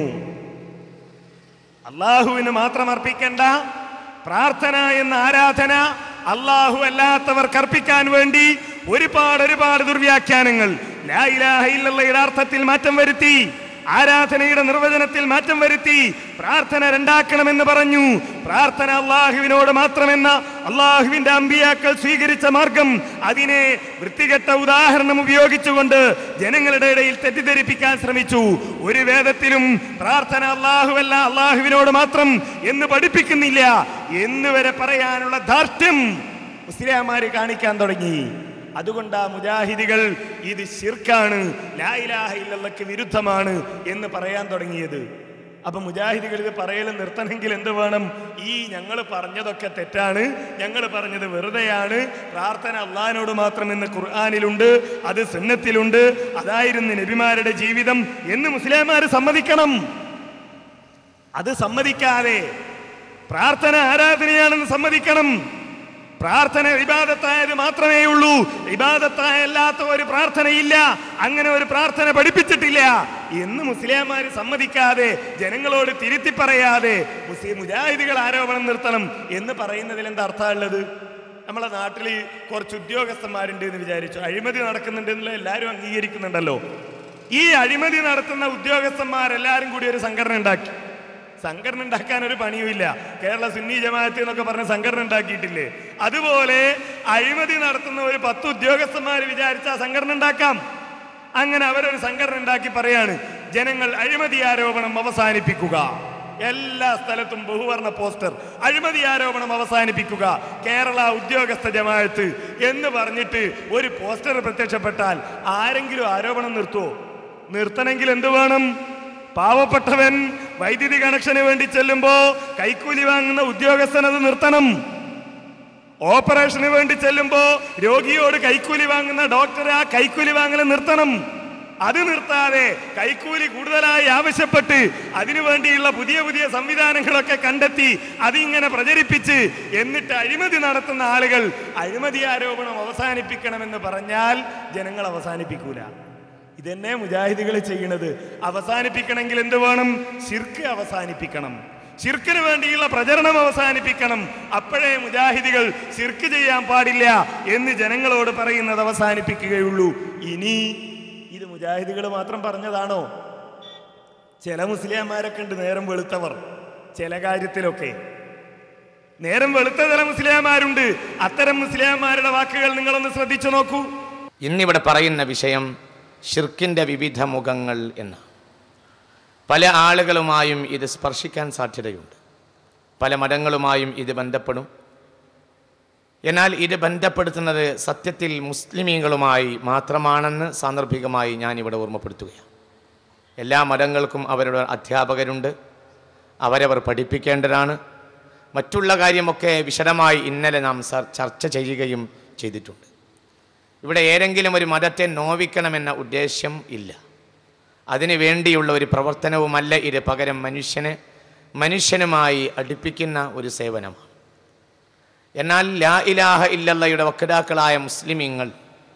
അള്ളാഹുവിന് മാത്രം അർപ്പിക്കേണ്ട പ്രാർത്ഥന എന്ന ആരാധന അള്ളാഹു അല്ലാത്തവർക്ക് അർപ്പിക്കാൻ വേണ്ടി ഒരുപാട് ഒരുപാട് ദുർവ്യാഖ്യാനങ്ങൾ ലാ ഇലാഹ ഇല്ലല്ലയുടെ അർത്ഥത്തിൽ മാറ്റം വരുത്തി ആരാധനയുടെ നിർവചനത്തിൽ മാറ്റം വരുത്തി പ്രാർത്ഥന രണ്ടാക്കണമെന്ന് പറഞ്ഞു പ്രാർത്ഥന അള്ളാഹുവിനോട് മാത്രമെന്ന അള്ളാഹുവിന്റെ അമ്പിയാക്കൾ സ്വീകരിച്ച മാർഗം അതിനെ വൃത്തികെട്ട ഉദാഹരണം ഉപയോഗിച്ചുകൊണ്ട് ജനങ്ങളുടെ ഇടയിൽ തെറ്റിദ്ധരിപ്പിക്കാൻ ശ്രമിച്ചു ഒരു വേദത്തിലും പ്രാർത്ഥന അള്ളാഹുവല്ല അള്ളാഹുവിനോട് മാത്രം എന്ന് പഠിപ്പിക്കുന്നില്ല എന്ന് വരെ പറയാനുള്ള ധാർഷ്ട്യം മുസ്ലിംമാര് കാണിക്കാൻ തുടങ്ങി അതുകൊണ്ടാ മുജാഹിദികൾ ഇത് ശിർക്കാണ് ലായിലാഹ ഇല്ലല്ലക്ക് വിരുദ്ധമാണ് എന്ന് പറയാൻ തുടങ്ങിയത് അപ്പൊ മുജാഹിദികൾ ഇത് പറയൽ നിർത്തണമെങ്കിൽ എന്ത് വേണം ഈ ഞങ്ങൾ പറഞ്ഞതൊക്കെ തെറ്റാണ് ഞങ്ങൾ പറഞ്ഞത് വെറുതെയാണ് പ്രാർത്ഥന അള്ളഹാനോട് മാത്രം എന്ന് ഖുർആാനിലുണ്ട് അത് സുന്നത്തിലുണ്ട് അതായിരുന്നു നബിമാരുടെ ജീവിതം എന്ന് മുസ്ലിംമാര് സമ്മതിക്കണം അത് സമ്മതിക്കാതെ പ്രാർത്ഥന ആരാധനയാണെന്ന് സമ്മതിക്കണം പ്രാർത്ഥന വിവാദത്തായത് മാത്രമേ ഉള്ളൂ വിവാദത്തായ അല്ലാത്ത ഒരു പ്രാർത്ഥനയില്ല അങ്ങനെ ഒരു പ്രാർത്ഥന പഠിപ്പിച്ചിട്ടില്ല എന്ന് മുസ്ലിംമാര് സമ്മതിക്കാതെ ജനങ്ങളോട് തിരുത്തി പറയാതെ മുസ്ലിം മുജാഹിദികൾ ആരോപണം നിർത്തണം എന്ന് പറയുന്നതിൽ എന്താ അർത്ഥമുള്ളത് നമ്മളെ നാട്ടിൽ കുറച്ച് ഉദ്യോഗസ്ഥന്മാരുണ്ട് എന്ന് വിചാരിച്ചു അഴിമതി നടക്കുന്നുണ്ട് എന്നുള്ള എല്ലാവരും അംഗീകരിക്കുന്നുണ്ടല്ലോ ഈ അഴിമതി നടത്തുന്ന ഉദ്യോഗസ്ഥന്മാരെല്ലാവരും കൂടി ഒരു സംഘടന ഉണ്ടാക്കി സംഘടന ഉണ്ടാക്കാൻ ഒരു പണിയുമില്ല കേരള സുന്നി ജമാഅത്ത് എന്നൊക്കെ പറഞ്ഞ സംഘടന ഉണ്ടാക്കിയിട്ടില്ലേ അതുപോലെ അഴിമതി നടത്തുന്ന ഒരു പത്ത് ഉദ്യോഗസ്ഥന്മാർ വിചാരിച്ച സംഘടന ഉണ്ടാക്കാം അങ്ങനെ അവരൊരു സംഘടന ഉണ്ടാക്കി പറയാണ് ജനങ്ങൾ അഴിമതി ആരോപണം അവസാനിപ്പിക്കുക എല്ലാ സ്ഥലത്തും ബഹുവർണ പോസ്റ്റർ അഴിമതി ആരോപണം അവസാനിപ്പിക്കുക കേരള ഉദ്യോഗസ്ഥ ജമാഅത്ത് എന്ന് പറഞ്ഞിട്ട് ഒരു പോസ്റ്റർ പ്രത്യക്ഷപ്പെട്ടാൽ ആരെങ്കിലും ആരോപണം നിർത്തുവോ നിർത്തണമെങ്കിൽ എന്ത് വേണം പാവപ്പെട്ടവൻ വൈദ്യുതി കണക്ഷന് വേണ്ടി ചെല്ലുമ്പോ കൈക്കൂലി വാങ്ങുന്ന ഉദ്യോഗസ്ഥൻ അത് നിർത്തണം ഓപ്പറേഷന് വേണ്ടി ചെല്ലുമ്പോ രോഗിയോട് കൈക്കൂലി വാങ്ങുന്ന ഡോക്ടർ ആ കൈക്കൂലി വാങ്ങൽ നിർത്തണം അത് നിർത്താതെ കൈക്കൂലി കൂടുതലായി ആവശ്യപ്പെട്ട് അതിനു വേണ്ടിയുള്ള പുതിയ പുതിയ സംവിധാനങ്ങളൊക്കെ കണ്ടെത്തി അതിങ്ങനെ പ്രചരിപ്പിച്ച് എന്നിട്ട് അഴിമതി നടത്തുന്ന ആളുകൾ അഴിമതി ആരോപണം അവസാനിപ്പിക്കണമെന്ന് പറഞ്ഞാൽ ജനങ്ങൾ അവസാനിപ്പിക്കൂല ഇതന്നെ മുജാഹിദികൾ ചെയ്യണത് അവസാനിപ്പിക്കണമെങ്കിൽ എന്ത് വേണം ശിർക്ക് അവസാനിപ്പിക്കണം ശിർക്കിന് വേണ്ടിയുള്ള പ്രചരണം അവസാനിപ്പിക്കണം അപ്പോഴേ മുജാഹിദികൾ ശിർക്ക് ചെയ്യാൻ പാടില്ല എന്ന് ജനങ്ങളോട് പറയുന്നത് അവസാനിപ്പിക്കുകയുള്ളൂ ഇനി ഇത് മുജാഹിദികൾ മാത്രം പറഞ്ഞതാണോ ചില മുസ്ലിംമാരൊക്കെ ഉണ്ട് നേരം വെളുത്തവർ ചില കാര്യത്തിലൊക്കെ നേരം വെളുത്ത ചില മുസ്ലിംമാരുണ്ട് അത്തരം മുസ്ലിംമാരുടെ വാക്കുകൾ നിങ്ങളൊന്ന് ശ്രദ്ധിച്ചു നോക്കൂ ഇന്നിവിടെ പറയുന്ന വിഷയം ഷിർക്കിൻ്റെ വിവിധ മുഖങ്ങൾ എന്ന് പല ആളുകളുമായും ഇത് സ്പർശിക്കാൻ സാധ്യതയുണ്ട് പല മതങ്ങളുമായും ഇത് ബന്ധപ്പെടും എന്നാൽ ഇത് ബന്ധപ്പെടുത്തുന്നത് സത്യത്തിൽ മുസ്ലിമീങ്ങളുമായി മാത്രമാണെന്ന് സാന്ദർഭികമായി ഞാനിവിടെ ഓർമ്മപ്പെടുത്തുകയാണ് എല്ലാ മതങ്ങൾക്കും അവരുടെ അധ്യാപകരുണ്ട് അവരവർ പഠിപ്പിക്കേണ്ടതാണ് മറ്റുള്ള കാര്യമൊക്കെ വിശദമായി ഇന്നലെ നാം സർ- ചർച്ച ചെയ്യുകയും ചെയ്തിട്ടുണ്ട് ഇവിടെ ഏതെങ്കിലും ഒരു മതത്തെ നോവിക്കണമെന്ന ഉദ്ദേശ്യം ഇല്ല അതിനു വേണ്ടിയുള്ള ഒരു പ്രവർത്തനവുമല്ല ഇത് പകരം മനുഷ്യനെ മനുഷ്യനുമായി അടുപ്പിക്കുന്ന ഒരു സേവനമാണ് എന്നാൽ ലാ ഇലാഹ ഇല്ലല്ലയുടെ വക്താക്കളായ മുസ്ലിമീങ്ങൾ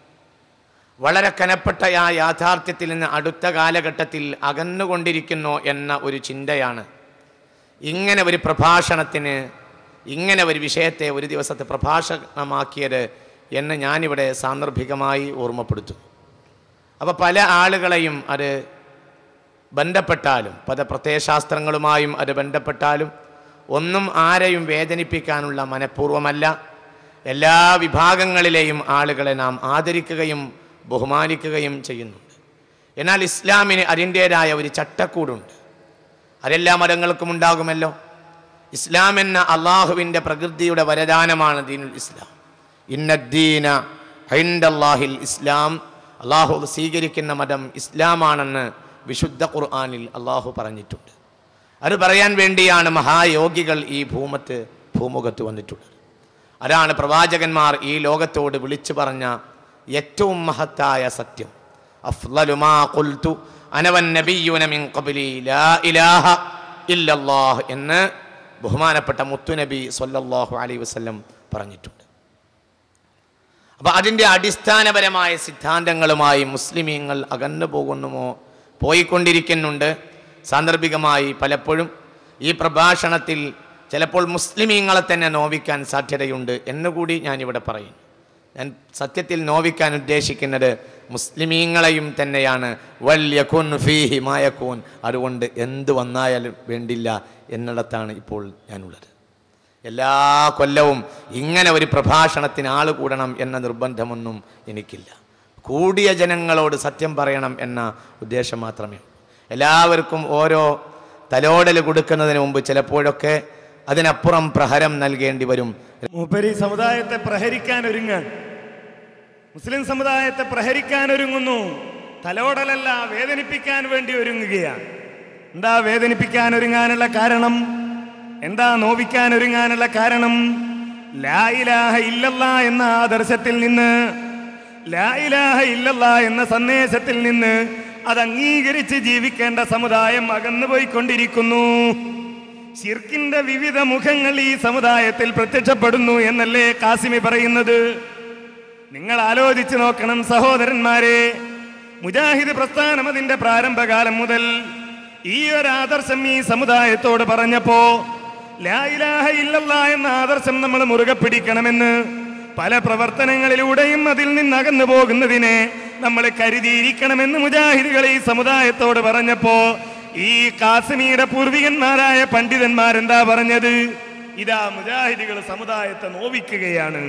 വളരെ കനപ്പെട്ട ആ യാഥാർത്ഥ്യത്തിൽ നിന്ന് അടുത്ത കാലഘട്ടത്തിൽ അകന്നുകൊണ്ടിരിക്കുന്നു എന്ന ഒരു ചിന്തയാണ് ഇങ്ങനെ ഒരു പ്രഭാഷണത്തിന് ഇങ്ങനെ ഒരു വിഷയത്തെ ഒരു ദിവസത്തെ പ്രഭാഷണമാക്കിയത് എന്ന് ഞാനിവിടെ സാന്ദർഭികമായി ഓർമ്മപ്പെടുത്തുന്നു അപ്പോൾ പല ആളുകളെയും അത് ബന്ധപ്പെട്ടാലും പല പ്രത്യയശാസ്ത്രങ്ങളുമായും അത് ബന്ധപ്പെട്ടാലും ഒന്നും ആരെയും വേദനിപ്പിക്കാനുള്ള മനഃപൂർവ്വമല്ല എല്ലാ വിഭാഗങ്ങളിലെയും ആളുകളെ നാം ആദരിക്കുകയും ബഹുമാനിക്കുകയും ചെയ്യുന്നുണ്ട് എന്നാൽ ഇസ്ലാമിന് അതിൻ്റേതായ ഒരു ചട്ടക്കൂടുണ്ട് അതെല്ലാ മതങ്ങൾക്കും ഉണ്ടാകുമല്ലോ ഇസ്ലാം എന്ന അള്ളാഹുവിൻ്റെ പ്രകൃതിയുടെ വരദാനമാണ് ദീനുൽ ഇസ്ലാം ഇന്നദ്ദീന ഹൈൻഡല്ലാഹിൽ ഇസ്ലാം അള്ളാഹു സ്വീകരിക്കുന്ന മതം ഇസ്ലാമാണെന്ന് വിശുദ്ധ ഖുർആാനിൽ അള്ളാഹു പറഞ്ഞിട്ടുണ്ട് അത് പറയാൻ വേണ്ടിയാണ് മഹായോഗികൾ ഈ ഭൂമത്ത് ഭൂമുഖത്ത് വന്നിട്ടുള്ളത് അതാണ് പ്രവാചകന്മാർ ഈ ലോകത്തോട് വിളിച്ചു പറഞ്ഞ ഏറ്റവും മഹത്തായ സത്യം അഫ്ളലു മാ ഖുൽതു അനവൻ നബിയ്യുന മിൻ ഖബ്ലി ലാ ഇലാഹ ഇല്ലല്ലാഹ് എന്ന് ബഹുമാനപ്പെട്ട മുത്തുനബി സല്ലല്ലാഹു അലൈഹി വസല്ലം പറഞ്ഞിട്ടുണ്ട് അപ്പോൾ അതിൻ്റെ അടിസ്ഥാനപരമായ സിദ്ധാന്തങ്ങളുമായി മുസ്ലിമീങ്ങൾ അകന്നു പോകുന്നുമോ പോയിക്കൊണ്ടിരിക്കുന്നുണ്ട് സാന്ദർഭികമായി പലപ്പോഴും ഈ പ്രഭാഷണത്തിൽ ചിലപ്പോൾ മുസ്ലിമീങ്ങളെ തന്നെ നോവിക്കാൻ സാധ്യതയുണ്ട് എന്നുകൂടി ഞാനിവിടെ പറയും ഞാൻ സത്യത്തിൽ നോവിക്കാൻ ഉദ്ദേശിക്കുന്നത് മുസ്ലിമീങ്ങളെയും തന്നെയാണ് വല്യഖുൻ ഫീഹി മായഖൂൻ അതുകൊണ്ട് എന്ത് വന്നാലും വേണ്ടില്ല എന്നിടത്താണ് ഇപ്പോൾ ഞാനുള്ളത് എല്ലാ കൊല്ലവും ഇങ്ങനെ ഒരു പ്രഭാഷണത്തിന് ആൾ കൂടണം എന്ന നിർബന്ധമൊന്നും എനിക്കില്ല കൂടിയ ജനങ്ങളോട് സത്യം പറയണം എന്ന ഉദ്ദേശം മാത്രമേ ഉള്ളൂ. എല്ലാവർക്കും ഓരോ തലോടൽ കൊടുക്കുന്നതിന് മുമ്പ് ചിലപ്പോഴൊക്കെ അതിനപ്പുറം പ്രഹരം നൽകേണ്ടി വരും മൂപ്പരി സമുദായത്തെ പ്രഹരിക്കാൻ ഒരുങ്ങാൻ മുസ്ലിം സമുദായത്തെ പ്രഹരിക്കാൻ ഒരുങ്ങുന്നു തലോടലല്ല വേദനിപ്പിക്കാൻ വേണ്ടി ഒരുങ്ങുകയാണ് എന്താ വേദനിപ്പിക്കാൻ ഒരുങ്ങാനുള്ള കാരണം എന്താ നോവിക്കാൻ ഒരുങ്ങാനുള്ള കാരണം ലാ ഇലാഹ ഇല്ലല്ല എന്ന ആദർശത്തിൽ നിന്ന് ലാ ഇലാഹ ഇല്ലല്ല എന്ന സന്ദേശത്തിൽ നിന്ന് അത് അംഗീകരിച്ച് ജീവിക്കേണ്ട സമുദായം അകന്നു പോയിക്കൊണ്ടിരിക്കുന്നു ശിർക്കിന്റെ വിവിധ മുഖങ്ങൾ ഈ സമുദായത്തിൽ പ്രത്യക്ഷപ്പെടുന്നു എന്നല്ലേ കാസിമി പറയുന്നത് നിങ്ങൾ ആലോചിച്ച് നോക്കണം സഹോദരന്മാരെ മുജാഹിദ് പ്രസ്ഥാനം അതിന്റെ പ്രാരംഭകാലം മുതൽ ഈ ഒരു ആദർശം ഈ സമുദായത്തോട് പറഞ്ഞപ്പോ ലാ ഇലാഹ ഇല്ലല്ലാ എന്ന ആദർശം നമ്മൾ മുറുകെ പിടിക്കണമെന്ന് പല പ്രവർത്തനങ്ങളിലൂടെയും അതിൽ നിന്ന് അകന്നു പോകുന്നതിനെ നമ്മൾ കരുതിയിരിക്കണമെന്ന് മുജാഹിദുകൾ ഈ സമുദായത്തോട് പറഞ്ഞപ്പോ ഈ കാശ്മീരുടെ പൂർവികന്മാരായ പണ്ഡിതന്മാരെന്താ പറഞ്ഞത് ഇതാ മുജാഹിദുകൾ സമുദായത്തെ നോവിക്കുകയാണ്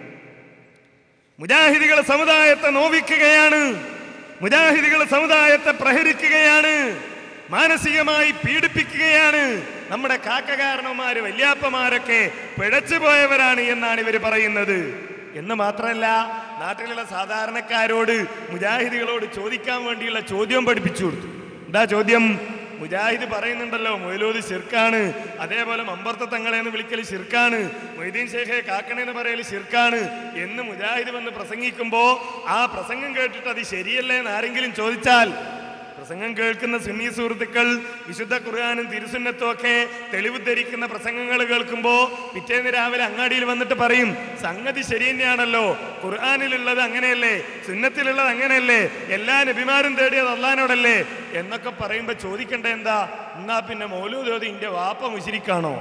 മുജാഹിദികൾ സമുദായത്തെ നോവിക്കുകയാണ് മുജാഹിദികൾ സമുദായത്തെ പ്രഹരിക്കുകയാണ് മാനസികമായി പീഡിപ്പിക്കുകയാണ് നമ്മുടെ കാക്കകാരണവന്മാര് വല്യാപ്പമാരൊക്കെ പിഴച്ചു പോയവരാണ് എന്നാണ് ഇവർ പറയുന്നത് എന്ന് മാത്രമല്ല നാട്ടിലുള്ള സാധാരണക്കാരോട് മുജാഹിദികളോട് ചോദിക്കാൻ വേണ്ടിയുള്ള ചോദ്യം പഠിപ്പിച്ചു കൊടുത്തു എന്താ ചോദ്യം മുജാഹിദ് പറയുന്നുണ്ടല്ലോ മൊയ്ലൂദ് ശിർക്കാണ് അതേപോലെ മമ്പർത്ത തങ്ങളെ എന്ന് വിളിക്കൽ ശിർക്കാണ് മൊയ്തീൻ ഷേഖെ കാക്കണെന്ന് പറയൽ ശിർക്കാണ് എന്ന് മുജാഹിദ് വന്ന് പ്രസംഗിക്കുമ്പോ ആ പ്രസംഗം കേട്ടിട്ട് അത് ശരിയല്ലേ എന്ന് ആരെങ്കിലും ചോദിച്ചാൽ പ്രസംഗം കേൾക്കുന്ന സുന്നി സുഹൃത്തുക്കൾ വിശുദ്ധ ഖുർആാനും തിരുസുന്നത്തും ഒക്കെ തെളിവ് ധരിക്കുന്ന പ്രസംഗങ്ങൾ കേൾക്കുമ്പോൾ പിറ്റേന്ന് രാവിലെ അങ്ങാടിയിൽ വന്നിട്ട് പറയും സംഗതി ശരി തന്നെയാണല്ലോ ഖുർആാനിലുള്ളത് അങ്ങനെയല്ലേ സുന്നത്തിലുള്ളത് അങ്ങനെയല്ലേ എല്ലാ നബിമാരും തേടിയത് അള്ളഹാനോടല്ലേ എന്നൊക്കെ പറയുമ്പോൾ ചോദിക്കേണ്ട എന്താ എന്നാ പിന്നെ മൗലൂദോതി ഇന്റെ വാപ്പ മുശിരിക്കാണോ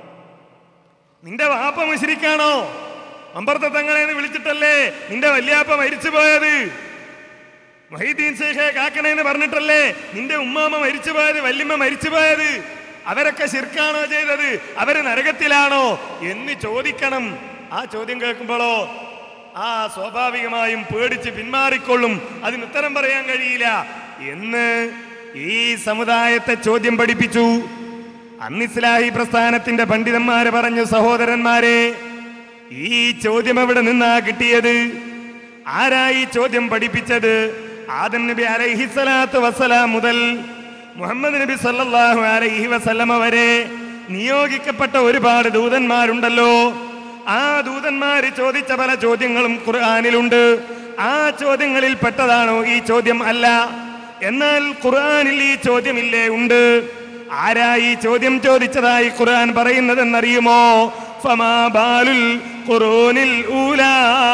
നിന്റെ വാപ്പ മുശിരിക്കാണോ അമ്പർത്ത തങ്ങളെന്ന് വിളിച്ചിട്ടല്ലേ നിന്റെ വല്യാപ്പ മരിച്ചു പോയത് മൊഹീദ്ദീൻ ശേഖെ കാക്കണേന്ന് പറഞ്ഞിട്ടല്ലേ നിന്റെ ഉമ്മാമ മരിച്ചു പോയത് വല്യമ്മ മരിച്ചു പോയത് അവരൊക്കെ ശിർക്കാണോ ചെയ്തത് അവര് നരകത്തിലാണോ എന്ന് ചോദിക്കണം ആ ചോദ്യം കേൾക്കുമ്പോഴോ ആ സ്വാഭാവികമായും പേടിച്ച് പിന്മാറിക്കൊള്ളും അതിന് ഉത്തരം പറയാൻ കഴിയില്ല എന്ന് ഈ സമുദായത്തെ ചോദ്യം പഠിപ്പിച്ചു അന്നിസ്ലാഹി പ്രസ്ഥാനത്തിന്റെ പണ്ഡിതന്മാര് പറഞ്ഞു സഹോദരന്മാരെ ഈ ചോദ്യം എവിടെ നിന്നാ കിട്ടിയത് ആരാ ഈ ചോദ്യം പഠിപ്പിച്ചത് ആദം നബി അലൈഹിസ്സലാത്തു വസ്സലാം മുതൽ മുഹമ്മദ് നബി സല്ലല്ലാഹു അലൈഹി വസല്ലമ വരെ നിയോഗിക്കപ്പെട്ട ഒരുപാട് ദൂതന്മാരുണ്ടല്ലോ ആ ദൂതന്മാര് ചോദിച്ച പല ചോദ്യങ്ങളും ഖുർആനിലുണ്ട് ആ ചോദ്യങ്ങളിൽ പെട്ടതാണോ ഈ ചോദ്യം അല്ല എന്നാൽ ഖുർആനിൽ ഈ ചോദ്യമില്ലേ ഉണ്ട് ആരാ ഈ ചോദ്യം ചോദിച്ചതായി ഖുർആൻ പറയുന്നതെന്നറിയുമോ ഫമാ ബാലുൽ ഖുറൂനിൽ ഊലാ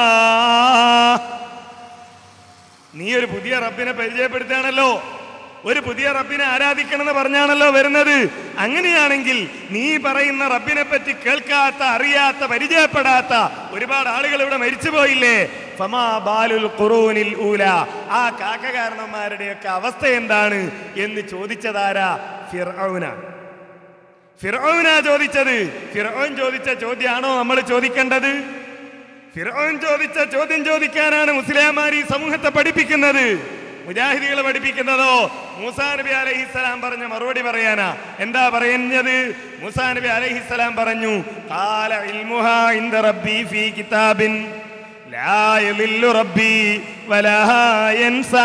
നീ ഒരു പുതിയ റബ്ബിനെ പരിചയപ്പെടുത്തുകയാണല്ലോ ഒരു പുതിയ റബ്ബിനെ ആരാധിക്കണം എന്ന് പറഞ്ഞാണല്ലോ വരുന്നത് അങ്ങനെയാണെങ്കിൽ നീ പറയുന്ന റബ്ബിനെ പറ്റി കേൾക്കാത്ത അറിയാത്ത പരിചയപ്പെടാത്ത ഒരുപാട് ആളുകൾ ഇവിടെ മരിച്ചുപോയില്ലേ ഫമാ ബാലുൽ ഖുറൂനിൽ ഊല ആ കാക്കകാരണന്മാരുടെയൊക്കെ അവസ്ഥ എന്താണ് എന്ന് ചോദിച്ചതാരാ ഫിർഔന ഫിർഔന ചോദിച്ചത് ഫിർഔൻ ചോദിച്ച ചോദ്യമാണോ നമ്മൾ ചോദിക്കേണ്ടത് ഫിറോൻ ചോദിച്ച ചോദ്യം ചോദിക്കാനാണ് മുസ്ലിംമാർ ഈ സമൂഹത്തെ പഠിപ്പിക്കുന്നത് മുജാഹിദികളെ പഠിപ്പിക്കുന്നതോ മൂസാ നബി അലഹിസ്സലാം പറഞ്ഞ മറുപടി പറയാനാ എന്താ പറയുന്നത് മൂസാ നബി അലഹിസ്സലാം പറഞ്ഞു "ഖാല ഇൽമുഹാ ഇൻദ റബ്ബി ഫീ കിതാബിൻ ലാ യളില്ലു റബ്ബി വലാ യൻസാ."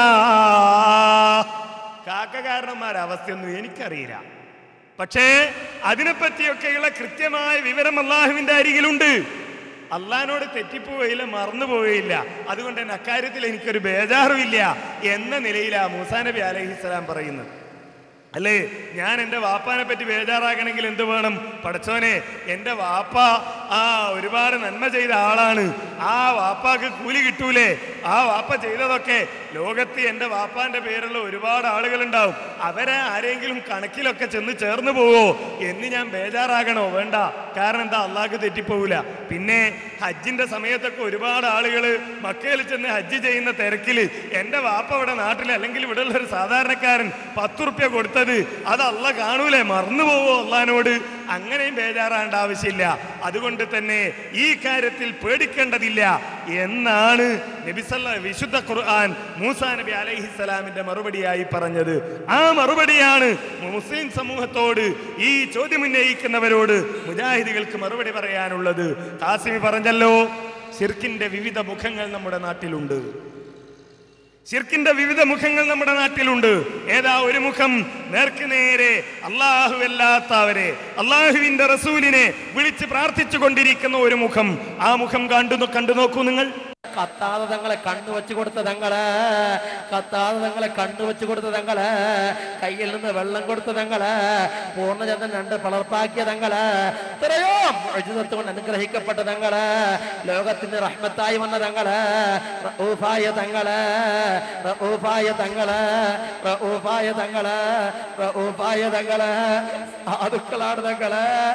കാക്കകാരണന്മാരുടെ അവസ്ഥയൊന്നും എനിക്കറിയില്ല പക്ഷേ അതിനെപ്പറ്റിയൊക്കെയുള്ള കൃത്യമായ വിവരം അള്ളാഹുവിന്റെ അരികിലുണ്ട് അള്ളഹാനോട് തെറ്റിപ്പോവുകയില്ല മറന്നു പോവുകയില്ല അതുകൊണ്ട് തന്നെ അക്കാര്യത്തിൽ എനിക്കൊരു ബേജാറുമില്ല എന്ന നിലയിലാ മൂസാ നബി അലഹിസ്സലാം പറയുന്നത് അല്ലേ ഞാൻ എൻ്റെ വാപ്പാനെ പറ്റി ബേജാറാകണമെങ്കിൽ എന്ത് വേണം പടച്ചോനെ എൻ്റെ വാപ്പ ആ ഒരുപാട് നന്മ ചെയ്ത ആളാണ് ആ വാപ്പാക്ക് കൂലി കിട്ടൂലേ ആ വാപ്പ ചെയ്തതൊക്കെ ലോകത്ത് എൻ്റെ വാപ്പാന്റെ പേരുള്ള ഒരുപാട് ആളുകളുണ്ടാവും അവരെ ആരെങ്കിലും കണക്കിലൊക്കെ ചെന്ന് ചേർന്ന് പോവോ എന്ന് ഞാൻ ബേജാറാകണോ വേണ്ട കാരണം എന്താ അള്ളാഹ്ക്ക് തെറ്റിപ്പോവില്ല പിന്നെ ഹജ്ജിന്റെ സമയത്തൊക്കെ ഒരുപാട് ആളുകൾ മക്കയിൽ ചെന്ന് ഹജ്ജ് ചെയ്യുന്ന തിരക്കിൽ എൻ്റെ വാപ്പ ഇവിടെ നാട്ടിൽ അല്ലെങ്കിൽ ഇവിടെ ഉള്ള ഒരു സാധാരണക്കാരൻ പത്തുറുപ്യ കൊടുത്തത് അത് അല്ല കാണൂലേ മറന്നു പോവോ അള്ളഹാനോട് അങ്ങനെയും ബേജാറാണ്ട ആവശ്യമില്ല അതുകൊണ്ട് തന്നെ ഈ കാര്യത്തിൽ പേടിക്കേണ്ടതില്ല എന്നാണ് നബിസല്ല വിശുദ്ധ ഖുർആൻ മൂസാ നബി അലൈഹിസ്സലാമിന്റെ മറുപടിയായി പറഞ്ഞത് ആ മറുപടിയാണ് മുസ്ലിം സമൂഹത്തോട് ഈ ചോദ്യം ഉന്നയിക്കുന്നവരോട് മുജാഹിദികൾക്ക് മറുപടി പറയാനുള്ളത് കാസിമി പറഞ്ഞല്ലോ ഷിർക്കിന്റെ വിവിധ മുഖങ്ങൾ നമ്മുടെ നാട്ടിലുണ്ട് ഷിർക്കിന്റെ വിവിധ മുഖങ്ങൾ നമ്മുടെ നാട്ടിലുണ്ട് ഏതാ ഒരു മുഖം നേർക്ക് നേരെ അള്ളാഹുവല്ലാത്തവരെ അള്ളാഹുവിന്റെ റസൂലിനെ വിളിച്ച് പ്രാർത്ഥിച്ചു കൊണ്ടിരിക്കുന്ന ഒരു മുഖം ആ മുഖം കണ്ടു കണ്ടു നോക്കൂ നിങ്ങൾ കത്താതെ തങ്ങളെ കണ്ണു വെച്ചു കൊടുത്ത തങ്ങള് കത്താതെ തങ്ങളെ കണ്ണു വെച്ചു കൊടുത്ത തങ്ങള് കയ്യിൽ നിന്ന് വെള്ളം കൊടുത്ത തങ്ങള് പൂർണ്ണചന്ദ്രൻ രണ്ട് പളർപ്പാക്കിയ തങ്ങള് ഇത്രയോ മോചിതത്വം കൊണ്ട് അനുഗ്രഹിക്കപ്പെട്ട തങ്ങള് ലോകത്തിന്റെ റഹ്മത്തായി വന്ന തങ്ങള് റഊഫായ തങ്ങള് റഊഫായ തങ്ങള് റഊഫായ തങ്ങള് റഊഫായ തങ്ങള് സാധുക്കളാണ് തങ്ങള്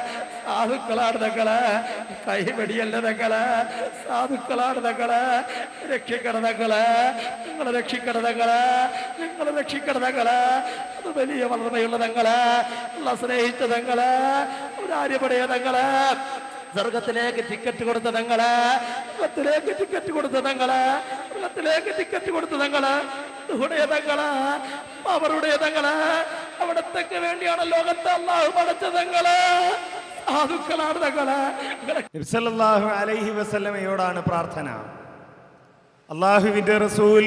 സാധുക്കളാണ് തങ്ങള് കൈവടിയല്ല തങ്ങള് സാധുക്കളാണ് തങ്ങള് രക്ഷിക്കണ തങ്ങള് നിങ്ങളെ രക്ഷിക്കണ തങ്ങള് നിങ്ങളെ രക്ഷിക്കണ തങ്ങള് അത് വലിയ വളർമയുള്ള തങ്ങള് ഉള്ള സ്നേഹിച്ച തങ്ങള് ഒരാര്യപടയ തങ്ങള് സ്വർഗത്തിലേക്ക് ടിക്കറ്റ് കൊടുത്ത തങ്ങള് സ്വർഗത്തിലേക്ക് ടിക്കറ്റ് കൊടുത്ത തങ്ങള് സ്വർഗത്തിലേക്ക് ടിക്കറ്റ് കൊടുത്ത തങ്ങള് ഇതുடைய തങ്ങള് അവരുടെ തങ്ങള് അവിടത്തേക്ക് വേണ്ടിയാണ് ലോകത്തെ അള്ളാഹു പടച്ച തങ്ങള് സാധുക്കളാണ് തങ്ങള് നബ്സല്ലാഹു അലൈഹി വസല്ലമയോടാണ് പ്രാർത്ഥന അള്ളാഹുവിൻ്റെ റസൂൽ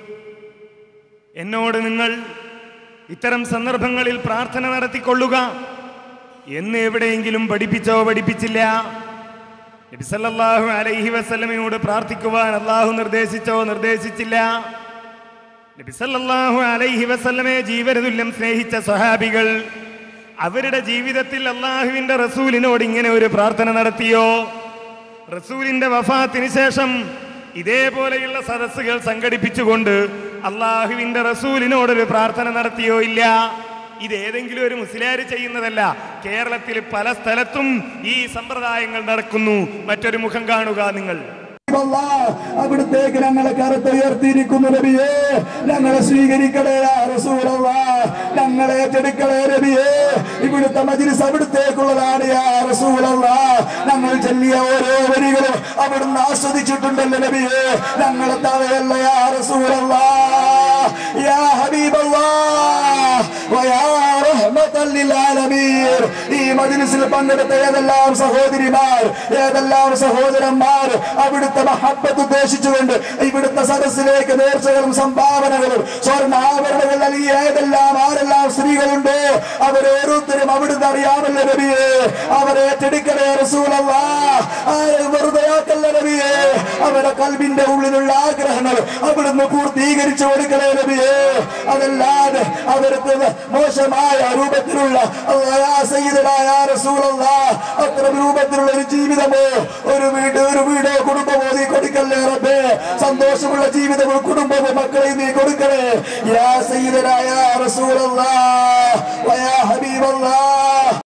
എന്നോട് നിങ്ങൾ ഇത്തരം സന്ദർഭങ്ങളിൽ പ്രാർത്ഥന നടത്തിക്കൊള്ളുക എന്ന് എവിടെയെങ്കിലും പഠിപ്പിച്ചോ പഠിപ്പിച്ചില്ല നബിസല്ലാഹു അലൈഹി വസല്ലമയോട് പ്രാർത്ഥിക്കുവാൻ അള്ളാഹു നിർദ്ദേശിച്ചോ നിർദ്ദേശിച്ചില്ല നബിസല്ലാഹു അലൈഹി വസല്ലമയെ ജീവനതുല്യം സ്നേഹിച്ച സ്വഹാബികൾ അവരുടെ ജീവിതത്തിൽ അള്ളാഹുവിന്റെ റസൂലിനോട് ഇങ്ങനെ ഒരു പ്രാർത്ഥന നടത്തിയോ റസൂലിന്റെ വഫാത്തിന് ശേഷം ഇതേപോലെയുള്ള സദസ്സുകൾ സംഘടിപ്പിച്ചുകൊണ്ട് അള്ളാഹുവിന്റെ റസൂലിനോടൊരു പ്രാർത്ഥന നടത്തിയോ ഇല്ല ഇത് ഏതെങ്കിലും ഒരു മുസ്ലിയാർ ചെയ്യുന്നതല്ല കേരളത്തിൽ പല സ്ഥലത്തും ഈ സമ്പ്രദായങ്ങൾ നടക്കുന്നു മറ്റൊരു മുഖം കാണുക നിങ്ങൾ അല്ലാ, അവിടുത്തേക്ക് ഞങ്ങളെ കറുത്ത് ഉയർത്തിയിരിക്കുന്നു നബിയേ ഞങ്ങളെ സ്വീകരിക്കണേ യാ റസൂലല്ലാ ഞങ്ങളെ ഏറ്റെടുക്കണേ നബിയേ ഇവിടുത്തെ മജിലിസ് അവിടുത്തേക്കുള്ളതാണ് യാ റസൂലല്ലാ ഞങ്ങൾ ചൊല്ലിയ ഓരോ വരികളും അവിടുന്ന് ആസ്വദിച്ചിട്ടുണ്ടല്ലോ നബിയേ ഞങ്ങളെ തവയല്ല യാ റസൂലല്ലാ യാ ഹബീബല്ലാ വയാ റഹ്മത്തൽ ലിൽ ആലമീൻ ഈ മജ്ലിസിൽ പങ്കെടുത്ത ഏതെല്ലാം സഹോദരിമാർ ഏതെല്ലാം സഹോദരന്മാർ അവിടുത്തെ മഹബത്ത് ഉദ്ദേശിച്ചുകൊണ്ട് ഇവിടുത്തെ സദസ്സിലേക്ക് നേർച്ചകളും സംഭാവനകളും സ്വർണ്ണാഭരണങ്ങൾ നൽകിയ ഏതെല്ലാം ആരെല്ലാം സ്ത്രീകളുണ്ടോ അവരോരോരുത്തരും അവിടുന്ന് അറിയാമല്ലോ നബിയെ അവരെ ഏറ്റെടുക്കണേ റസൂലല്ലാ ആരെ വെറുതെ ആക്കല്ല നബിയെ അവരുടെ കൽബിന്റെ ഉള്ളിലുള്ള ആഗ്രഹങ്ങൾ അവിടുന്ന് പൂർത്തീകരിച്ചു കൊടുക്കണേ നബിയെ അതല്ലാതെ അവർക്ക് മോശമായ രൂപത്തിലുള്ള അല്ലാ സയ്യിദനായ റസൂലല്ലാ അത്തരം രൂപത്തിലുള്ള ഒരു ജീവിതമോ ഒരു വീട് ഒരു വീടോ കുടുംബമോ നീ കൊടുക്കല്ലേ റബ്ബേ സന്തോഷമുള്ള ജീവിതവും കുടുംബവും മക്കളെ നീ കൊടുക്കണേ യാ സയ്യിദനായ റസൂലല്ലാ വയാ ഹബീബല്ലാ